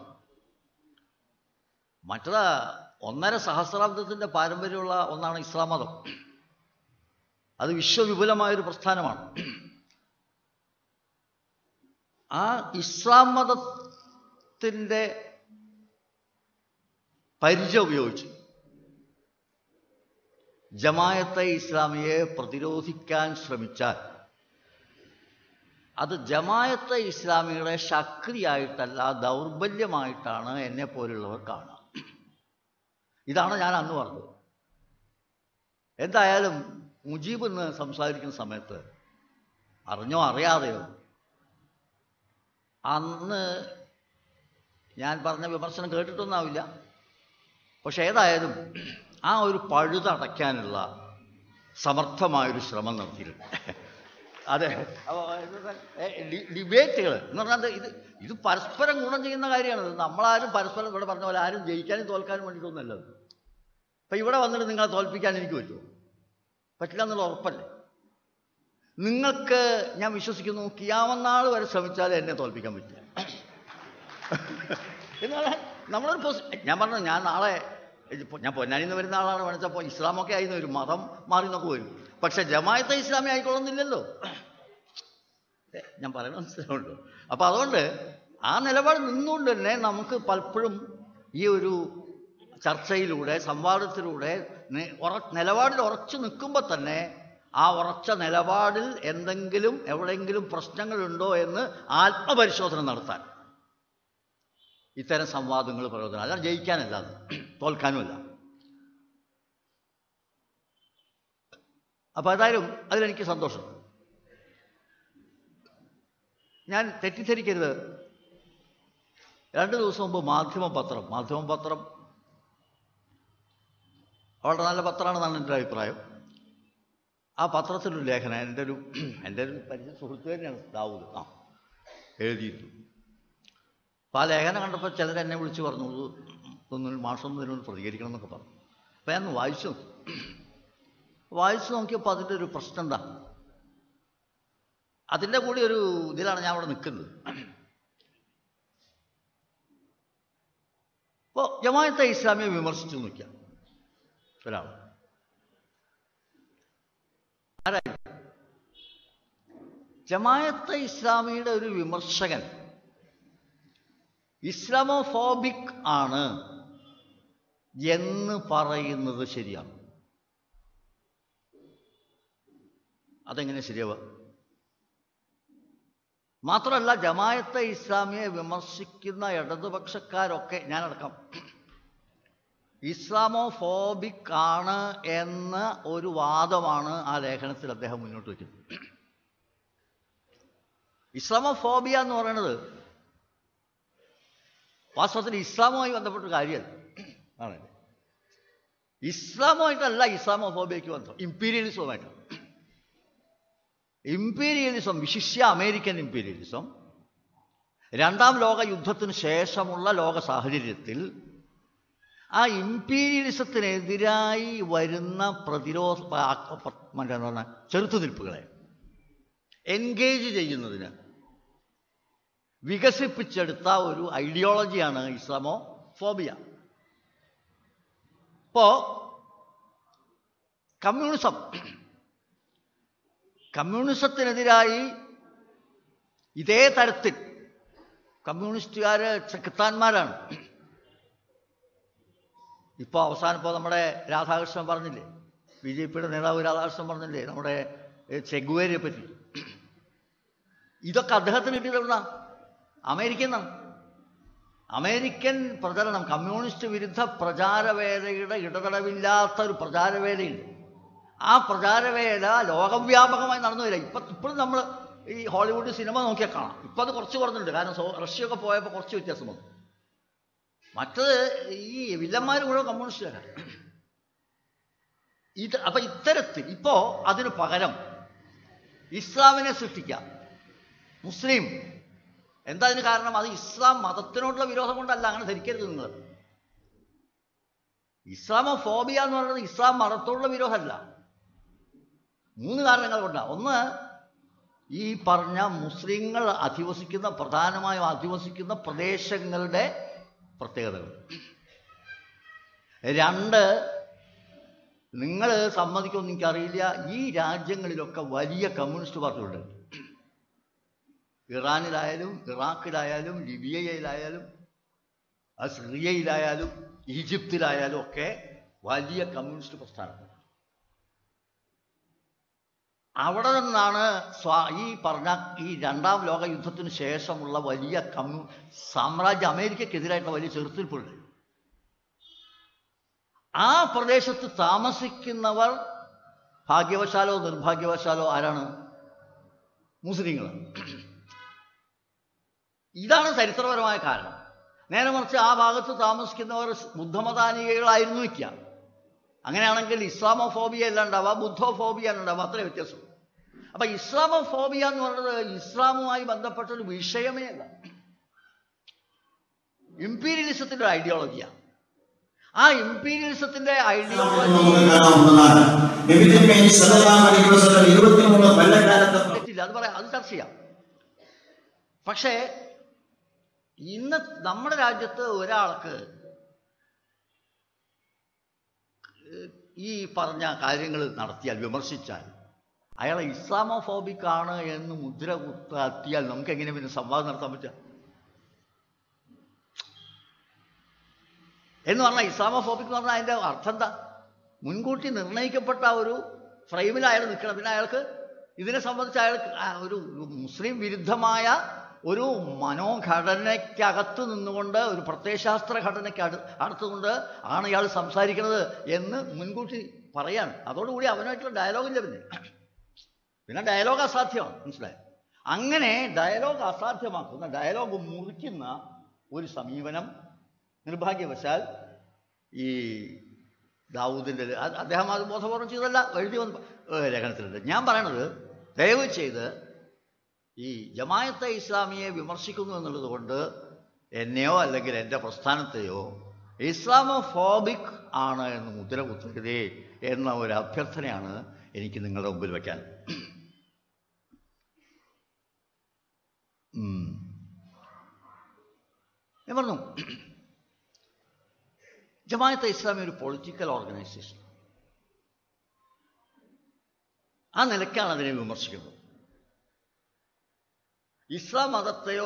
S6: മറ്റത് ഒന്നര സഹസ്രാബ്ദത്തിൻ്റെ പാരമ്പര്യമുള്ള ഒന്നാണ് ഇസ്ലാം മതം അത് വിശ്വവിപുലമായൊരു പ്രസ്ഥാനമാണ് ആ ഇസ്ലാം മതത്തിൻ്റെ പരിചയം ഉപയോഗിച്ച് ജമായത്തെ ഇസ്ലാമിയെ പ്രതിരോധിക്കാൻ ശ്രമിച്ചാൽ അത് ജമായത്തെ ഇസ്ലാമിയുടെ ശക്തിയായിട്ടല്ല ദൗർബല്യമായിട്ടാണ് എന്നെ പോലുള്ളവർ കാണുക ഇതാണ് ഞാൻ അന്ന് പറഞ്ഞത് എന്തായാലും മുജീബ് എന്ന് സംസാരിക്കുന്ന സമയത്ത് അറിഞ്ഞോ അറിയാതെയോ അന്ന് ഞാൻ പറഞ്ഞ വിമർശനം കേട്ടിട്ടൊന്നാവില്ല പക്ഷെ ഏതായാലും ആ ഒരു പഴുതടയ്ക്കാനുള്ള സമർത്ഥമായൊരു ശ്രമം നടത്തിയിട്ടുണ്ട് അതെ ഡിബേറ്റുകൾ എന്ന് പറഞ്ഞാൽ ഇത് ഇത് പരസ്പരം ഗുണം ചെയ്യുന്ന കാര്യമാണ് ഇത് നമ്മളാരും പരസ്പരം ഇവിടെ പറഞ്ഞ പോലെ ആരും ജയിക്കാനും തോൽക്കാനും വേണ്ടിയിട്ടൊന്നുമല്ല ഇത് അപ്പം ഇവിടെ വന്നിട്ട് നിങ്ങളെ തോൽപ്പിക്കാൻ എനിക്ക് പറ്റുമോ പറ്റില്ല എന്നുള്ള ഉറപ്പല്ലേ നിങ്ങൾക്ക് ഞാൻ വിശ്വസിക്കുന്നു കിയാമന്നാൾ വരെ ശ്രമിച്ചാലേ എന്നെ തോൽപ്പിക്കാൻ പറ്റില്ല എന്നാൽ നമ്മളൊരു പോസ് ഞാൻ പറഞ്ഞു ഞാൻ നാളെ ഇപ്പൊ ഞാൻ പൊന്നാനിയിൽ നിന്ന് വരുന്ന ആളാണ് വേണിച്ചപ്പോൾ ഇസ്ലാമൊക്കെ ആയിരുന്നു വരും മതം മാറി നോക്ക് വരും പക്ഷെ ജമായത്തെ ഇസ്ലാമി ആയിക്കൊള്ളുന്നില്ലല്ലോ ഏ, ഞാൻ പറയുന്നത് മനസ്സിലാവുണ്ടോ അപ്പം അതുകൊണ്ട് ആ നിലപാട് നിന്നുകൊണ്ട് തന്നെ നമുക്ക് പലപ്പോഴും ഈ ഒരു ചർച്ചയിലൂടെ സംവാദത്തിലൂടെ നി- ഉറ നിലപാടിൽ ഉറച്ചു നിൽക്കുമ്പോൾ തന്നെ ആ ഉറച്ച നിലപാടിൽ എന്തെങ്കിലും എവിടെയെങ്കിലും പ്രശ്നങ്ങളുണ്ടോ എന്ന് ആത്മപരിശോധന നടത്താൻ ഇത്തരം സംവാദങ്ങൾ പ്രയോജനം അതാണ് ജയിക്കാനല്ല അത് തോൽക്കാനുമല്ല അപ്പോൾ ഏതായാലും അതിലെനിക്ക് സന്തോഷം ഞാൻ തെറ്റിദ്ധരിക്കരുത് രണ്ട് ദിവസം മുമ്പ് മാധ്യമ പത്രം മാധ്യമ പത്രം വളരെ നല്ല പത്രമാണെന്നാണ് എൻ്റെ അഭിപ്രായം ആ പത്രത്തിലൊരു ലേഖനം എൻ്റെ ഒരു എൻ്റെ ഒരു പരിചയ സുഹൃത്ത് തന്നെയാണ് ദാവൂദ് ആ എഴുതിയിരുന്നു അപ്പോൾ ആ ലേഖനം കണ്ടപ്പോൾ ചിലർ എന്നെ വിളിച്ച് പറഞ്ഞു ഒന്നും മാസം ഇതിനോട് പ്രതികരിക്കണം എന്നൊക്കെ പറഞ്ഞു അപ്പോൾ ഞാൻ ഒന്ന് വായിച്ചു നോക്കി വായിച്ചു നോക്കിയപ്പോൾ അതിൻ്റെ ഒരു പ്രശ്നം എന്താ അതിൻ്റെ കൂടി ഒരു ഇതിലാണ് ഞാൻ അവിടെ നിൽക്കുന്നത് ഇപ്പോൾ ജമായത്തെ ഇസ്ലാമിയെ വിമർശിച്ചു നോക്കിയാൽ ഒരാൾ ആരായി ജമായത്തെ ഇസ്ലാമിയുടെ ഒരു വിമർശകൻ ഇസ്ലാമോഫോബിക് ആണ് എന്ന് പറയുന്നത് ശരിയാണ് അതെങ്ങനെ ശരിയാവുക മാത്രമല്ല ജമായത്തെ ഇസ്ലാമിയെ വിമർശിക്കുന്ന ഇടതുപക്ഷക്കാരൊക്കെ ഞാനടക്കം ഇസ്ലാമോഫോബിക് ആണ് എന്ന ഒരു വാദമാണ് ആ ലേഖനത്തിൽ അദ്ദേഹം മുന്നോട്ട് വയ്ക്കുന്നത് ഇസ്ലാമോഫോബിയ എന്ന് പറയുന്നത് വാസ്തവത്തിൽ ഇസ്ലാമുമായി ബന്ധപ്പെട്ട കാര്യമല്ല ആണ് ഇസ്ലാമുമായിട്ടല്ല ഇസ്ലാമോഫോബിയയ്ക്ക് ബന്ധം ഇമ്പീരിയലിസവുമായിട്ടാണ് ഇമ്പീരിയലിസം വിശിഷ്യ അമേരിക്കൻ ഇമ്പീരിയലിസം രണ്ടാം ലോക യുദ്ധത്തിന് ശേഷമുള്ള ലോക സാഹചര്യത്തിൽ ആ ഇമ്പീരിയലിസത്തിനെതിരായി വരുന്ന പ്രതിരോധ മറ്റേ എന്താ പറഞ്ഞാൽ ചെറുത്തുനിൽപ്പുകളെ എൻഗേജ് ചെയ്യുന്നതിന് വികസിപ്പിച്ചെടുത്ത ഒരു ഐഡിയോളജിയാണ് ഇസ്ലാമോ ഫോബിയ ഇപ്പോ കമ്മ്യൂണിസം കമ്മ്യൂണിസത്തിനെതിരായി ഇതേ തരത്തിൽ കമ്മ്യൂണിസ്റ്റുകാർ ചെകുത്താന്മാരാണ് ഇപ്പോൾ അവസാനം ഇപ്പോൾ നമ്മുടെ രാധാകൃഷ്ണൻ പറഞ്ഞില്ലേ ബി ജെ പിയുടെ നേതാവ് രാധാകൃഷ്ണൻ പറഞ്ഞില്ലേ നമ്മുടെ ചെഗുവേരിയെ പറ്റി ഇതൊക്കെ അദ്ദേഹത്തിന് കിട്ടിയതെവിടുന്ന അമേരിക്കൻ നിന്നാണ് അമേരിക്കൻ പ്രചരണം കമ്മ്യൂണിസ്റ്റ് വിരുദ്ധ പ്രചാരവേലയുടെ ഇടതടവില്ലാത്ത ഒരു പ്രചാരവേലയുണ്ട് ആ പ്രചാരവേല ലോകവ്യാപകമായി നടന്നു വരിക ഇപ്പം ഇപ്പോഴും നമ്മൾ ഈ ഹോളിവുഡ് സിനിമ നോക്കിയാൽ കാണാം ഇപ്പം അത് കുറച്ച് കുറഞ്ഞിട്ടുണ്ട് കാരണം സോ റഷ്യയൊക്കെ പോയപ്പോൾ കുറച്ച് വ്യത്യാസം വന്നു മറ്റത് ഈ വില്ലന്മാർ മുഴുവൻ കമ്മ്യൂണിസ്റ്റുകാരാണ് ഇത് അപ്പം ഇത്തരത്തിൽ ഇപ്പോൾ അതിന് പകരം ഇസ്ലാമിനെ സൃഷ്ടിക്കാം മുസ്ലിം എന്താ അതിന് കാരണം അത് ഇസ്ലാം മതത്തിനോടുള്ള വിരോധം കൊണ്ടല്ല അങ്ങനെ ധരിക്കരുത് നിങ്ങൾ ഇസ്ലാമോ ഫോബിയ എന്ന് പറയുന്നത് ഇസ്ലാം മതത്തോടുള്ള വിരോധമല്ല മൂന്ന് കാരണങ്ങൾ കൊണ്ടാണ് ഒന്ന് ഈ പറഞ്ഞ മുസ്ലിങ്ങൾ അധിവസിക്കുന്ന പ്രധാനമായും അധിവസിക്കുന്ന പ്രദേശങ്ങളുടെ പ്രത്യേകതകൾ രണ്ട് നിങ്ങൾ സമ്മതിക്കുമെന്ന് എനിക്കറിയില്ല ഈ രാജ്യങ്ങളിലൊക്കെ വലിയ കമ്മ്യൂണിസ്റ്റ് പാർട്ടികളുണ്ട് ഇറാനിലായാലും ഇറാഖിലായാലും ലിബിയയിലായാലും സിറിയയിലായാലും ഈജിപ്തിലായാലും ഒക്കെ വലിയ കമ്മ്യൂണിസ്റ്റ് പ്രസ്ഥാനം അവിടെ നിന്നാണ് സ്വാ ഈ പറഞ്ഞ ഈ രണ്ടാം ലോക യുദ്ധത്തിന് ശേഷമുള്ള വലിയ കമ്മ്യൂ സാമ്രാജ്യ അമേരിക്കക്കെതിരായിട്ടുള്ള വലിയ ചെറുത്തിരിപ്പുണ്ട് ആ പ്രദേശത്ത് താമസിക്കുന്നവർ ഭാഗ്യവശാലോ നിർഭാഗ്യവശാലോ ആരാണ് മുസ്ലിങ്ങൾ ഇതാണ് ചരിത്രപരമായ കാരണം നേരെ മറിച്ച് ആ ഭാഗത്ത് താമസിക്കുന്നവർ ബുദ്ധമതാനികളായിരുന്നു വയ്ക്കുക അങ്ങനെയാണെങ്കിൽ ഇസ്ലാമോഫോബിയ അല്ല ഉണ്ടാവുക ബുദ്ധോഫോബിയ ഉണ്ടാവുക അത്രേ വ്യത്യാസം അപ്പൊ ഇസ്ലാമോഫോബിയ എന്ന് പറയുന്നത് ഇസ്ലാമുമായി ബന്ധപ്പെട്ട ഒരു വിഷയമേ അല്ല ഇമ്പീരിയലിസത്തിന്റെ ഒരു ഐഡിയോളജിയാണ് ആ ഇമ്പീരിയലിസത്തിന്റെ ഐഡിയോളജി
S7: ഇരുപത്തിമൂന്ന് കൊല്ലക്കാലത്ത്
S6: തെറ്റില്ല അത് പറയാം അത് ചർച്ച ചെയ്യാം പക്ഷേ ഇന്ന് നമ്മുടെ രാജ്യത്ത് ഒരാൾക്ക് ഈ പറഞ്ഞ കാര്യങ്ങൾ നടത്തിയാൽ വിമർശിച്ചാൽ അയാളെ ഇസ്ലാമോഫോബിക് ആണ് എന്ന് മുദ്ര കുത്താത്തിയാൽ നമുക്ക് എങ്ങനെ പിന്നെ സംവാദം നടത്താൻ പറ്റുക എന്ന് പറഞ്ഞാൽ ഇസ്ലാമോഫോബിക് എന്ന് പറഞ്ഞാൽ അതിൻ്റെ അർത്ഥം എന്താ മുൻകൂട്ടി നിർണയിക്കപ്പെട്ട ഒരു ഫ്രെയിമിൽ അയാൾ നിൽക്കണം പിന്നെ അയാൾക്ക് ഇതിനെ സംബന്ധിച്ച് അയാൾക്ക് ആ ഒരു ഒരു മുസ്ലിം വിരുദ്ധമായ ഒരു മനോഘടനയ്ക്കകത്ത് നിന്നുകൊണ്ട് ഒരു പ്രത്യയശാസ്ത്ര ഘടനയ്ക്ക് അടു അടുത്തുകൊണ്ട് ആണ് ഇയാൾ സംസാരിക്കുന്നത് എന്ന് മുൻകൂട്ടി പറയാണ് അതോടുകൂടി അവനുമായിട്ടുള്ള ഡയലോഗില്ല പിന്നെ പിന്നെ ഡയലോഗ് അസാധ്യമാണ് മനസ്സിലായോ അങ്ങനെ ഡയലോഗ് അസാധ്യമാക്കുന്ന ഡയലോഗ് മുറിക്കുന്ന ഒരു സമീപനം നിർഭാഗ്യവശാൽ ഈ ദാവൂദിൻ്റെ അത് അദ്ദേഹം അത് ബോധപൂർവം ചെയ്തല്ല എഴുതി വന്ന ഏഹ് ലേഖനത്തിലുണ്ട് ഞാൻ പറയണത് ദയവ് ചെയ്ത് ഈ ജമായത്തെ ഇസ്ലാമിയെ വിമർശിക്കുന്നു എന്നുള്ളത് കൊണ്ട് എന്നെയോ അല്ലെങ്കിൽ എൻ്റെ പ്രസ്ഥാനത്തെയോ ഇസ്ലാമോഫോബിക് ആണ് എന്ന് മുദ്ര കുത്തരുതേ എന്ന ഒരു അഭ്യർത്ഥനയാണ് എനിക്ക് നിങ്ങളുടെ മുമ്പിൽ വയ്ക്കാൻ ഉം. ഞാൻ പറഞ്ഞു ജമാഅത്തെ ഇസ്ലാമി ഒരു പൊളിറ്റിക്കൽ ഓർഗനൈസേഷൻ ആ നിലയ്ക്കാണ് അതിനെ വിമർശിക്കുന്നത് ഇസ്ലാം മതത്തെയോ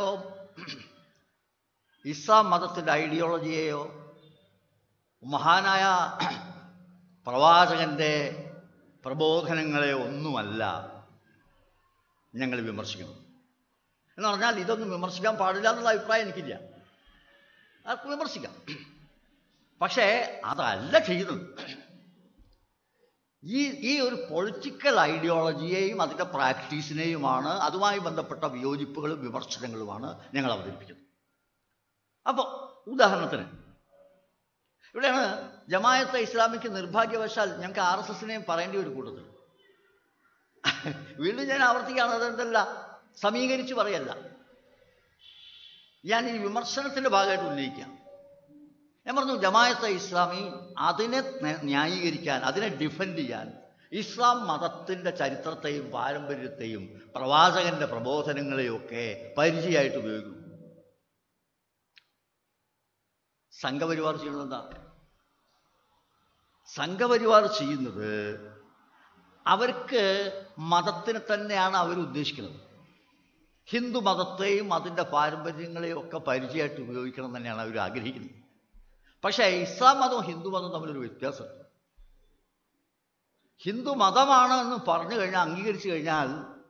S6: ഇസ്ലാം മതത്തിൻ്റെ ഐഡിയോളജിയെയോ മഹാനായ പ്രവാചകന്റെ പ്രബോധനങ്ങളെ ഒന്നുമല്ല ഞങ്ങൾ വിമർശിക്കുന്നത് എന്ന് പറഞ്ഞാൽ ഇതൊന്നും വിമർശിക്കാൻ പാടില്ല എന്നുള്ള അഭിപ്രായം എനിക്കില്ല ആർക്കും വിമർശിക്കാം പക്ഷേ അതല്ല ചെയ്യുന്നത് ഈ ഈ ഒരു പൊളിറ്റിക്കൽ ഐഡിയോളജിയെയും അതിൻ്റെ പ്രാക്ടീസിനെയുമാണ് അതുമായി ബന്ധപ്പെട്ട വിയോജിപ്പുകളും വിമർശനങ്ങളുമാണ് ഞങ്ങൾ അവതരിപ്പിക്കുന്നത് അപ്പോൾ ഉദാഹരണത്തിന് ഇവിടെയാണ് ജമായത്തെ ഇസ്ലാമിക്ക് നിർഭാഗ്യവശാൽ ഞങ്ങൾക്ക് ആർ എസ് എസിനെയും പറയേണ്ട ഒരു കൂട്ടത്തിൽ വീണ്ടും ഞാൻ ആവർത്തിക്കുകയാണ് അതെന്തല്ല സമീകരിച്ച് പറയല്ല ഞാൻ ഈ വിമർശനത്തിന്റെ ഭാഗമായിട്ട് ഉന്നയിക്കാം ഞാൻ പറഞ്ഞു ജമായത്തെ ഇസ്ലാമി അതിനെ ന- ന്യായീകരിക്കാൻ അതിനെ ഡിഫെൻഡ് ചെയ്യാൻ ഇസ്ലാം മതത്തിന്റെ ചരിത്രത്തെയും പാരമ്പര്യത്തെയും പ്രവാചകന്റെ പ്രബോധനങ്ങളെയും ഒക്കെ പരിചയമായിട്ട് ഉപയോഗിക്കുന്നു സംഘപരിവാർ ചെയ്യുന്നത് എന്താ സംഘപരിവാർ ചെയ്യുന്നത് അവർക്ക് മതത്തിനെ തന്നെയാണ് അവർ ഉദ്ദേശിക്കുന്നത് ഹിന്ദു മതത്തെയും അതിൻ്റെ പാരമ്പര്യങ്ങളെയും ഒക്കെ പരിചയമായിട്ട് ഉപയോഗിക്കണം എന്ന് തന്നെയാണ് അവർ ആഗ്രഹിക്കുന്നത് പക്ഷേ ഇസ്ലാം മതവും ഹിന്ദു മതവും തമ്മിലൊരു വ്യത്യാസമുണ്ട് ഹിന്ദു മതമാണ് എന്ന് പറഞ്ഞു കഴിഞ്ഞാൽ അംഗീകരിച്ചു കഴിഞ്ഞാൽ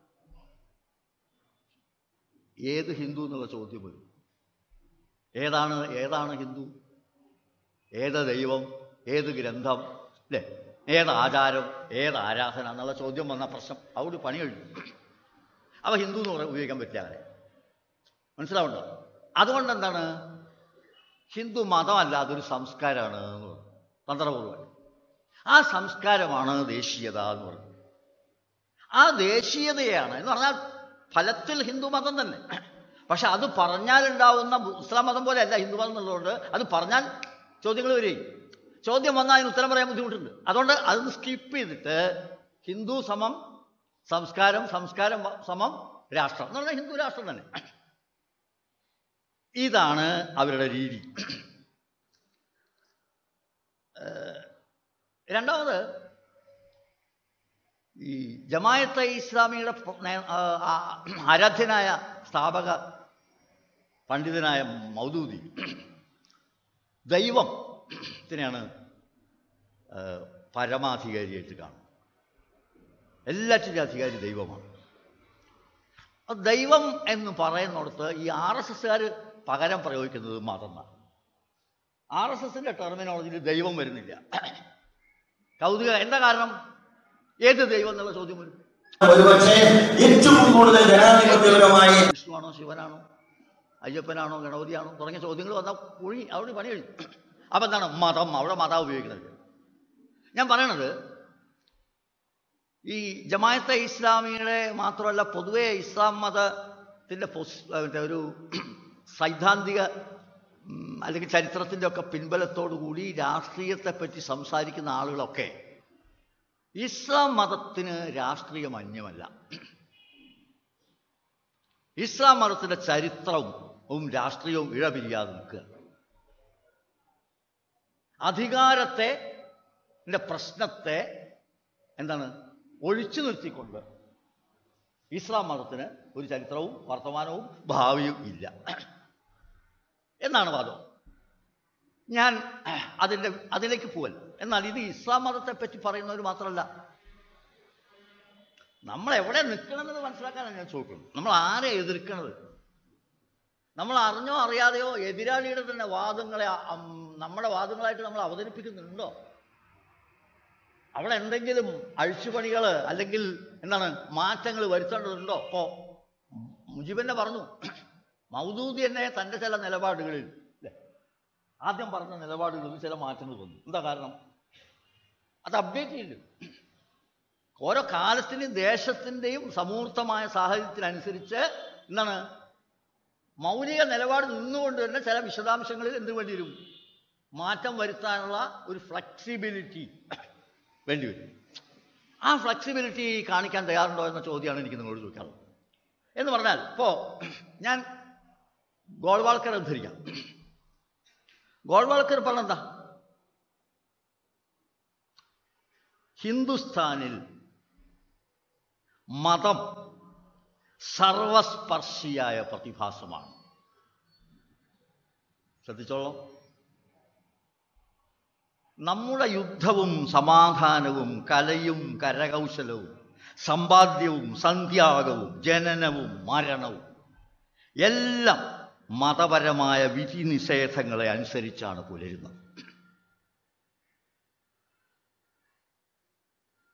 S6: ഏത് ഹിന്ദു എന്നുള്ള ചോദ്യം വരും ഏതാണ് ഏതാണ് ഹിന്ദു ഏത് ദൈവം ഏത് ഗ്രന്ഥം അല്ലേ ഏത് ആചാരം ഏത് ആരാധന എന്നുള്ള ചോദ്യം വന്ന പ്രശ്നം അവിടെ പണി കഴിഞ്ഞു അവ ഹിന്ദു എന്ന് പറയാൻ ഉപയോഗിക്കാൻ പറ്റില്ല അവരെ മനസ്സിലാവുണ്ടോ അതുകൊണ്ട് എന്താണ് ഹിന്ദു മതമല്ല അതൊരു സംസ്കാരമാണ് എന്ന് പറഞ്ഞു തന്ത്രപൂർവ്വം ആ സംസ്കാരമാണ് ദേശീയത എന്ന് പറഞ്ഞു ആ ദേശീയതയാണ് എന്ന് പറഞ്ഞാൽ ഫലത്തിൽ ഹിന്ദു മതം തന്നെ പക്ഷെ അത് പറഞ്ഞാലുണ്ടാവുന്ന ഇസ്ലാം മതം പോലെ അല്ല ഹിന്ദു മതം എന്നുള്ളതുകൊണ്ട് അത് പറഞ്ഞാൽ ചോദ്യങ്ങൾ വരികയും ചോദ്യം വന്നാൽ അതിന് ഉത്തരം പറയാൻ ബുദ്ധിമുട്ടുണ്ട് അതുകൊണ്ട് അതൊന്ന് സ്കിപ്പ് ചെയ്തിട്ട് ഹിന്ദു സമം സംസ്കാരം സംസ്കാരം വ- സമം രാഷ്ട്രം എന്ന് പറഞ്ഞാൽ ഹിന്ദു രാഷ്ട്രം തന്നെ ഇതാണ് അവരുടെ രീതി ഏഹ് രണ്ടാമത് ഈ ജമായത്തെ ഇസ്ലാമിയുടെ പ്ര- നേ- ആ, ആ, ആരാധ്യനായ സ്ഥാപക പണ്ഡിതനായ മൗദൂദി ദൈവത്തിനെയാണ് ആ, പരമാധികാരിയായിട്ട് കാണുന്നത് എല്ലാറ്റിൻ്റെ അധികാരി ദൈവമാണ് ആ ദൈവം എന്ന് പറയുന്നിടത്ത് ഈ ആർ എസ് എസ്സുകാർ പകരം പ്രയോഗിക്കുന്നത് മതം എന്നാണ് ആർ എസ് എസിൻ്റെ ടെർമിനോളജിയിൽ ദൈവം വരുന്നില്ല കൗതുക എന്താ കാരണം ഏത് ദൈവം എന്നുള്ള ചോദ്യം വരും
S7: ഒരുപക്ഷെ ഏറ്റവും കൂടുതൽ ജനാധിപത്യപരമായി
S6: വിഷ്ണുവാണോ ശിവനാണോ അയ്യപ്പനാണോ ഗണപതിയാണോ തുടങ്ങിയ ചോദ്യങ്ങൾ വന്നാൽ കുഴി അവിടെ പണി കഴിഞ്ഞു അപ്പം എന്താണ് മതം അവിടെ മതം ഉപയോഗിക്കുന്നത് ഞാൻ പറയണത് ഈ ജമായത്തെ ഇസ്ലാമിയുടെ മാത്രമല്ല പൊതുവെ ഇസ്ലാം മതത്തിൻ്റെ പൊസ് മറ്റേ ഒരു സൈദ്ധാന്തിക ഉം, അല്ലെങ്കിൽ ചരിത്രത്തിൻ്റെ ഒക്കെ പിൻബലത്തോടു കൂടി രാഷ്ട്രീയത്തെപ്പറ്റി സംസാരിക്കുന്ന ആളുകളൊക്കെ ഇസ്ലാം മതത്തിന് രാഷ്ട്രീയം അന്യമല്ല ഇസ്ലാം മതത്തിന്റെ ചരിത്രവും രാഷ്ട്രീയവും ഇഴപിരിയാതെ നിൽക്കുക അധികാരത്തെ ന്റെ പ്രശ്നത്തെ എന്താണ് ഒഴിച്ചു നിർത്തിക്കൊണ്ട് ഇസ്ലാം മതത്തിന് ഒരു ചരിത്രവും വർത്തമാനവും ഭാവിയും ഇല്ല എന്നാണ് വാദം ഞാൻ അതിൻ്റെ അതിലേക്ക് പോവല്ല എന്നാൽ ഇത് ഇസ്ലാം മതത്തെ പറ്റി പറയുന്നവർ മാത്രമല്ല നമ്മൾ എവിടെ നിൽക്കണമെന്ന് മനസ്സിലാക്കാനാണ് ഞാൻ ചോദിക്കുന്നത് നമ്മൾ ആരെ എതിർക്കണത് നമ്മൾ അറിഞ്ഞോ അറിയാതെയോ എതിരാളിയുടെ തന്നെ വാദങ്ങളെ അം, നമ്മുടെ വാദങ്ങളായിട്ട് നമ്മൾ അവതരിപ്പിക്കുന്നുണ്ടോ അവിടെ എന്തെങ്കിലും അഴിച്ചുപണികൾ അല്ലെങ്കിൽ എന്താണ് മാറ്റങ്ങൾ വരുത്തേണ്ടതുണ്ടോ ഇപ്പോ മുജിബന്നെ പറഞ്ഞു മൗദൂദി തന്നെ തൻ്റെ ചില നിലപാടുകളിൽ ല്ലേ? ആദ്യം പറഞ്ഞ നിലപാടുകളിൽ ചില മാറ്റങ്ങൾ വന്നു എന്താ കാരണം അത് അപ്ഡേറ്റ് ചെയ്യുന്നുണ്ട് ഓരോ കാലത്തിൻ്റെയും ദേശത്തിൻ്റെയും സമൂർത്തമായ സാഹചര്യത്തിനനുസരിച്ച് എന്താണ് മൗലിക നിലപാട് നിന്നുകൊണ്ട് തന്നെ ചില വിശദാംശങ്ങളിൽ എന്ത് വേണ്ടി വരും മാറ്റം വരുത്താനുള്ള ഒരു ഫ്ലെക്സിബിലിറ്റി വേണ്ടി വരും ആ ഫ്ലെക്സിബിലിറ്റി കാണിക്കാൻ തയ്യാറുണ്ടോ എന്ന ചോദ്യമാണ് എനിക്ക് നിങ്ങളോട് ചോദിക്കാറുള്ളത് എന്ന് പറഞ്ഞാൽ ഇപ്പോൾ ഞാൻ ഗോൾവാൾക്കർ ഉദ്ധരിക്കാം ഗോൾവാൾക്കർ പറഞ്ഞെന്താ ഹിന്ദുസ്ഥാനിൽ മതം സർവസ്പർശിയായ പ്രതിഭാസമാണ് ശ്രദ്ധിച്ചോളൂ നമ്മുടെ യുദ്ധവും സമാധാനവും കലയും കരകൗശലവും സമ്പാദ്യവും സന്ത്യാഗവും ജനനവും മരണവും എല്ലാം മതപരമായ വിധി നിഷേധങ്ങളെ അനുസരിച്ചാണ് പുലരുന്നത്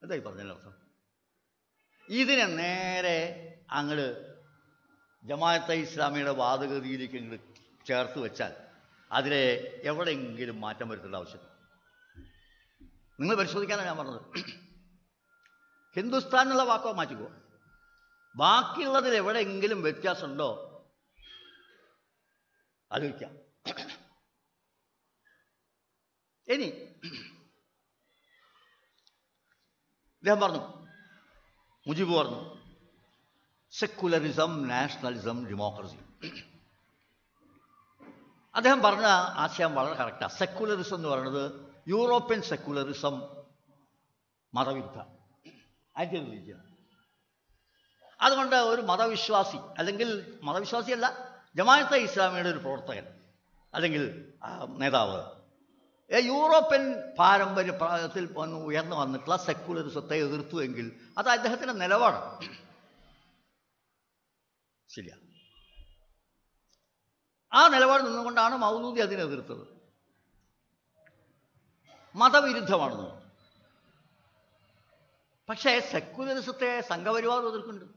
S6: എന്തായി പറഞ്ഞതിൻ്റെ അർത്ഥം ഇതിനെ നേരെ അങ്ങട് ജമാഅത്തെ ഇസ്ലാമിയുടെ വാദഗതിയിലേക്ക് ഇങ്ങോട്ട് ചേർത്ത് വെച്ചാൽ അതിലെ എവിടെയെങ്കിലും മാറ്റം വരുത്തേണ്ട ആവശ്യം നിങ്ങൾ പരിശോധിക്കാനാണ് ഞാൻ പറഞ്ഞത് ഹിന്ദുസ്ഥാൻ എന്നുള്ള വാക്കോ മാറ്റിക്കോ ബാക്കിയുള്ളതിൽ എവിടെയെങ്കിലും വ്യത്യാസമുണ്ടോ ആലോചിക്കാം ഇനി ഇദ്ദേഹം പറഞ്ഞു മുജീബ് പറഞ്ഞു സെക്കുലറിസം നാഷണലിസം ഡെമോക്രസി അദ്ദേഹം പറഞ്ഞ ആശയം വളരെ കറക്റ്റാണ് സെക്കുലറിസം എന്ന് പറയുന്നത് യൂറോപ്യൻ സെക്കുലറിസം മതവിരുദ്ധ ആന്റി റിലീജിയൻ അതുകൊണ്ട് ഒരു മതവിശ്വാസി അല്ലെങ്കിൽ മതവിശ്വാസിയല്ല ജമാഅത്തെ ഇസ്ലാമിയുടെ ഒരു പ്രവർത്തകൻ അല്ലെങ്കിൽ ആ, നേതാവ് ഏ, യൂറോപ്യൻ പാരമ്പര്യത്തിൽ വന്ന് ഉയർന്നു വന്നിട്ടുള്ള സെക്കുലറിസത്തെ എതിർത്തുവെങ്കിൽ അത് അദ്ദേഹത്തിൻ്റെ നിലപാടാണ് ശരിയാ ആ നിലപാട് നിന്നുകൊണ്ടാണ് മൗദൂദി അതിനെ എതിർത്തത് മതവിരുദ്ധമാണെന്ന് പറഞ്ഞു. പക്ഷേ സെക്കുലറിസത്തെ സംഘപരിവാർ എതിർക്കുന്നുണ്ട്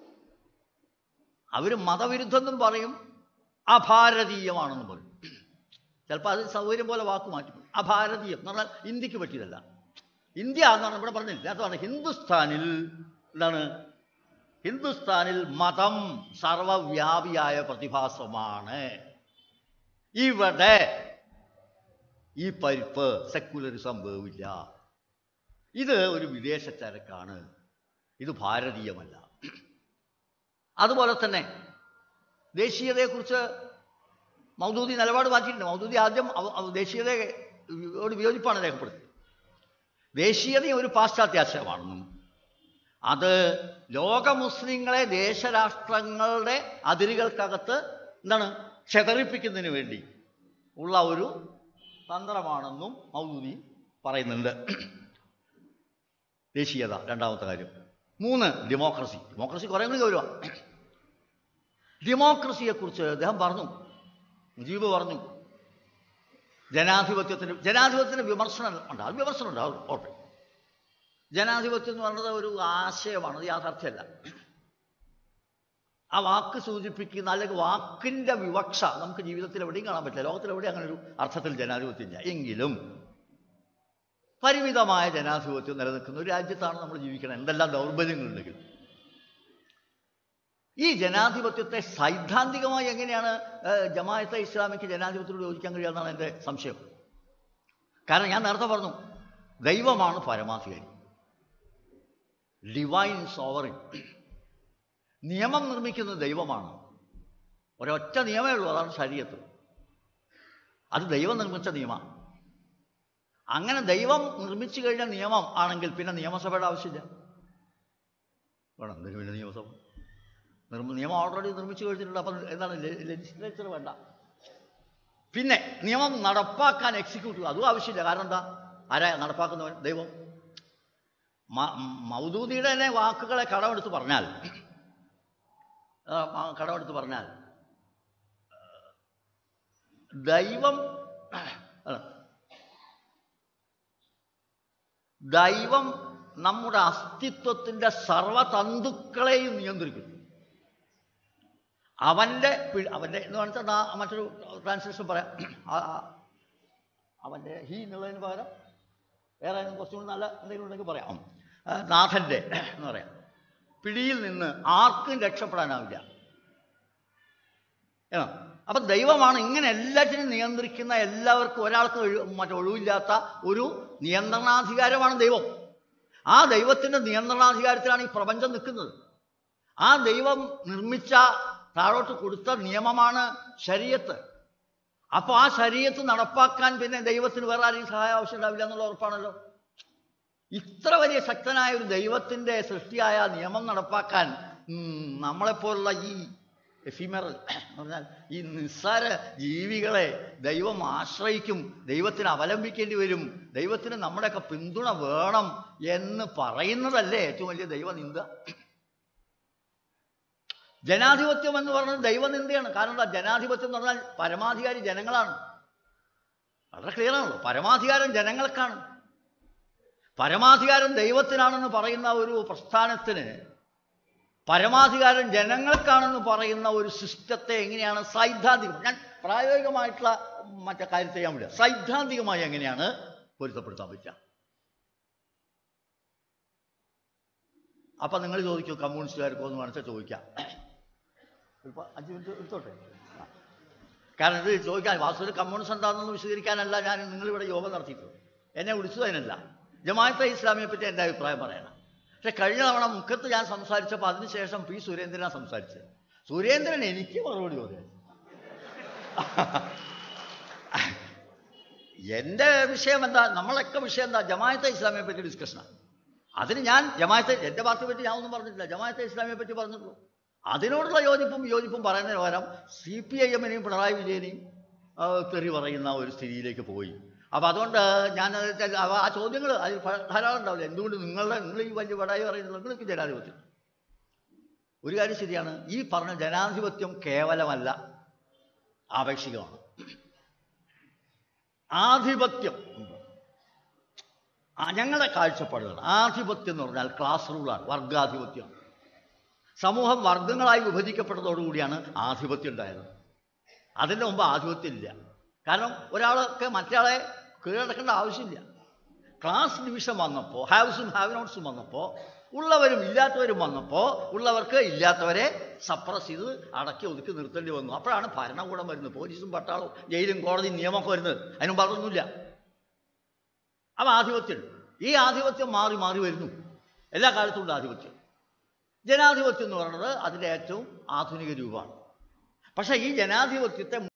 S6: അവർ മതവിരുദ്ധെന്നും പറയും അഭാരതീയമാണെന്നും പറയും ചിലപ്പോൾ അത് സൗകര്യം പോലെ വാക്ക് മാറ്റി അഭാരതീയം എന്ന് പറഞ്ഞാൽ ഇന്ത്യക്ക് പറ്റിയതല്ല ഇന്ത്യ എന്ന് പറഞ്ഞാൽ ഇവിടെ പറഞ്ഞില്ല അത് പറഞ്ഞ ഹിന്ദുസ്ഥാനിൽ എന്താണ് ഹിന്ദുസ്ഥാനിൽ മതം സർവവ്യാപിയായ പ്രതിഭാസമാണ് ഇവിടെ ഈ പരിപ്പ് സെക്കുലറിസം വേവില്ല ഇത് ഒരു വിദേശ ചരക്കാണ് ഇത് ഭാരതീയമല്ല അതുപോലെ തന്നെ ദേശീയതയെക്കുറിച്ച് മൗദൂദി നിലപാട് മാറ്റിയിട്ടുണ്ട് മൗദൂദി ആദ്യം അവ- അവ- ദേശീയതയോട് വിയോജിപ്പാണ് രേഖപ്പെടുത്തിയത് ദേശീയത ഒരു പാശ്ചാത്യ ആശയമാണെന്നും അത് ലോക മുസ്ലിങ്ങളെ ദേശരാഷ്ട്രങ്ങളുടെ അതിരുകൾക്കകത്ത് എന്താണ് ക്ഷതറിപ്പിക്കുന്നതിന് വേണ്ടി ഉള്ള ഒരു തന്ത്രമാണെന്നും മൗദൂദി പറയുന്നുണ്ട് ദേശീയത രണ്ടാമത്തെ കാര്യം മൂന്ന് ഡെമോക്രസി ഡെമോക്രസി കുറേ കൂടി ഗൗരവമാണ് ഡെമോക്രസിയെക്കുറിച്ച് അദ്ദേഹം പറഞ്ഞു മുജീബ് പറഞ്ഞു ജനാധിപത്യത്തിന് ജനാധിപത്യത്തിന് വിമർശനം ഉണ്ട് അത് വിമർശനം ഉണ്ട് അത് ഓക്കെ ജനാധിപത്യം എന്ന് പറയുന്നത് ഒരു ആശയമാണ് അത് യാഥാർത്ഥ്യമല്ല ആ വാക്ക് സൂചിപ്പിക്കുന്ന അല്ലെങ്കിൽ വാക്കിൻ്റെ വിവക്ഷ നമുക്ക് ജീവിതത്തിൽ എവിടെയും കാണാൻ പറ്റില്ല ലോകത്തിൽ എവിടെയും അങ്ങനെ ഒരു അർത്ഥത്തിൽ ജനാധിപത്യം ഇല്ല എങ്കിലും പരിമിതമായ ജനാധിപത്യം നിലനിൽക്കുന്ന ഒരു രാജ്യത്താണ് നമ്മൾ ജീവിക്കുന്നത് എന്തെല്ലാം ദൗർബല്യങ്ങളുണ്ടെങ്കിൽ ഈ ജനാധിപത്യത്തെ സൈദ്ധാന്തികമായി എങ്ങനെയാണ് ഏഹ്, ജമാഅത്തെ ഇസ്ലാമിക്ക് ജനാധിപത്യത്തോട് യോജിക്കാൻ കഴിയുമെന്നാണ് എൻ്റെ സംശയം കാരണം ഞാൻ നേരത്തെ പറഞ്ഞു ദൈവമാണ് പരമാധികാരി ഡിവൈൻ സോവറിൻ നിയമം നിർമ്മിക്കുന്നത് ദൈവമാണ് ഒരൊറ്റ നിയമമേ ഉള്ളൂ അതാണ് ശരീരത്ത് അത് ദൈവം നിർമ്മിച്ച നിയമമാണ് അങ്ങനെ ദൈവം നിർമ്മിച്ചു കഴിഞ്ഞ നിയമം ആണെങ്കിൽ പിന്നെ നിയമസഭയുടെ ആവശ്യമില്ല വേണം എന്തിനു പിന്നെ നിയമസഭ നിർമ്മ നിയമം ഓൾറെഡി നിർമ്മിച്ചു കഴിഞ്ഞിട്ടുണ്ട് അപ്പം എന്താണ് ലെജിസ്ലേച്ചർ വേണ്ട പിന്നെ നിയമം നടപ്പാക്കാൻ എക്സിക്യൂട്ടീവ് അതും ആവശ്യമില്ല കാരണം എന്താ ആരാ നടപ്പാക്കുന്നവൻ ദൈവം മ- മൗദൂദിയുടെ തന്നെ വാക്കുകളെ കടമെടുത്ത് പറഞ്ഞാൽ ആ, ആ, കടമെടുത്ത് പറഞ്ഞാൽ ദൈവം അല്ല, ദൈവം നമ്മുടെ അസ്തിത്വത്തിൻ്റെ സർവതന്തുക്കളെയും നിയന്ത്രിക്കുന്നു അവൻ്റെ പി- അവൻ്റെ എന്ന് പറഞ്ഞാൽ നാ- മറ്റൊരു ട്രാൻസ്ലേഷൻ പറയാം ആ- ആ- അവൻ്റെ ഹീ എന്നുള്ളതിന് പകരം വേറെ ഏതെങ്കിലും കുറച്ചുകൂടി നല്ല എന്തെങ്കിലും ഉണ്ടെങ്കിൽ പറയാം ആ, നാഥൻ്റെ എന്ന് പറയാം പിടിയിൽ നിന്ന് ആർക്കും രക്ഷപ്പെടാനാവില്ല ഏതാ? അപ്പൊ ദൈവമാണ് ഇങ്ങനെ എല്ലാറ്റിനും നിയന്ത്രിക്കുന്ന എല്ലാവർക്കും ഒരാൾക്ക് ഒഴി- മറ്റേ ഒഴിവില്ലാത്ത ഒരു നിയന്ത്രണാധികാരമാണ് ദൈവം ആ ദൈവത്തിന്റെ നിയന്ത്രണാധികാരത്തിലാണ് ഈ പ്രപഞ്ചം നിൽക്കുന്നത് ആ ദൈവം നിർമ്മിച്ച താഴോട്ട് കൊടുത്ത നിയമമാണ് ശരീരത്ത് അപ്പോൾ ആ ശരീരത്ത് നടപ്പാക്കാൻ പിന്നെ ദൈവത്തിന് വേറെ ആരെയും സഹായം ആവശ്യം ഉണ്ടാവില്ല എന്നുള്ള ഉറപ്പാണല്ലോ ഇത്ര വലിയ ശക്തനായ ഒരു ദൈവത്തിൻ്റെ സൃഷ്ടിയായ നിയമം നടപ്പാക്കാൻ ഉം, നമ്മളെപ്പോലുള്ള ഈ എഫിമറൽ എന്ന് പറഞ്ഞാൽ ഈ നിസ്സാര ജീവികളെ ദൈവം ആശ്രയിക്കും ദൈവത്തിന് അവലംബിക്കേണ്ടി വരും ദൈവത്തിന് നമ്മുടെയൊക്കെ പിന്തുണ വേണം എന്ന് പറയുന്നതല്ലേ ഏറ്റവും വലിയ ദൈവനിന്ദ ജനാധിപത്യം എന്ന് പറയുന്നത് ദൈവനിന്ദയാണ് കാരണം എന്താ ജനാധിപത്യം എന്ന് പറഞ്ഞാൽ പരമാധികാരി ജനങ്ങളാണ് വളരെ ക്ലിയർ ആണല്ലോ പരമാധികാരം ജനങ്ങൾക്കാണ് പരമാധികാരം ദൈവത്തിനാണെന്ന് പറയുന്ന ഒരു പ്രസ്ഥാനത്തിന് പരമാധികാരം ജനങ്ങൾക്കാണെന്ന് പറയുന്ന ഒരു സിസ്റ്റത്തെ എങ്ങനെയാണ് സൈദ്ധാന്തികം ഞാൻ പ്രായോഗികമായിട്ടുള്ള മറ്റേ കാര്യത്തെ ഞാൻ വിടുക സൈദ്ധാന്തികമായി എങ്ങനെയാണ് പൊരുത്തപ്പെടുത്താൻ പറ്റുക അപ്പൊ നിങ്ങൾ ചോദിക്കൂ കമ്മ്യൂണിസ്റ്റുകാർക്കോ എന്ന് വേണമെച്ചാൽ ചോദിക്കാം ഒരു പ- അഞ്ച് മിനിറ്റ് എടുത്തോട്ടെ ആ. കാരണം ഇത് ചോദിക്കാൻ വാസ്തുവിൽ കമ്മ്യൂണിസ്റ്റ് എന്താണെന്ന് വിശദീകരിക്കാനല്ല ഞാൻ നിങ്ങളിവിടെ യോഗം നടത്തിയിട്ടുള്ളത് എന്നെ വിളിച്ചതിനല്ല ജമാഅത്തെ ഇസ്ലാമിയെ പറ്റി എൻ്റെ അഭിപ്രായം പറയണം പക്ഷെ കഴിഞ്ഞ തവണ മുഖത്ത് ഞാൻ സംസാരിച്ചപ്പോൾ അതിനുശേഷം പി സുരേന്ദ്രനാണ് സംസാരിച്ചത് സുരേന്ദ്രൻ എനിക്ക് മറുപടി പറയാം എൻ്റെ വിഷയം എന്താ നമ്മളൊക്കെ വിഷയം എന്താ ജമാഅത്തെ ഇസ്ലാമിയെ പറ്റി ഡിസ്കഷനാണ് അതിന് ഞാൻ ജമാഅത്തെ എൻ്റെ പാർട്ടിയെ പറ്റി ഞാൻ ഒന്നും പറഞ്ഞിട്ടില്ല ജമാഅത്തെ ഇസ്ലാമിയെ പറ്റി പറഞ്ഞിട്ടുള്ളൂ അതിനോടുള്ള യോജിപ്പും യോജിപ്പും പറയുന്നതിന് പകരം സി പി ഐ എമ്മിനെയും പിണറായി വിജയനെയും ആ, തെറി പറയുന്ന ഒരു സ്ഥിതിയിലേക്ക് പോയി അപ്പം അതുകൊണ്ട് ഞാൻ അത് അവ- ആ ചോദ്യങ്ങൾ അതിൽ പ- ധാരാളം ഉണ്ടാവില്ല എന്തുകൊണ്ട് നിങ്ങളുടെ നിങ്ങൾ ഈ വലിയ വടായി പറയുന്നത് നിങ്ങൾക്ക് ജനാധിപത്യം ഒരു കാര്യം ശരിയാണ് ഈ പറഞ്ഞ ജനാധിപത്യം കേവലമല്ല ആപേക്ഷികമാണ് ആധിപത്യം ഉണ്ട്. ആ ഞങ്ങളുടെ കാഴ്ചപ്പാടുകളാണ് ആധിപത്യം എന്ന് പറഞ്ഞാൽ ക്ലാസ് റൂളാണ് വർഗാധിപത്യമാണ് സമൂഹം വർഗങ്ങളായി വിഭജിക്കപ്പെട്ടതോടുകൂടിയാണ് ആധിപത്യം ഉണ്ടായത് അതിൻ്റെ മുമ്പ് ആധിപത്യം ഇല്ല കാരണം ഒരാളൊക്കെ മറ്റയാളെ കീഴടക്കേണ്ട ആവശ്യമില്ല ക്ലാസ് ഡിവിഷൻ വന്നപ്പോൾ ഹാവ്സും ഹാവ് നോട്ട്സും വന്നപ്പോൾ ഉള്ളവരും ഇല്ലാത്തവരും വന്നപ്പോൾ ഉള്ളവർക്ക് ഇല്ലാത്തവരെ സപ്രസ് ചെയ്ത് അടക്കി ഒതുക്കി നിർത്തേണ്ടി വന്നു അപ്പോഴാണ് ഭരണകൂടം വരുന്നത് പോലീസും പട്ടാളവും ജയിലും കോടതിയും നിയമമൊക്കെ വരുന്നത് അതിനും പറഞ്ഞൊന്നുമില്ല അപ്പം ആധിപത്യമുണ്ട് ഈ ആധിപത്യം മാറി മാറി വരുന്നു എല്ലാ കാലത്തും ഉണ്ട് ആധിപത്യം ജനാധിപത്യം എന്ന് പറയുന്നത് അതിൻ്റെ ഏറ്റവും ആധുനിക രൂപമാണ് പക്ഷേ ഈ ജനാധിപത്യത്തെ